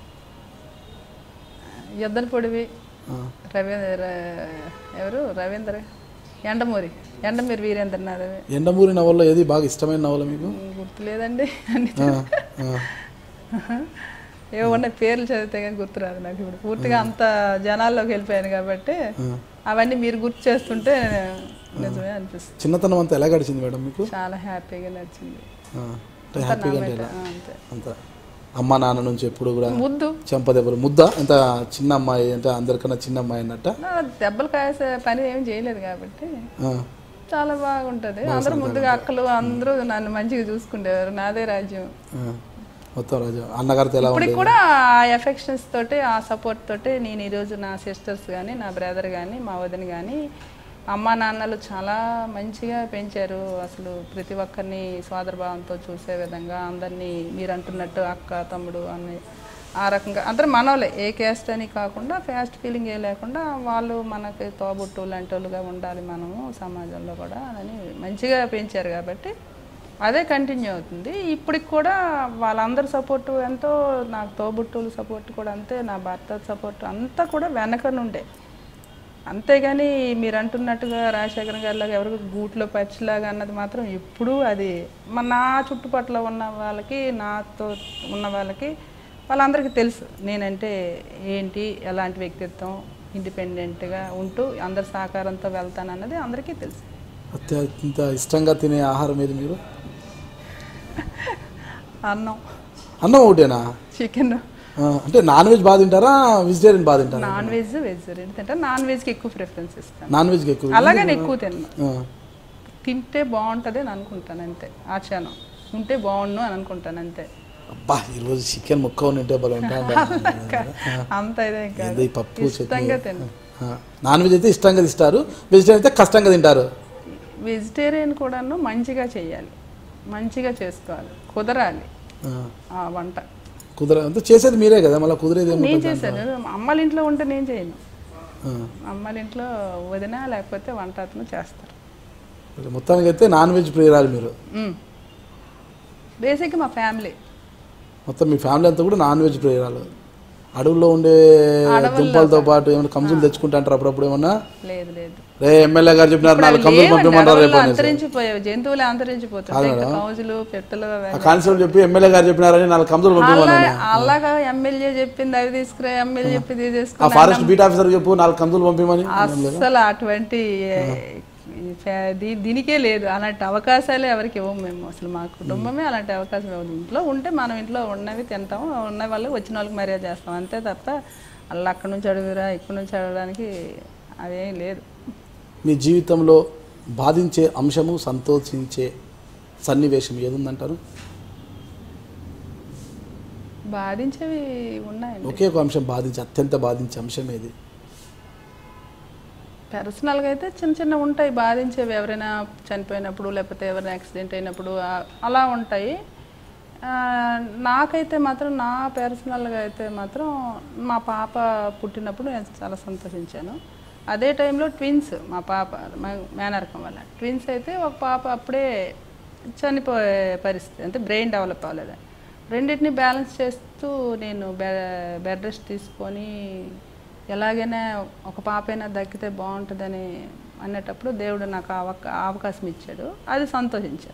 Speaker 2: యుద్ధల పొడివి
Speaker 1: ఆ.
Speaker 2: రవీంద్ర ఎవరు రవీంద్ర ఎండమూరి ఎండమూరి వీరేంద్రనాథ్ అవి.
Speaker 1: ఎండమూరి నవల్లో ఏది బాగా ఇష్టమైన నవల మీకు
Speaker 2: గుర్తులేదండి అన్ని
Speaker 1: ఆ, ఆ.
Speaker 2: ఏవో ఉన్నాయి పేర్లు చదివితే కానీ గుర్తురాదు నాకు ఇప్పుడు పూర్తిగా అంత జనాల్లోకి వెళ్ళిపోయాను కాబట్టి అవన్నీ మీరు గుర్తు చేస్తుంటే నిజమే అనిపిస్తుంది
Speaker 1: చిన్నతనం అంతా ఎలా గడిచింది మేడం మీకు
Speaker 2: చాలా హ్యాపీగా నచ్చింది
Speaker 1: ఆ, అంటే హ్యాపీగా అంటే ఎలా
Speaker 2: ఆ, అంతే
Speaker 1: అంత అమ్మ నాన్న నుంచి ఎప్పుడు కూడా
Speaker 2: ముద్దు
Speaker 1: చెంపదెబ్బలు ముద్ద ఎంత చిన్న అమ్మాయి అంటే అందరికన్నా చిన్న అమ్మాయి అన్నట్ట
Speaker 2: నా దెబ్బలు కాసే పని ఏం చేయలేదు కాబట్టి
Speaker 1: ఆ,
Speaker 2: చాలా బాగుంటది అందరూ ముద్దుగా అక్కలు అందరూ నన్ను మంచిగా చూసుకుండేవారు నాదే రాజ్యం
Speaker 1: ఆ. మొత్తం రాజు అన్నగారితో ఎలా
Speaker 2: ఇప్పటికి
Speaker 1: ఉండేది
Speaker 2: కూడా ఆ ఎఫెక్షన్స్ తోటి ఆ సపోర్ట్ తోటి నేను ఈరోజు నా సిస్టర్స్ కానీ నా బ్రదర్ కానీ మా వదిన కానీ అమ్మా నాన్నలు చాలా మంచిగా పెంచారు అసలు ప్రతి ఒక్కరిని సోదరభావంతో చూసే విధంగా అందరినీ మీరు అంటున్నట్టు అక్క తమ్ముడు అని ఆ రకంగా అందరూ మనోలే ఏ క్యాస్ట్ అని కాకుండా క్యాస్ట్ ఫీలింగ్ ఏ లేకుండా వాళ్ళు మనకి తోబుట్టు లాంటి వాళ్ళుగా ఉండాలి మనము సమాజంలో కూడా అని మంచిగా పెంచారు కాబట్టి అదే కంటిన్యూ అవుతుంది ఇప్పటికి కూడా వాళ్ళందరి సపోర్టు ఎంతో నాకు తోబుట్టుల సపోర్ట్ కూడా అంతే నా భర్త సపోర్ట్ అంతా కూడా వెనక నుండే అంతేగాని మీరు అంటున్నట్టుగా రాజశేఖర్ గారిలాగా ఎవరికి గూట్లో పచ్చిలాగా అన్నది మాత్రం ఎప్పుడూ అది మన నా చుట్టుపక్కల ఉన్న వాళ్ళకి నాతో ఉన్న వాళ్ళకి వాళ్ళందరికీ తెలుసు నేనంటే ఏంటి ఎలాంటి వ్యక్తిత్వం ఇండిపెండెంట్గా ఉంటూ అందరి సహకారంతో వెళ్తానన్నది అందరికీ తెలుసు
Speaker 1: అత్యంత ఇష్టంగా తినే ఆహారం ఏది మీరు
Speaker 2: అన్నం
Speaker 1: అన్నం ఒకటేనా
Speaker 2: చికెన్
Speaker 1: ఆ, అంటే నాన్ వెజ్ బాగా తింటారా వెజిటేరియన్ బాగా తింటారా
Speaker 2: నాన్ వెజ్ వెజిటేరియన్ తింటా నాన్ వెజ్కి ఎక్కువ ప్రిఫరెన్స్ ఇస్తాను
Speaker 1: నాన్ వెజ్కి ఎక్కువ
Speaker 2: అలాగని ఎక్కువ తిన్నాను
Speaker 1: ఆ,
Speaker 2: తింటే బాగుంటుంది అని అనుకుంటాను అంతే ఆచారం ఉంటే బాగుండు అని అనుకుంటాను అంతే
Speaker 1: అబ్బా ఈరోజు చికెన్ ముక్క ఉంటే బలం ఉంటాయండి
Speaker 2: అంత ఇదే కాదు
Speaker 1: ఇది పప్పు చట్నీ
Speaker 2: ఇష్టంగా తిన్నాను
Speaker 1: ఆ, నాన్ వెజ్ అయితే ఇష్టంగా తింటారు వెజిటేరియన్ అయితే కష్టంగా తింటారు
Speaker 2: వెజిటేరియన్ కూడాను మంచిగా చేయాలి మంచిగా చేసుకోవాలి కుదరాలి
Speaker 1: ఆ,
Speaker 2: ఆ వంట
Speaker 1: కుదర అంతా చేసేది మీరే కదా మళ్ళీ కుదిరేది ఏమో
Speaker 2: నేను చేశాను అమ్మల ఇంట్లో ఉంటే నేను చేయను
Speaker 1: ఆ,
Speaker 2: అమ్మల ఇంట్లో వదిన లేకపోతే వంట అతను చేస్తారు
Speaker 1: మొత్తానికి అయితే నాన్ వెజ్ ప్రియురాలు మీరు
Speaker 2: బేసిక్ మా ఫ్యామిలీ
Speaker 1: మొత్తం మీ ఫ్యామిలీ అంతా కూడా నాన్ వెజ్ ప్రియురాలు అడవుల్లో ఉండే
Speaker 2: అడవుల్లో
Speaker 1: దుంపలతో పాటు ఏమైనా కంజులు తెచ్చుకుంటా అంటారు అప్పుడప్పుడు ఏమన్నా
Speaker 2: లేదు లేదు
Speaker 1: రే ఎమ్మెల్యే గారు చెప్పినారు
Speaker 2: ఇప్పుడు
Speaker 1: నాలుగు
Speaker 2: అవి
Speaker 1: కంజులు
Speaker 2: లేవండి,
Speaker 1: పంపించమంటారు రేపు
Speaker 2: అడవుల్లో
Speaker 1: అనేసి.
Speaker 2: అంతరించిపోయాయి జంతువులు అంతరించిపోతాయి ఇంకా కౌజులు పెట్టలు
Speaker 1: ఆ కానిస్టేబుల్ చెప్పి ఎమ్మెల్యే గారు చెప్పినారని నాలుగు కంజులు పంపించమని
Speaker 2: అలా అలాగా ఎమ్మెల్యే చెప్పింది అవి తీసుకురా ఎమ్మెల్యే చెప్పింది ఇది
Speaker 1: ఆ
Speaker 2: తీసుకురా
Speaker 1: ఫారెస్ట్ బీట్ ఆఫీసర్ చెప్పు నాలుగు కంజులు పంపించమని
Speaker 2: అస్సలు అటువంటి ఈ ఫ్యా- దీ- దీనికే లేదు అలాంటి అవకాశాలే ఎవరికి ఇవ్వము మేము అసలు మా కుటుంబమే అలాంటి అవకాశం ఇవ్వదు ఇంట్లో ఉంటే మనం ఇంట్లో ఉన్నవి తింటాం ఉన్న వాళ్ళకి వచ్చిన వాళ్ళకి మర్యాద చేస్తాం అంతే తప్ప అలా అక్కడి నుంచి అడుగురా ఇక్కడి నుంచి అడగడానికి అదేం లేదు
Speaker 1: మీ జీవితంలో బాధించే అంశము సంతోషించే సన్నివేశం ఏదుందంటారు
Speaker 2: బాధించేవి ఉన్నాయండి
Speaker 1: ఒకే ఒక అంశం బాధించే అత్యంత బాధించే అంశం ఏది
Speaker 2: పర్సనల్గా అయితే చిన్న చిన్న ఉంటాయి బాధించేవి ఎవరైనా చనిపోయినప్పుడు లేకపోతే ఎవరైనా యాక్సిడెంట్ అయినప్పుడు ఆ- అలా ఉంటాయి ఆ, నాకైతే మాత్రం నా పర్సనల్గా అయితే మాత్రం మా పాప పుట్టినప్పుడు నేను చాలా సంతోషించాను అదే టైంలో ట్విన్స్ మా పాప మా మేనరకం వల్ల ట్విన్స్ అయితే ఒక పాప అప్పుడే చనిపోయే పరిస్థితి అంటే బ్రెయిన్ డెవలప్ అవ్వలేదు రెండింటిని బ్యాలెన్స్ చేస్తూ నేను బె- బెడ్ రెస్ట్ తీసుకొని ఎలాగైనా ఒక పాప అయినా దక్కితే బాగుంటుందని అనేటప్పుడు దేవుడు నాకు ఆ అవకా అవకాశం ఇచ్చాడు అది సంతోషించాను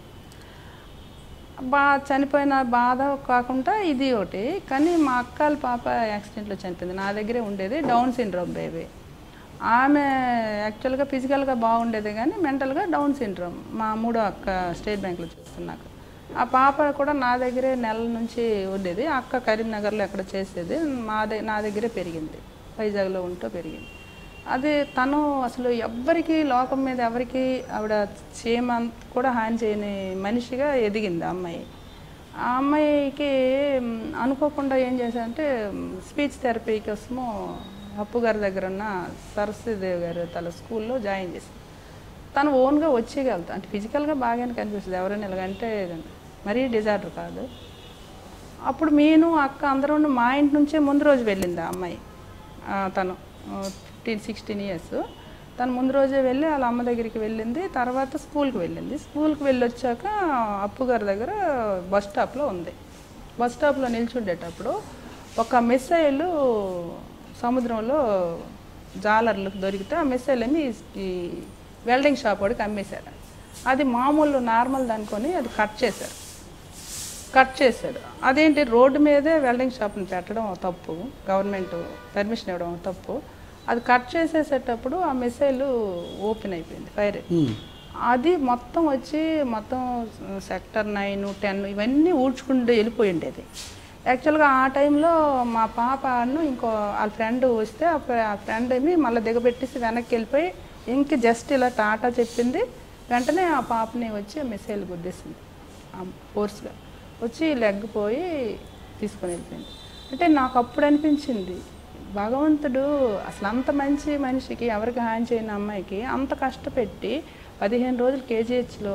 Speaker 2: బా చనిపోయిన బాధ కాకుండా ఇది ఒకటి కానీ మా అక్కల పాప యాక్సిడెంట్లో చనిపోయింది నా దగ్గరే ఉండేది డౌన్ సిండ్రోమ్ బేబీ ఆమె యాక్చువల్గా ఫిజికల్గా బాగుండేది కానీ మెంటల్గా డౌన్ సిండ్రోమ్ మా మూడో అక్క స్టేట్ బ్యాంక్లో చేస్తున్నాక ఆ పాప కూడా నా దగ్గరే నెల నుంచి ఉండేది ఆ అక్క కరీంనగర్లో ఎక్కడ చేసేది మా ద నా దగ్గరే పెరిగింది వైజాగ్లో ఉంటూ పెరిగింది అది తను అసలు ఎవ్వరికి లోకం మీద ఎవరికి ఆవిడ చీమ కూడా హాని చేయని మనిషిగా ఎదిగింది ఆ అమ్మాయి ఆ అమ్మాయికి మ్, అనుకోకుండా ఏం చేశారంటే స్పీచ్ థెరపీ కోసము అప్పు గారి దగ్గర ఉన్న సరస్వతిదేవి గారు తన స్కూల్లో జాయిన్ చేసింది తను ఓన్గా వచ్చేయగలుగుతా అంటే ఫిజికల్గా బాగానే కనిపిస్తుంది ఎవరైనా ఇలాగంటే మరీ డిజార్డర్ కాదు అప్పుడు నేను అక్క అందరూ మా ఇంటి నుంచే ముందు రోజు వెళ్ళింది ఆ అమ్మాయి ఆ, తను ఫిఫ్టీన్ సిక్స్టీన్ ఇయర్స్ తను ముందు రోజే వెళ్ళి వాళ్ళ అమ్మ దగ్గరికి వెళ్ళింది తర్వాత స్కూల్కి వెళ్ళింది స్కూల్కి వెళ్ళి వచ్చాక అప్పు గారి దగ్గర బస్ స్టాప్లో ఉంది బస్ స్టాప్లో నిల్చుండేటప్పుడు ఒక మిస్సైల్ సముద్రంలో జాలర్లకు దొరికితే ఆ మిస్సైల్ ఏమి ఈ వెల్డింగ్ షాప్ వాడికి అమ్మేశారు అది మామూలు నార్మల్ అనుకొని అది కట్ చేశారు కట్ చేశాడు అదేంటి రోడ్డు మీదే వెల్డింగ్ షాప్ని పెట్టడం తప్పు గవర్నమెంట్ పర్మిషన్ ఇవ్వడం తప్పు అది కట్ చేసేసేటప్పుడు ఆ మిసైల్ ఓపెన్ అయిపోయింది ఫైర్
Speaker 1: ఉమ్.
Speaker 2: అది మొత్తం వచ్చి మొత్తం సెక్టర్ నైన్ టెన్ ఇవన్నీ ఊడ్చుకుంటూ వెళ్ళిపోయి ఉండేది యాక్చువల్గా ఆ టైంలో మా పాపను ఇంకో వాళ్ళ ఫ్రెండ్ వస్తే ఆ ఫ్రె- ఆ ఫ్రెండ్ ఏమి మళ్ళీ దిగబెట్టేసి వెనక్కి వెళ్ళిపోయి ఇంక జస్ట్ ఇలా టాటా చెప్పింది వెంటనే ఆ పాపని వచ్చి మిసైల్ గుద్దేసింది ఫోర్స్గా వచ్చి లెగ్ పోయి తీసుకొని వెళ్ళిపోయింది అంటే నాకు అప్పుడు అనిపించింది భగవంతుడు అసలు అంత మంచి మనిషికి ఎవరికి హాని చేయని అమ్మాయికి అంత కష్టపెట్టి పదిహేను రోజులు కేజీహెచ్లో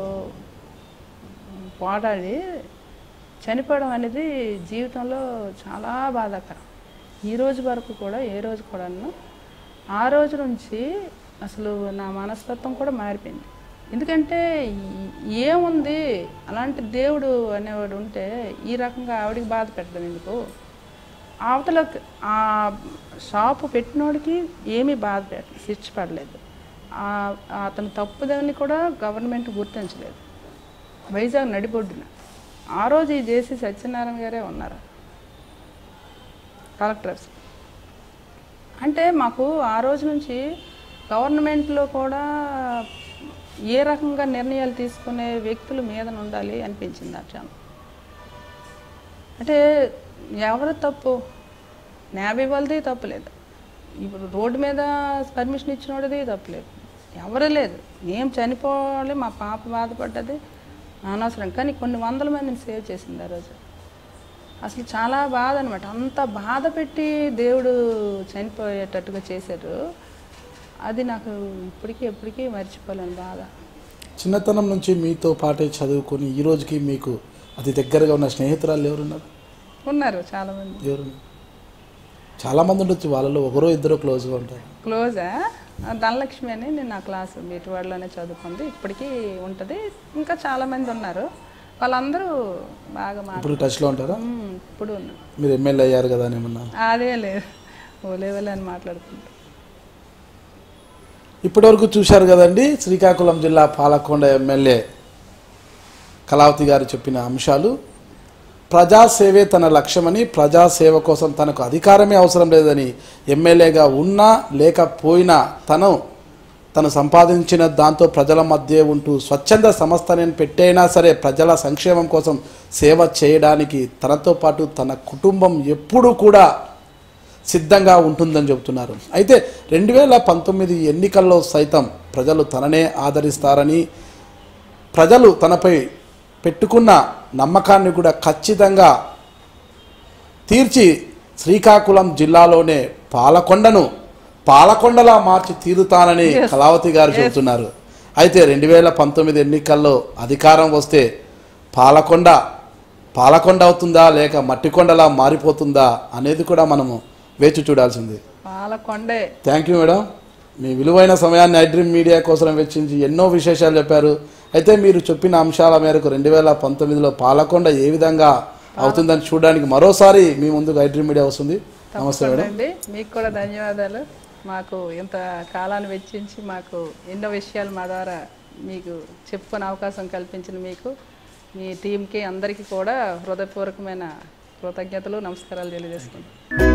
Speaker 2: పోరాడి చనిపోవడం అనేది జీవితంలో చాలా బాధాకరం ఈ రోజు వరకు కూడా ఏ రోజు కూడాను ఆ రోజు నుంచి అసలు నా మనస్తత్వం కూడా మారిపోయింది ఎందుకంటే ఈ- ఏముంది అలాంటి దేవుడు అనేవాడు ఉంటే ఈ రకంగా ఆవిడికి బాధ పెట్టడం ఎందుకు అవతల ఆ షాపు పెట్టినోడికి ఏమీ బాధ పెట్ట శిక్ష పడలేదు ఆ- అతని తప్పుదని కూడా గవర్నమెంట్ గుర్తించలేదు వైజాగ్ నడిబొడ్డున ఆ రోజు ఈ జేసీ సత్యనారాయణ గారే ఉన్నారు కలెక్టర్స్ అంటే మాకు ఆ రోజు నుంచి గవర్నమెంట్లో కూడా ఏ రకంగా నిర్ణయాలు తీసుకునే వ్యక్తులు మీద ఉండాలి అనిపించింది ఆ క్షణం అంటే ఎవరు తప్పు నేవీ వాళ్ళది తప్పులేదు ఇప్పుడు రోడ్డు మీద పర్మిషన్ ఇచ్చినోడిది తప్పులేదు ఎవరు లేదు మేము చనిపోవాలి మా పాప బాధపడ్డది అనవసరం కానీ కొన్ని వందల మందిని సేవ్ చేసింది ఆ రోజు అసలు చాలా బాధ అనమాట అంత బాధ పెట్టి దేవుడు చనిపోయేటట్టుగా చేశారు అది నాకు ఇప్పటికీ ఎప్పటికీ మర్చిపోలేను బాధ
Speaker 1: చిన్నతనం నుంచి మీతో పాటే చదువుకొని ఈ రోజుకి మీకు అతి దగ్గరగా ఉన్న స్నేహితురాలు ఎవరున్నారు
Speaker 2: ఉన్నారు చాలామంది
Speaker 1: ఎవరు చాలామంది ఉండొచ్చు వాళ్ళలో ఒకరో ఇద్దరు క్లోజ్గా ఉంటారు
Speaker 2: క్లోజా ఆ ధనలక్ష్మి అని నేను నా క్లాస్ బీటి వాళ్ళలోనే చదువుకుంది ఇప్పటికీ ఉంటుంది ఇంకా చాలామంది ఉన్నారు వాళ్ళందరూ బాగా మాట
Speaker 1: ఇప్పుడు టచ్లో ఉంటారా
Speaker 2: ఉమ్, ఇప్పుడు ఉన్నా.
Speaker 1: మీరు ఎమ్మెల్యే అయ్యారు కదా అని ఏమన్నా
Speaker 2: అదే లేదు ఓలే ఓలే అని మాట్లాడుకుంటాం
Speaker 1: ఇప్పటివరకు చూశారు కదండి శ్రీకాకుళం జిల్లా పాలకొండ ఎమ్మెల్యే కళావతి గారు చెప్పిన అంశాలు ప్రజాసేవే తన లక్ష్యమని ప్రజాసేవ కోసం తనకు అధికారమే అవసరం లేదని ఎమ్మెల్యేగా ఉన్నా లేకపోయినా తను తను సంపాదించిన దాంతో ప్రజల మధ్య ఉంటూ స్వచ్ఛంద సంస్థని పెట్టైనా సరే ప్రజల సంక్షేమం కోసం సేవ చేయడానికి తనతో పాటు తన కుటుంబం ఎప్పుడూ కూడా సిద్ధంగా ఉంటుందని చెబుతున్నారు అయితే రెండు వేల పంతొమ్మిది ఎన్నికల్లో సైతం ప్రజలు తననే ఆదరిస్తారని ప్రజలు తనపై పెట్టుకున్న నమ్మకాన్ని కూడా ఖచ్చితంగా తీర్చి శ్రీకాకుళం జిల్లాలోనే పాలకొండను పాలకొండలా మార్చి తీరుతానని కళావతి గారు చెబుతున్నారు అయితే రెండు వేల పంతొమ్మిది ఎన్నికల్లో అధికారం వస్తే పాలకొండ పాలకొండ అవుతుందా లేక మట్టికొండలా మారిపోతుందా అనేది కూడా మనము వేచి చూడాల్సింది
Speaker 2: పాలకొండే
Speaker 1: థ్యాంక్ యూ మేడం మీ విలువైన సమయాన్ని ఐడ్రీమ్ మీడియా కోసం వెచ్చించి ఎన్నో విశేషాలు చెప్పారు అయితే మీరు చెప్పిన అంశాల మేరకు రెండు వేల పంతొమ్మిదిలో పాలకొండ ఏ విధంగా అవుతుందని చూడడానికి మరోసారి మీ ముందుకు ఐడ్రీమ్ మీడియా వస్తుంది నమస్తే మేడం
Speaker 2: అండి మీకు కూడా ధన్యవాదాలు మాకు ఇంత కాలాన్ని వెచ్చించి మాకు ఎన్నో విషయాలు మా ద్వారా మీకు చెప్పుకునే అవకాశం కల్పించిన మీకు మీ టీంకి అందరికీ కూడా హృదయపూర్వకమైన కృతజ్ఞతలు నమస్కారాలు తెలియజేసుకుంటాం